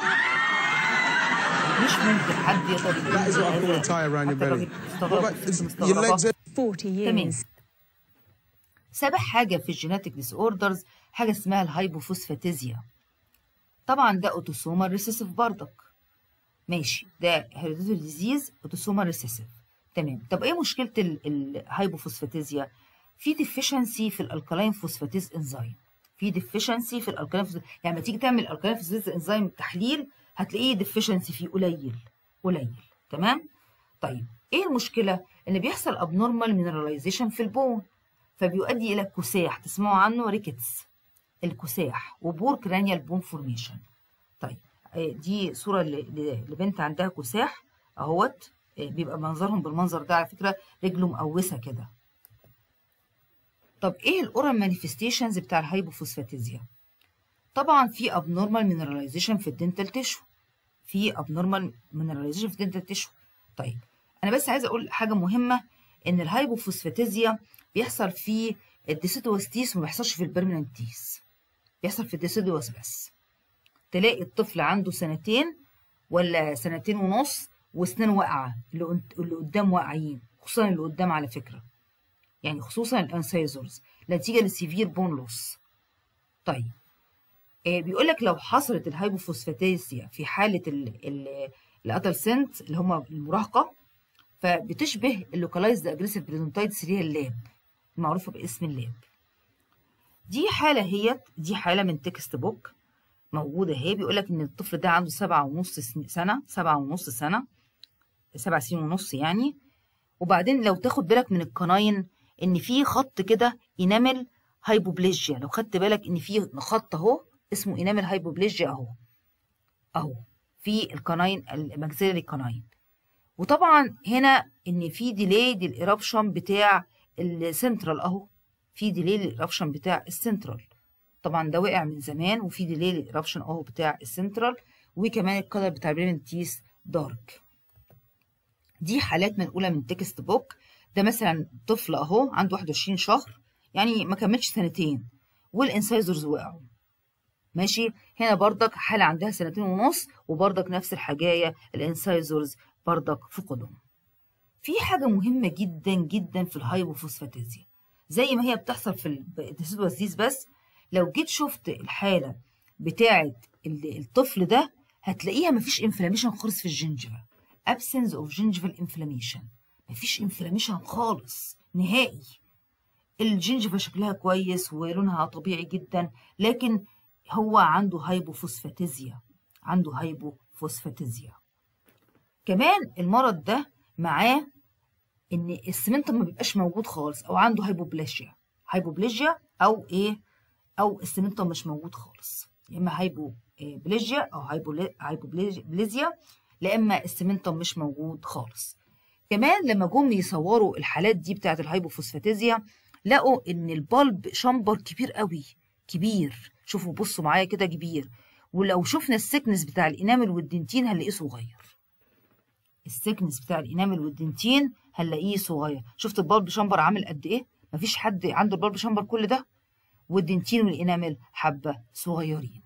Speaker 1: مش ممكن حد يقدر يقوم
Speaker 6: That is what I call a
Speaker 1: بهذا.
Speaker 6: tie around your
Speaker 1: حتى
Speaker 6: belly.
Speaker 1: الراجل
Speaker 6: What
Speaker 1: استغرب
Speaker 6: about
Speaker 1: الست
Speaker 6: is- your legs?
Speaker 1: مستغربة.
Speaker 6: Are,
Speaker 7: 40
Speaker 1: تمام
Speaker 7: years.
Speaker 1: سابع حاجة في الجيناتيك ديس اوردرز حاجة اسمها الهايبوفوسفاتيزيا طبعا ده اوتوسومال ريسيسيف بردك ماشي ده هيريديتري ديزيز اوتوسومال ريسيسيف تمام طب ايه مشكلة الهايبوفوسفاتيزيا في ديفيشنسي في الالكالين فوسفاتيز انزيم في ديفيشنسي في الالكالين فوسفاتيز يعني لما تيجي تعمل الالكالين فوسفاتيز انزيم تحليل هتلاقيه ديفيشنسي فيه قليل قليل تمام طيب ايه المشكله ان بيحصل ابنورمال مينراليزيشن في البون فبيؤدي الى كساح تسمعوا عنه ريكتس الكساح وبور كرانيال بون فورميشن طيب آه، دي صوره ل- ل- لبنت عندها كساح اهوت آه، بيبقى منظرهم بالمنظر ده على فكره رجله مقوسه كده طب ايه الاورال مانيفستيشنز بتاع الهايبوفوسفاتيزيا طبعا في ابنورمال مينراليزيشن في الدنتال تيشو في ابنورمال مينراليزيشن في الدنتال تيشو طيب انا بس عايزه اقول حاجه مهمه ان الهايبوفوسفاتيزيا بيحصل في الديسيدوس تيس وما بيحصلش في البرمننت تيس بيحصل في الديسيدوس بس تلاقي الطفل عنده سنتين ولا سنتين ونص واسنان واقعه اللي قد- اللي قدام واقعين خصوصا اللي قدام على فكره يعني خصوصا الانسايزرز نتيجه للسيفير بون لوس طيب آه بيقول لك لو حصلت الهايبوفوسفاتيزيا في حاله الادلسنت اللي هم المراهقه فبتشبه اللوكالايزد اجريسيف بريدونتايتس اللي هي اللاب المعروفه باسم اللاب دي حاله هي دي حاله من تكست بوك موجوده اهي بيقول لك ان الطفل ده عنده سبعة ونص سن- سنه سبعة ونص سنه سبع سنين ونص يعني وبعدين لو تاخد بالك من القناين ان في خط كده انامل هايبوبليجيا لو خدت بالك ان في خط اهو اسمه انامل هايبوبليجيا اهو اهو في القناين المجزري قناين وطبعا هنا ان في ديلي للإيرابشن بتاع السنترال اهو في ديلي للإيرابشن بتاع السنترال طبعا ده وقع من زمان وفي ديلي للإيرابشن اهو بتاع السنترال وكمان الكلر بتاع البريمنتيس دارك دي حالات منقولة من تكست بوك ده مثلا طفل اهو عنده 21 شهر يعني ما كملش سنتين والانسايزرز وقعوا ماشي هنا بردك حالة عندها سنتين ونص وبردك نفس الحكاية الانسايزرز بردك فقدهم في حاجة مهمة جدا جدا في الهايبوفوسفاتيزيا زي ما هي بتحصل في الديسيدوزيز بس لو جيت شفت الحالة بتاعة الطفل ده هتلاقيها مفيش انفلاميشن خالص في الجنجفة absence of gingival inflammation مفيش انفلاميشن خالص نهائي الجنجفة شكلها كويس ولونها طبيعي جدا لكن هو عنده هايبوفوسفاتيزيا عنده هايبوفوسفاتيزيا كمان المرض ده معاه ان السمنتم ما بيبقاش موجود خالص او عنده هايبوبليجيا هايبوبليجيا او ايه او السمنتم مش موجود خالص يا اما هايبوبليجيا او هايبوبليزيا لا اما السمنتم مش موجود خالص كمان لما جم يصوروا الحالات دي بتاعت الهايبوفوسفاتيزيا لقوا ان البلب شمبر كبير قوي كبير شوفوا بصوا معايا كده كبير ولو شفنا السكنس بتاع الانامل والدنتين هنلاقيه صغير السكنس بتاع الانامل والدنتين هنلاقيه صغير شفت البلب شمبر عامل قد ايه مفيش حد عنده البلب شمبر كل ده والدنتين والانامل حبه صغيرين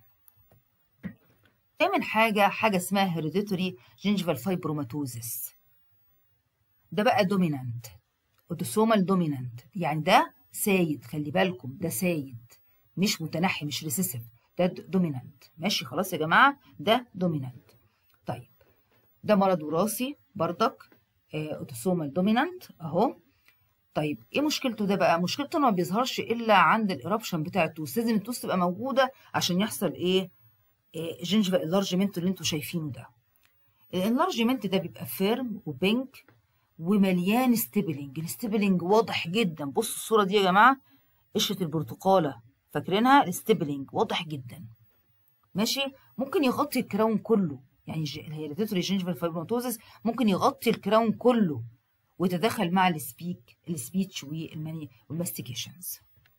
Speaker 1: تامن حاجه حاجه اسمها هيريديتوري جينجيفال فايبروماتوزيس ده بقى دومينانت اوتوسومال دومينانت يعني ده سايد خلي بالكم ده سايد مش متنحي مش ريسيسيف ده دومينانت ماشي خلاص يا جماعه ده دومينانت طيب ده مرض وراثي بردك اوتوسومال دومينانت اهو طيب ايه مشكلته ده بقى مشكلته انه ما بيظهرش الا عند الايرابشن بتاع التوس لازم التوس تبقى موجوده عشان يحصل ايه, إيه جينجفا انلارجمنت اللي انتوا شايفينه ده الانلارجمنت ده بيبقى فيرم وبينك ومليان ستيبلنج الستيبلنج واضح جدا بصوا الصوره دي يا جماعه قشره البرتقاله فاكرينها الستيبلنج واضح جدا ماشي ممكن يغطي الكراون كله يعني الهيريديتوري جينجفال فايبروماتوزس ممكن يغطي الكراون كله ويتدخل مع السبيك السبيتش والماني والماستيكيشنز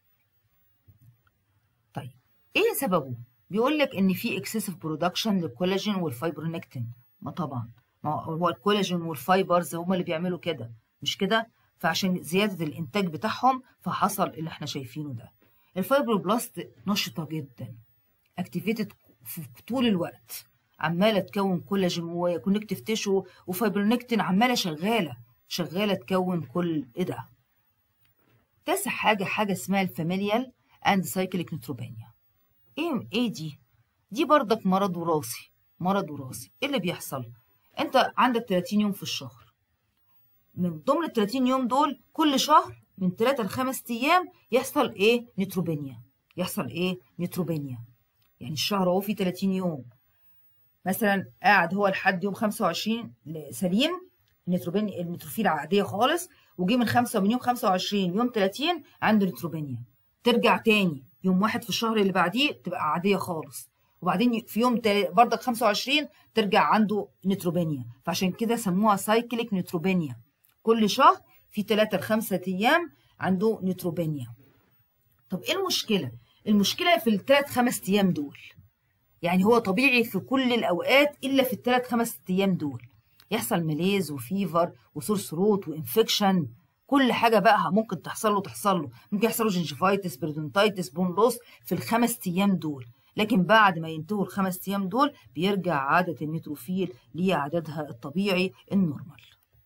Speaker 1: طيب ايه سببه بيقول لك ان في اكسسيف برودكشن للكولاجين والفايبرونكتين ما طبعا ما هو الكولاجين والفايبرز هم اللي بيعملوا كده مش كده فعشان زياده الانتاج بتاعهم فحصل اللي احنا شايفينه ده الفايبروبلاست نشطه جدا اكتيفيتد في طول الوقت عماله تكون كولاجين وكونكتيف تيشو وفايبرونكتين عماله شغاله شغاله تكون كل ايه ده تاسع حاجه حاجه اسمها الفاميليال اند سايكليك نيتروبينيا ايه ايه دي دي بردك مرض وراثي مرض وراثي ايه اللي بيحصل انت عندك 30 يوم في الشهر من ضمن ال 30 يوم دول كل شهر من 3 ل 5 ايام يحصل ايه نيتروبينيا يحصل ايه نيتروبينيا يعني الشهر اهو فيه 30 يوم مثلا قاعد هو لحد يوم 25 سليم النيتروبينيا النيتروفيل عاديه خالص وجي من 5 من يوم 25 يوم 30 عنده نيتروبينيا ترجع تاني يوم واحد في الشهر اللي بعديه تبقى عاديه خالص وبعدين في يوم بردك 25 ترجع عنده نيتروبينيا فعشان كده سموها سايكليك نيتروبينيا كل شهر في 3 ل 5 ايام عنده نيتروبينيا طب ايه المشكله المشكله في الثلاث خمس ايام دول يعني هو طبيعي في كل الاوقات الا في الثلاث خمس ايام دول يحصل ماليز وفيفر وسور ثروت وانفكشن كل حاجه بقى ممكن تحصل له تحصل له ممكن يحصل له جنجفايتس بريدونتايتس بون لوس في الخمس ايام دول لكن بعد ما ينتهوا الخمس ايام دول بيرجع عاده النيتروفيل لعددها الطبيعي النورمال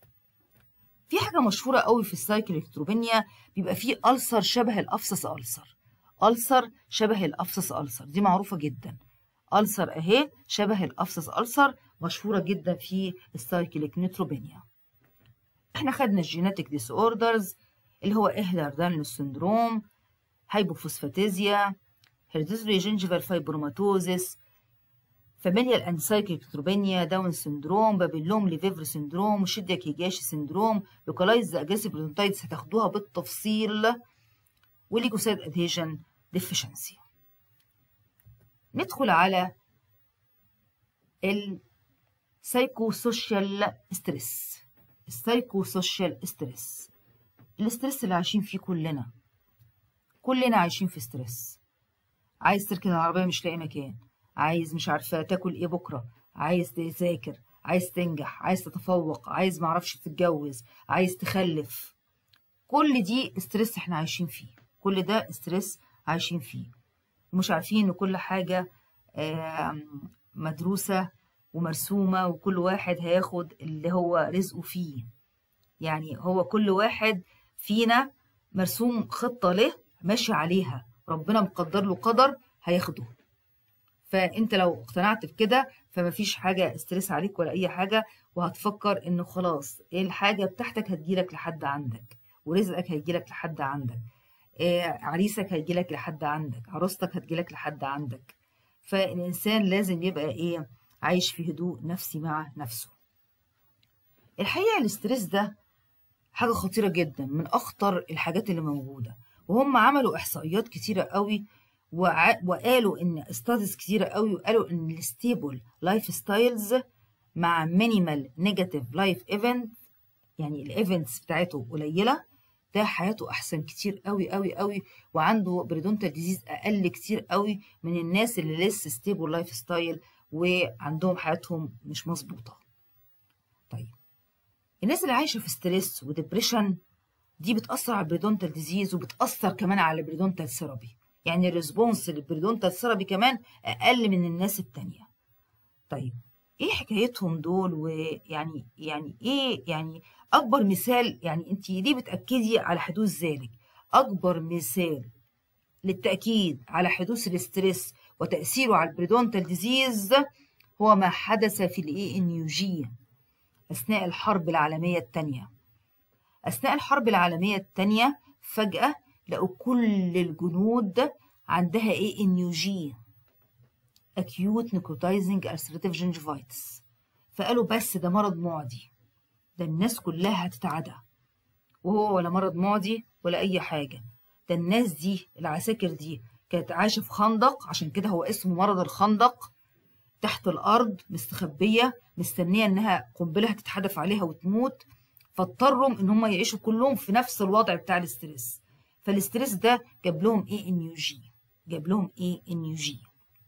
Speaker 1: في حاجه مشهوره قوي في السايكل الكتروبينيا بيبقى فيه ألسر شبه الافسس ألسر ألسر شبه الافسس ألسر دي معروفه جدا ألسر اهي شبه الافسس ألسر مشهوره جدا في السايكليك نيتروبينيا احنا خدنا الجيناتيك ديس اوردرز اللي هو اهلر دانلو سندروم هايبوفوسفاتيزيا هيريديتري جينجيفال فايبروماتوزيس فاميليال انسايكلوتروبينيا داون سندروم بابيلوم ليفيفر سندروم وشيديا كيجاشي سندروم لوكالايز اجاسيف بريدونتايتس هتاخدوها بالتفصيل وليكوسايد ادهيجن ديفيشنسي ندخل على سايكو سوشيال ستريس السايكو سوشيال ستريس الاسترس اللي عايشين فيه كلنا كلنا عايشين في ستريس عايز تركن العربية مش لاقي مكان عايز مش عارفة تاكل ايه بكرة عايز تذاكر عايز تنجح عايز تتفوق عايز معرفش تتجوز عايز تخلف كل دي ستريس احنا عايشين فيه كل ده ستريس عايشين فيه ومش عارفين ان كل حاجة مدروسة ومرسومة وكل واحد هياخد اللي هو رزقه فيه يعني هو كل واحد فينا مرسوم خطة له ماشي عليها ربنا مقدر له قدر هياخده فانت لو اقتنعت بكده فمفيش حاجة استرس عليك ولا اي حاجة وهتفكر انه خلاص الحاجة بتاعتك هتجيلك لحد عندك ورزقك هيجيلك لحد عندك إيه عريسك هيجيلك لحد عندك عروستك هتجيلك لحد عندك فالإنسان لازم يبقى إيه عايش في هدوء نفسي مع نفسه الحقيقة الاسترس ده حاجة خطيرة جدا من أخطر الحاجات اللي موجودة وهم عملوا إحصائيات كتيرة قوي وقالوا إن استادز كتيرة قوي وقالوا إن الستيبل لايف ستايلز مع مينيمال نيجاتيف لايف ايفنت يعني الايفنتس بتاعته قليلة ده حياته احسن كتير قوي قوي قوي وعنده بريدونتال ديزيز اقل كتير قوي من الناس اللي لسه ستيبل لايف ستايل وعندهم حياتهم مش مظبوطه طيب الناس اللي عايشه في ستريس وديبريشن دي بتاثر على البريدونتال ديزيز وبتاثر كمان على البريدونتال ثيرابي يعني الريسبونس للبريدونتال ثيرابي كمان اقل من الناس التانية طيب ايه حكايتهم دول ويعني يعني ايه يعني اكبر مثال يعني انت ليه بتاكدي على حدوث ذلك اكبر مثال للتاكيد على حدوث الاسترس وتاثيره على البريدونتال ديزيز هو ما حدث في الاي ان يو جي اثناء الحرب العالميه الثانيه اثناء الحرب العالميه الثانيه فجاه لقوا كل الجنود عندها اي ان يو جي acute necrotizing ulcerative gingivitis فقالوا بس ده مرض معدي ده الناس كلها هتتعدى وهو ولا مرض معدي ولا أي حاجة ده الناس دي العساكر دي كانت عايشة في خندق عشان كده هو اسمه مرض الخندق تحت الأرض مستخبية مستنية إنها قنبلة هتتحدف عليها وتموت فاضطروا إن هم يعيشوا كلهم في نفس الوضع بتاع الاسترس فالاسترس ده جاب لهم ايه ان يو جي جاب لهم ايه ان يو جي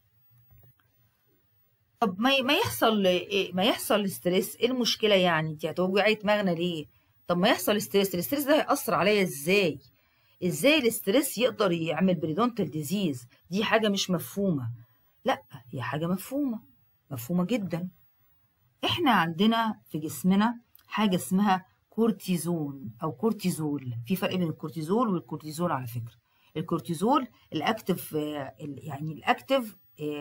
Speaker 1: طب ما ما يحصل إيه ما يحصل ستريس ايه المشكله يعني انت هتوجعي دماغنا ليه طب ما يحصل ستريس الاستريس ده هيأثر عليا ازاي ازاي الاستريس يقدر يعمل بريدونتال ديزيز دي حاجه مش مفهومه لا هي حاجه مفهومه مفهومه جدا احنا عندنا في جسمنا حاجه اسمها كورتيزون او كورتيزول في فرق بين الكورتيزول والكورتيزول على فكره الكورتيزول الاكتف يعني الاكتف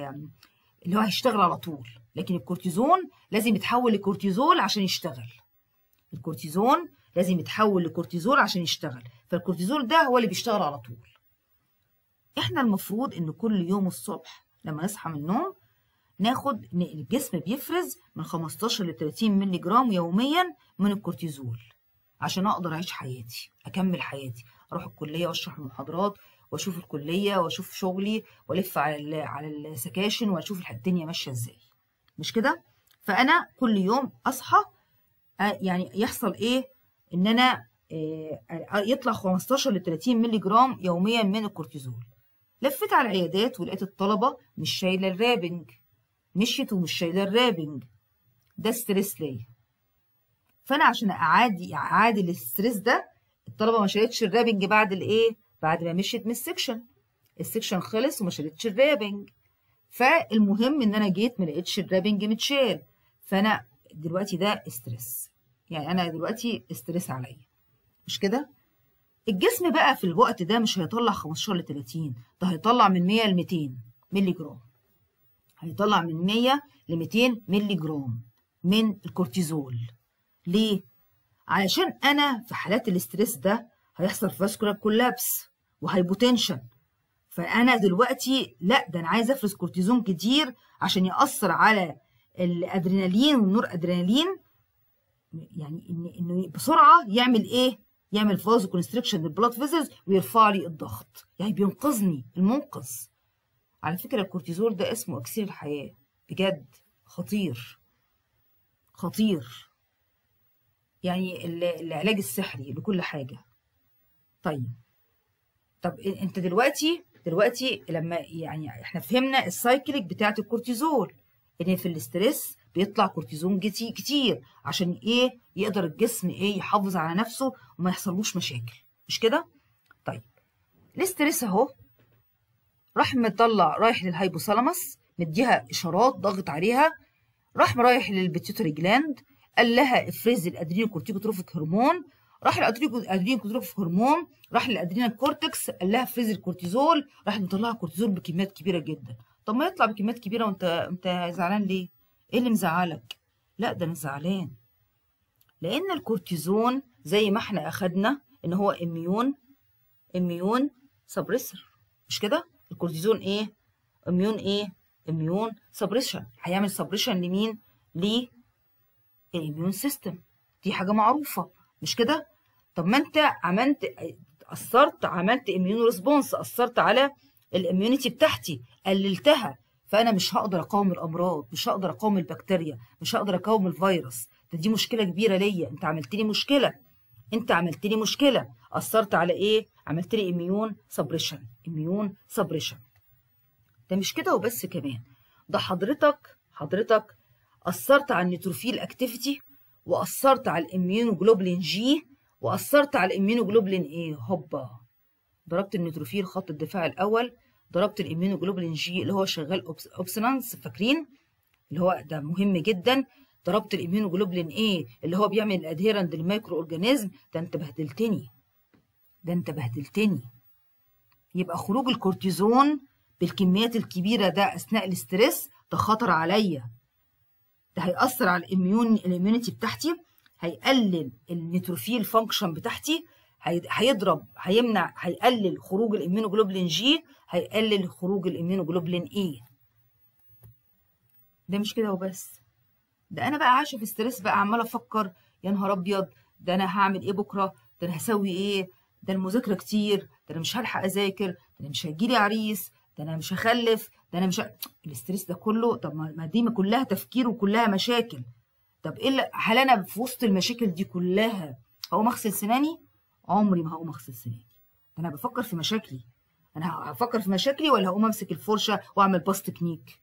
Speaker 1: اللي هو هيشتغل على طول لكن الكورتيزون لازم يتحول لكورتيزول عشان يشتغل الكورتيزون لازم يتحول لكورتيزول عشان يشتغل فالكورتيزول ده هو اللي بيشتغل على طول احنا المفروض ان كل يوم الصبح لما نصحى من النوم ناخد ان الجسم بيفرز من 15 ل 30 مللي جرام يوميا من الكورتيزول عشان اقدر اعيش حياتي اكمل حياتي اروح الكليه واشرح المحاضرات واشوف الكليه واشوف شغلي والف على على السكاشن واشوف الدنيا ماشيه ازاي مش كده فانا كل يوم اصحى يعني يحصل ايه ان انا يطلع 15 ل 30 مللي جرام يوميا من الكورتيزول لفيت على العيادات ولقيت الطلبه مش شايله الرابنج مشيت ومش شايله الرابنج ده ستريس ليا فانا عشان اعادي اعادل الستريس ده الطلبه ما شالتش الرابنج بعد الايه بعد ما مشيت من السكشن السكشن خلص وما شالتش الرابنج فالمهم ان انا جيت ما لقيتش الرابنج متشال فانا دلوقتي ده ستريس يعني انا دلوقتي ستريس عليا مش كده الجسم بقى في الوقت ده مش هيطلع 15 ل 30 ده هيطلع من 100 ل 200 مللي جرام هيطلع من 100 ل 200 مللي جرام من الكورتيزول ليه علشان انا في حالات الاستريس ده هيحصل فاسكولار كولابس وهايبوتنشن فانا دلوقتي لا ده انا عايز افرز كورتيزون كتير عشان ياثر على الادرينالين والنور ادرينالين يعني ان انه بسرعه يعمل ايه يعمل فازو كونستريكشن للبلاد فيزلز ويرفع لي الضغط يعني بينقذني المنقذ على فكره الكورتيزول ده اسمه اكسير الحياه بجد خطير خطير يعني العلاج السحري لكل حاجة طيب طب انت دلوقتي دلوقتي لما يعني احنا فهمنا السايكليك بتاعت الكورتيزول ان في الاسترس بيطلع كورتيزون كتير عشان ايه يقدر الجسم ايه يحافظ على نفسه وما يحصلوش مشاكل مش كده طيب الاسترس اهو راح مطلع رايح للهايبوثالاموس مديها اشارات ضغط عليها راح رايح للبيتيوتري جلاند قال لها افرزي الادرينال كورتيكوتروفيك هرمون راح الادرينال كورتيكوتروفيك هرمون راح للادرينال كورتكس قال لها افرزي الكورتيزول راح مطلعها كورتيزول بكميات كبيره جدا طب ما يطلع بكميات كبيره وانت انت زعلان ليه ايه اللي مزعلك لا ده انا زعلان لان الكورتيزون زي ما احنا اخدنا ان هو اميون اميون سبريسر مش كده الكورتيزون ايه اميون ايه اميون سبريشن هيعمل سبريشن لمين للاميون سيستم دي حاجه معروفه مش كده طب ما انت عملت اثرت عملت اميون ريسبونس اثرت على الاميونيتي بتاعتي قللتها فانا مش هقدر اقاوم الامراض مش هقدر اقاوم البكتيريا مش هقدر اقاوم الفيروس ده دي مشكله كبيره ليا انت عملت لي مشكله انت عملت لي مشكله اثرت على ايه عملت لي اميون سبريشن اميون سبريشن ده مش كده وبس كمان ده حضرتك حضرتك اثرت على النيتروفيل اكتيفيتي واثرت على الاميونوجلوبولين جي واثرت على الاميونوجلوبولين ايه هوبا ضربت النيتروفيل خط الدفاع الاول ضربت الاميونوجلوبولين جي اللي هو شغال اوبسونانس فاكرين اللي هو ده مهم جدا ضربت الاميونوجلوبولين ايه اللي هو بيعمل الادهيرنت للمايكرو اورجانيزم ده انت بهدلتني ده انت بهدلتني يبقى خروج الكورتيزون بالكميات الكبيره ده اثناء الاسترس ده خطر عليا ده هيأثر على الاميون الاميونيتي بتاعتي هيقلل النيتروفيل فانكشن بتاعتي هيضرب هيمنع هيقلل خروج الاميونوجلوبولين جي هيقلل خروج الاميونوجلوبولين اي ده مش كده وبس ده انا بقى عايشه في ستريس بقى عماله افكر يا نهار ابيض ده انا هعمل ايه بكره ده انا هسوي ايه ده المذاكره كتير ده انا مش هلحق اذاكر ده انا مش هيجيلي عريس ده انا مش هخلف ده انا مش ه... الاستريس ده كله طب ما دي كلها تفكير وكلها مشاكل طب ايه اللي هل انا في وسط المشاكل دي كلها هقوم اغسل سناني عمري ما هقوم اغسل سناني انا بفكر في مشاكلي انا هفكر في مشاكلي ولا هقوم امسك الفرشه واعمل باست تكنيك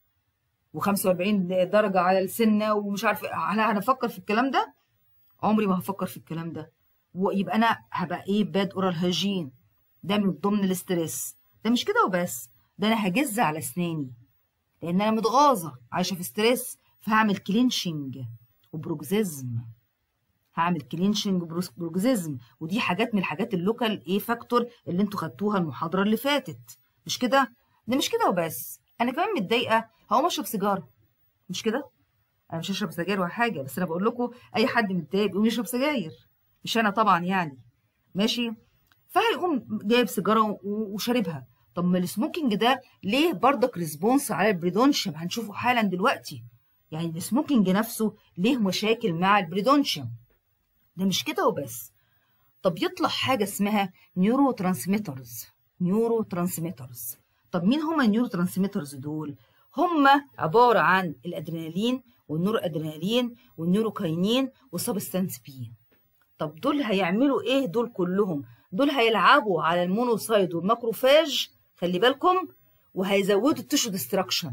Speaker 1: و45 درجه على السنه ومش عارف هل انا هفكر في الكلام ده عمري ما هفكر في الكلام ده ويبقى انا هبقى ايه باد اورال هاجين ده من ضمن الاسترس ده مش كده وبس ده انا هجز على اسناني لان انا متغاظه عايشه في ستريس فهعمل كلينشنج وبروكزيزم هعمل كلينشنج وبروكزيزم ودي حاجات من الحاجات اللوكال ايه فاكتور اللي انتوا خدتوها المحاضره اللي فاتت مش كده ده مش كده وبس انا كمان متضايقه هقوم اشرب سيجاره مش كده انا مش هشرب سجاير ولا حاجه بس انا بقول لكم اي حد متضايق بيقوم يشرب سجاير مش انا طبعا يعني ماشي فهيقوم جايب سيجاره وشاربها طب ما السموكينج ده ليه بردك ريسبونس على البريدونشيوم هنشوفه حالا دلوقتي يعني السموكينج نفسه ليه مشاكل مع البريدونشيوم ده مش كده وبس طب يطلع حاجه اسمها نيورو ترانسميترز نيورو ترانسميترز طب مين هما النيورو ترانسميترز دول هما عباره عن الادرينالين والنور ادرينالين والنيوروكاينين والسبستانس بي طب دول هيعملوا ايه دول كلهم دول هيلعبوا على المونوسايد والماكروفاج خلي بالكم وهيزودوا التشو ديستراكشن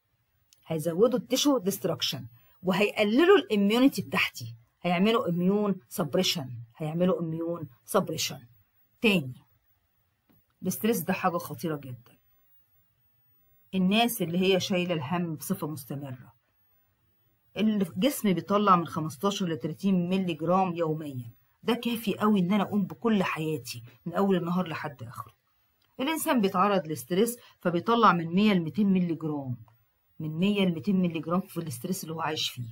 Speaker 1: هيزودوا التشو ديستراكشن وهيقللوا الاميونيتي بتاعتي هيعملوا اميون سبريشن هيعملوا اميون سبريشن تاني الاستريس ده حاجه خطيره جدا الناس اللي هي شايله الهم بصفه مستمره الجسم بيطلع من 15 ل 30 مللي جرام يوميا ده كافي قوي ان انا اقوم بكل حياتي من اول النهار لحد اخره الانسان بيتعرض لستريس فبيطلع من 100 ل 200 مللي جرام من 100 ل 200 مللي جرام في الاستريس اللي هو عايش فيه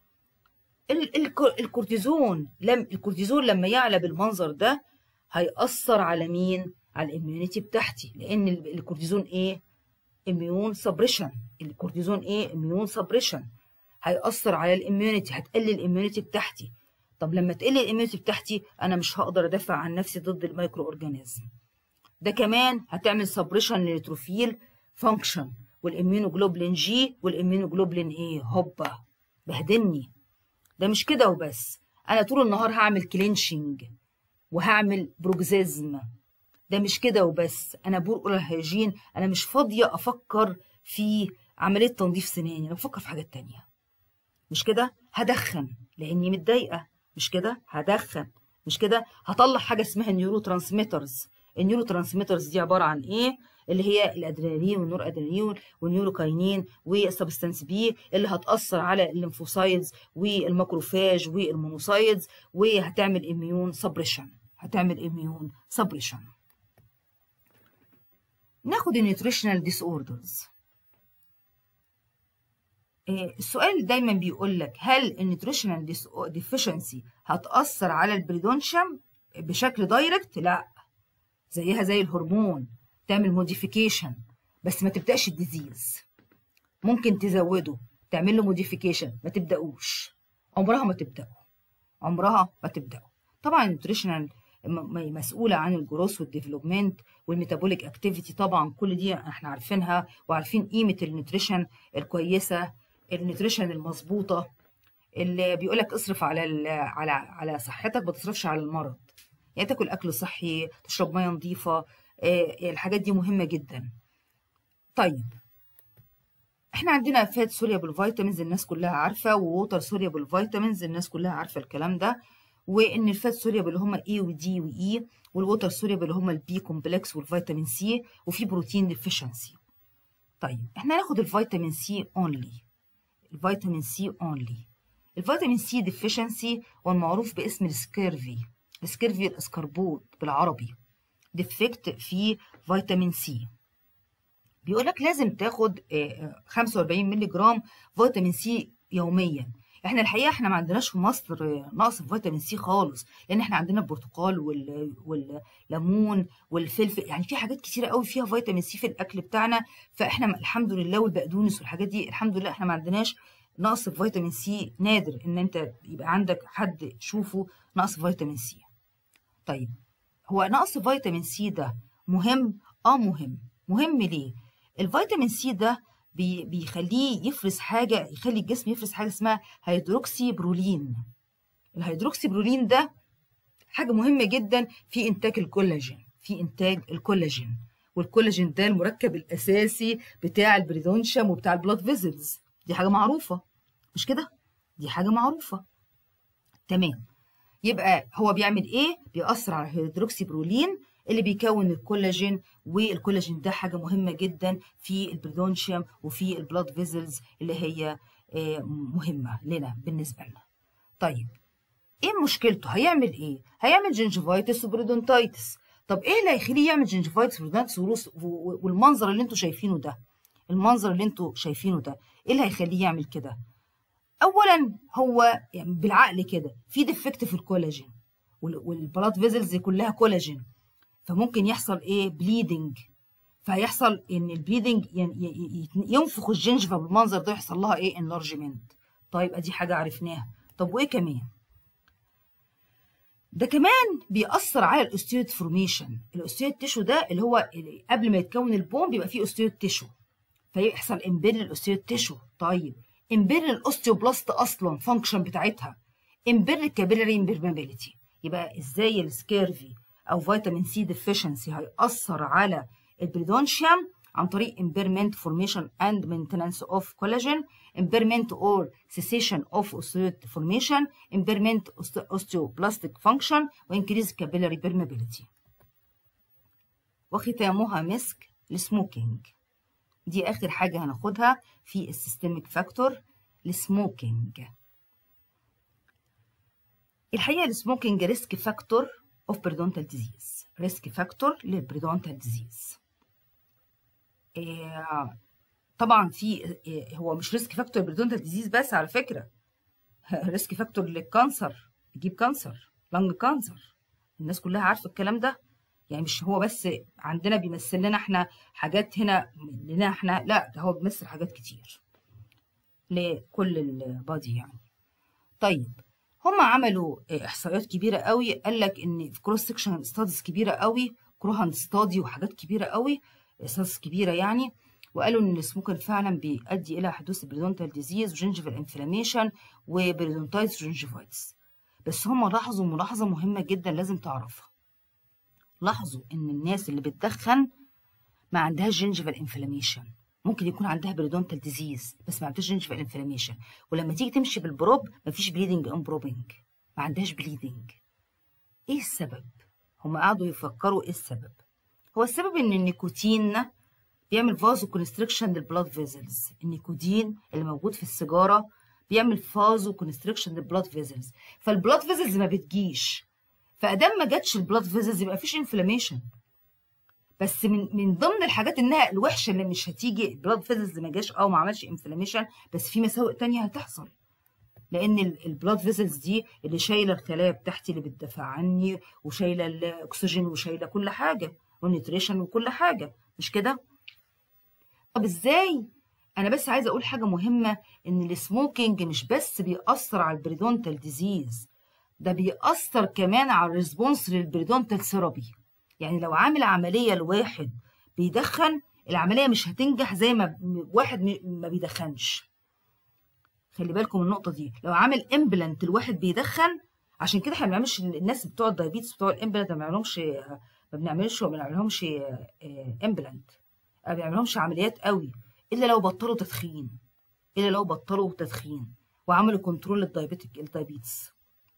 Speaker 1: الكورتيزون لم الكورتيزون لما يعلى بالمنظر ده هيأثر على مين على الاميونيتي بتاعتي لان الكورتيزون ايه اميون سبريشن الكورتيزون ايه اميون سبريشن هيأثر على الاميونيتي هتقلل الاميونيتي بتاعتي طب لما تقل الاميونيتي بتاعتي انا مش هقدر ادافع عن نفسي ضد الميكرو اورجانيزم ده كمان هتعمل سبريشن للنيتروفيل فانكشن والاميونوجلوبولين جي والاميونوجلوبولين ايه هوبا بهدلني ده مش كده وبس انا طول النهار هعمل كلينشنج وهعمل بروكزيزم ده مش كده وبس انا بور الهيجين انا مش فاضيه افكر في عمليه تنظيف سناني انا بفكر في حاجات تانية مش كده هدخن لاني متضايقه مش كده هدخن مش كده هطلع حاجه اسمها النيورو ترانسميترز النيورو ترانسميترز دي عباره عن ايه اللي هي الادرينالين والنور ادرينالين والنيوروكاينين والسبستانس بي اللي هتاثر على الليمفوسايدز والماكروفاج والمونوسايدز وهتعمل اميون سبريشن هتعمل اميون سبريشن ناخد النيوتريشنال ديس اوردرز السؤال دايما بيقول لك هل النيوتريشنال ديفيشنسي هتأثر على البريدونشم بشكل دايركت؟ لا زيها زي الهرمون تعمل موديفيكيشن بس ما تبدأش الديزيز ممكن تزوده تعمل له موديفيكيشن ما تبدأوش عمرها ما تبدأه عمرها ما تبدأه طبعا النيوتريشنال مسؤولة عن الجروس والديفلوبمنت والميتابوليك اكتيفيتي طبعا كل دي احنا عارفينها وعارفين قيمة النيوتريشن الكويسة النيوتريشن المظبوطة اللي بيقولك اصرف على على على صحتك ما تصرفش على المرض يعني تاكل اكل صحي تشرب ميه نظيفه الحاجات دي مهمه جدا طيب احنا عندنا فات سوليبل فيتامينز الناس كلها عارفه ووتر سوليبل فيتامينز الناس كلها عارفه الكلام ده وان الفات سوليبل اللي هم اي ودي واي والووتر سوليبل اللي هم البي كومبلكس والفيتامين سي وفي بروتين ديفيشنسي طيب احنا هناخد الفيتامين سي اونلي الفيتامين سي اونلي الفيتامين سي ديفيشنسي والمعروف باسم السكيرفي السكيرفي الاسكربوت بالعربي ديفكت في فيتامين سي بيقول لك لازم تاخد 45 مللي جرام فيتامين سي يوميا احنا الحقيقه احنا ما عندناش في مصر نقص في فيتامين سي خالص لان احنا عندنا البرتقال والليمون والفلفل يعني في حاجات كتيره قوي فيها فيتامين سي في الاكل بتاعنا فاحنا الحمد لله والبقدونس والحاجات دي الحمد لله احنا ما عندناش نقص في فيتامين سي نادر ان انت يبقى عندك حد تشوفه نقص فيتامين سي طيب هو نقص فيتامين سي ده مهم اه مهم مهم ليه الفيتامين سي ده بي بيخليه يفرز حاجه يخلي الجسم يفرز حاجه اسمها هيدروكسي برولين الهيدروكسي برولين ده حاجه مهمه جدا في انتاج الكولاجين في انتاج الكولاجين والكولاجين ده المركب الاساسي بتاع البريدونشم وبتاع البلاد فيزلز دي حاجه معروفه مش كده دي حاجه معروفه تمام يبقى هو بيعمل ايه بيأثر على الهيدروكسي برولين اللي بيكون الكولاجين والكولاجين ده حاجه مهمه جدا في البريدونشيوم وفي البلاد فيزلز اللي هي مهمه لنا بالنسبه لنا طيب ايه مشكلته هيعمل ايه هيعمل جنجفايتس وبريدونتايتس طب ايه اللي هيخليه يعمل جنجفايتس وبريدونتايتس والمنظر اللي انتوا شايفينه ده المنظر اللي انتوا شايفينه ده ايه اللي هيخليه يعمل كده اولا هو يعني بالعقل كده في ديفكت في الكولاجين والبلاد فيزلز كلها كولاجين فممكن يحصل ايه بليدنج فهيحصل ان البليدنج ينفخ الجنجفه بالمنظر ده يحصل لها ايه انلارجمنت طيب ادي حاجه عرفناها طب وايه كمان ده كمان بيأثر على الاوستيوت فورميشن الاوستيوت تيشو ده اللي هو اللي قبل ما يتكون البون بيبقى فيه اوستيوت تيشو فيحصل امبير للاوستيوت تيشو طيب امبير الاوستيوبلاست اصلا فانكشن بتاعتها امبير الكابيلاري امبيرمابيليتي يبقى ازاي السكيرفي او فيتامين سي ديفيشنسي هيأثر على البريدونشيوم عن طريق impairment formation and maintenance of collagen impairment or cessation of osteoid formation impairment osteoblastic function وincrease capillary permeability وختامها مسك السموكينج دي آخر حاجة هناخدها في السيستميك فاكتور السموكينج الحقيقة السموكينج ريسك فاكتور اوف بريدونتال ديزيز ريسك فاكتور للبريدونتال ديزيز طبعا في إيه هو مش ريسك فاكتور بريدونتال ديزيز بس على فكرة ريسك فاكتور للكانسر يجيب كانسر لانج كانسر الناس كلها عارفة الكلام ده يعني مش هو بس عندنا بيمثل لنا احنا حاجات هنا لنا احنا لا ده هو بيمثل حاجات كتير لكل البادي يعني طيب هم عملوا احصائيات كبيره قوي قال لك ان في كروس سكشن ستاديز كبيره قوي كروهان ستادي وحاجات كبيره قوي ستاديز كبيره يعني وقالوا ان السموكر فعلا بيؤدي الى حدوث بريدونتال ديزيز وجنجفال انفلاميشن وبريدونتايتس وجنجفايتس بس هم لاحظوا ملاحظه مهمه جدا لازم تعرفها لاحظوا ان الناس اللي بتدخن ما عندهاش جنجفال انفلاميشن ممكن يكون عندها بريدونتال ديزيز بس ما عندهاش جنجفال انفلاميشن ولما تيجي تمشي بالبروب مفيش بليدنج ان بروبنج ما عندهاش بليدنج ايه السبب هم قعدوا يفكروا ايه السبب هو السبب ان النيكوتين بيعمل فازو كونستريكشن للبلاد فيزلز النيكوتين اللي موجود في السيجاره بيعمل فازو كونستريكشن للبلاد فيزلز فالبلاد فيزلز ما بتجيش فادام ما جاتش البلاد فيزلز يبقى مفيش انفلاميشن بس من من ضمن الحاجات انها الوحشه اللي مش هتيجي البلاد فيزلز ما جاش او ما عملش انفلاميشن بس في مساوئ تانية هتحصل لان البلاد فيزلز دي اللي شايله الخلايا بتاعتي اللي بتدافع عني وشايله الاكسجين وشايله كل حاجه والنيوتريشن وكل حاجه مش كده طب ازاي انا بس عايزه اقول حاجه مهمه ان السموكينج مش بس بيأثر على البريدونتال ديزيز ده بيأثر كمان على الريسبونس للبريدونتال ثيرابي يعني لو عامل عمليه لواحد بيدخن العمليه مش هتنجح زي ما واحد ما بيدخنش خلي بالكم النقطه دي لو عامل امبلانت لواحد بيدخن عشان كده احنا ما بنعملش الناس بتوع الدايابيتس بتوع الامبلانت ما بنعملهمش ما بنعملش وما بنعملهمش امبلانت ما بنعملهمش عمليات قوي الا لو بطلوا تدخين الا لو بطلوا تدخين وعملوا كنترول للدايابيتك الدايابيتس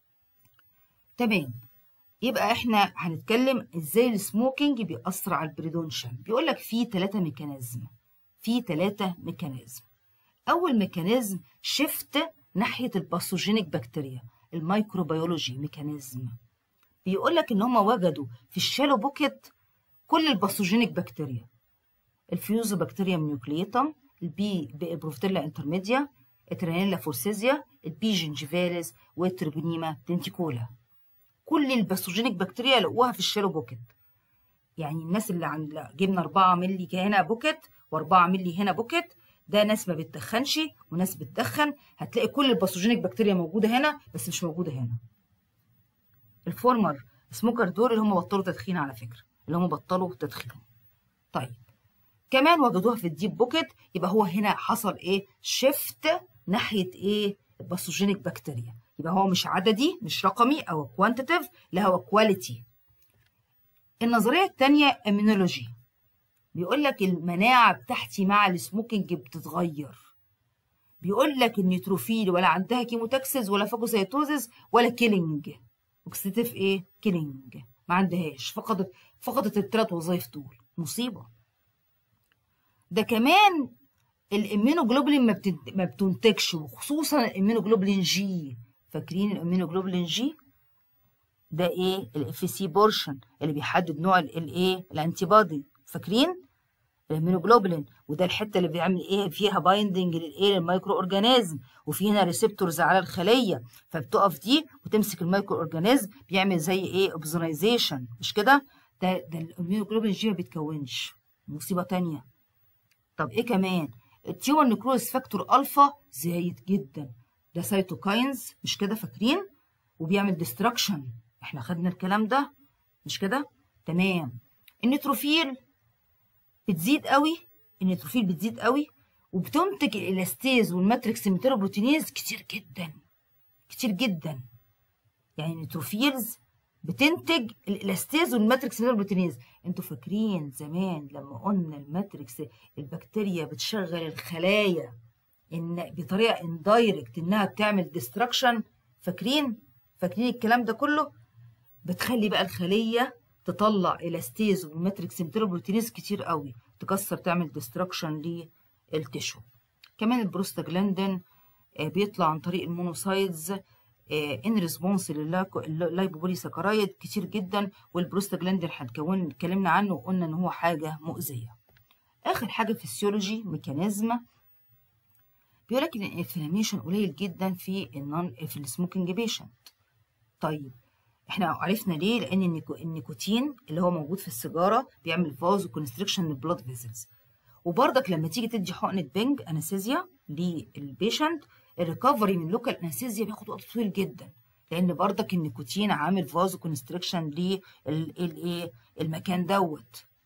Speaker 1: تمام يبقى احنا هنتكلم ازاي السموكينج بيأثر على البريدونشن بيقول لك في ثلاثة ميكانيزم في ثلاثة ميكانيزم اول ميكانيزم شيفت ناحية الباثوجينيك بكتيريا الميكروبيولوجي ميكانيزم بيقول لك ان هم وجدوا في الشالو بوكيت كل الباثوجينيك بكتيريا الفيوزو بكتيريا نيوكليتم البي بروفتيلا انترميديا اترينيلا فورسيزيا البي جنجيفاليس والتربونيما دنتيكولا كل الباثوجينيك بكتيريا لقوها في الشالو بوكيت يعني الناس اللي عند جبنا 4 مللي هنا بوكيت و4 مللي هنا بوكيت ده ناس ما بتدخنش وناس بتدخن هتلاقي كل الباثوجينيك بكتيريا موجوده هنا بس مش موجوده هنا الفورمر سموكر دول اللي هم بطلوا تدخين على فكره اللي هم بطلوا تدخين طيب كمان وجدوها في الديب بوكيت يبقى هو هنا حصل ايه شيفت ناحيه ايه الباثوجينيك بكتيريا يبقى هو مش عددي مش رقمي او كوانتيتيف لا هو كواليتي النظريه الثانيه امينولوجي بيقول لك المناعه بتاعتي مع السموكينج بتتغير بيقول لك النيتروفيل ولا عندها كيموتاكسيس ولا فاجوسيتوزيس ولا كيلينج اوكسيتيف ايه كيلينج ما عندهاش فقدت فقدت الثلاث وظائف دول مصيبه ده كمان الامينوجلوبولين ما, ما بتنتجش وخصوصا الامينوجلوبولين جي فاكرين الامينوجلوبولين جي ده ايه الاف سي بورشن اللي بيحدد نوع الايه الانتي بودي فاكرين الامينوجلوبولين وده الحته اللي بيعمل ايه فيها بايندنج للايه للمايكرو اورجانيزم وفي هنا ريسبتورز على الخليه فبتقف دي وتمسك المايكرو اورجانيزم بيعمل زي ايه اوبزونايزيشن مش كده ده ده الامينوجلوبولين جي ما بيتكونش مصيبه تانية طب ايه كمان التيومر نيكروز فاكتور الفا زايد جدا ده سيتوكاينز مش كده فاكرين وبيعمل ديستراكشن احنا خدنا الكلام ده مش كده تمام النيتروفيل بتزيد قوي النيتروفيل بتزيد قوي وبتنتج الالاستيز والماتريكس ميتروبروتينيز كتير جدا كتير جدا يعني النيتروفيلز بتنتج الالاستيز والماتريكس ميتروبروتينيز انتوا فاكرين زمان لما قلنا الماتريكس البكتيريا بتشغل الخلايا ان بطريقه اندايركت انها بتعمل ديستراكشن فاكرين فاكرين الكلام ده كله بتخلي بقى الخليه تطلع الاستيز والماتريكس ميتروبروتينيز كتير قوي تكسر تعمل ديستراكشن للتشو كمان البروستاجلاندين بيطلع عن طريق المونوسايدز ان ريسبونس لللايبوبوليساكرايد كتير جدا والبروستاجلاندين هنكون اتكلمنا عنه وقلنا ان هو حاجه مؤذيه اخر حاجه فيسيولوجي ميكانيزم بيقول لك ان الانفلاميشن قليل جدا في النون في السموكينج بيشنت طيب احنا عرفنا ليه لان النيكو النيكوتين اللي هو موجود في السيجاره بيعمل فاز وكونستريكشن للبلاد فيزلز وبرضك لما تيجي تدي حقنه بنج انستيزيا للبيشنت الريكفري من لوكال انستيزيا بياخد وقت طويل جدا لان برضك النيكوتين عامل فازو كونستريكشن للايه المكان دوت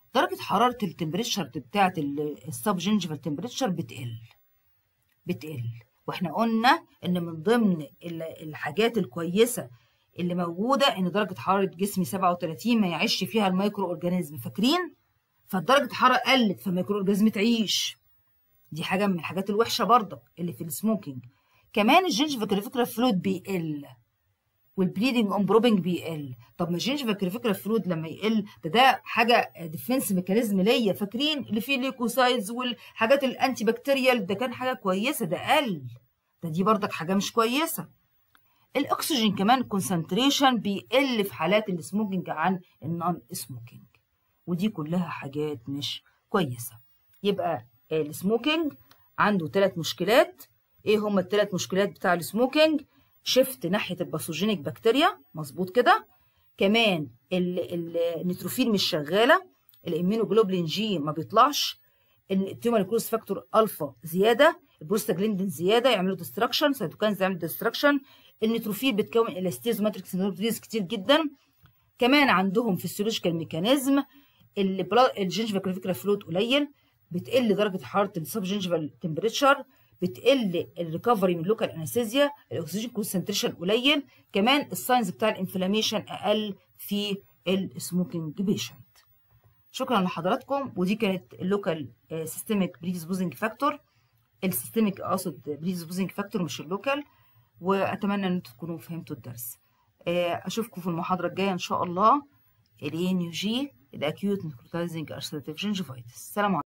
Speaker 1: درجة حرارة التمبريتشر بتاعة السب جينجيفال تمبريتشر بتقل بتقل واحنا قلنا ان من ضمن الحاجات الكويسة اللي موجودة ان درجة حرارة جسمي 37 ما يعيش فيها الميكرو اورجانيزم فاكرين؟ فدرجة الحرارة قلت فالميكرو اورجانيزم تعيش دي حاجة من الحاجات الوحشة برضك اللي في السموكينج كمان الجينجيفال كريفيكولار فلويد بيقل والبليدنج اون بروبنج بيقل طب ما الجينجيفال كريفيكولار فلويد لما يقل ده ده حاجه ديفنس ميكانيزم ليا فاكرين اللي فيه الليكوسايدز والحاجات الانتي بكتيريال ده كان حاجه كويسه ده قل ده دي بردك حاجه مش كويسه الاكسجين كمان كونسنتريشن بيقل في حالات السموكينج عن النون سموكينج ودي كلها حاجات مش كويسه يبقى السموكينج عنده ثلاث مشكلات ايه هما الثلاث مشكلات بتاع السموكينج شفت ناحيه الباثوجينيك بكتيريا مظبوط كده كمان النيتروفيل مش شغاله الامينوجلوبلين جي ما بيطلعش التيومر كروس فاكتور الفا زياده البروستاجليندين زياده يعملوا ديستراكشن سيتوكاينز يعمل ديستراكشن النيتروفيل بتكون الاستيز وماتريكس نيوروبليز كتير جدا كمان عندهم فيسيولوجيكال ميكانيزم الجينجيفال كريفيكال فلويد قليل بتقل درجه حراره السب جينجيفال تمبريتشر بتقل الريكفري من لوكال انستيزيا الاكسجين كونسنتريشن قليل كمان الساينز بتاع الانفلاميشن اقل في السموكينج بيشنت شكرا لحضراتكم ودي كانت اللوكال سيستميك بريديسبوزنج فاكتور السيستميك اقصد بريديسبوزنج فاكتور مش اللوكال واتمنى ان انتم تكونوا فهمتوا الدرس اشوفكم في المحاضره الجايه ان شاء الله الان يو جي الاكيوت نيكروتايزنج ارثريتيف جينجيفايتس سلام عليكم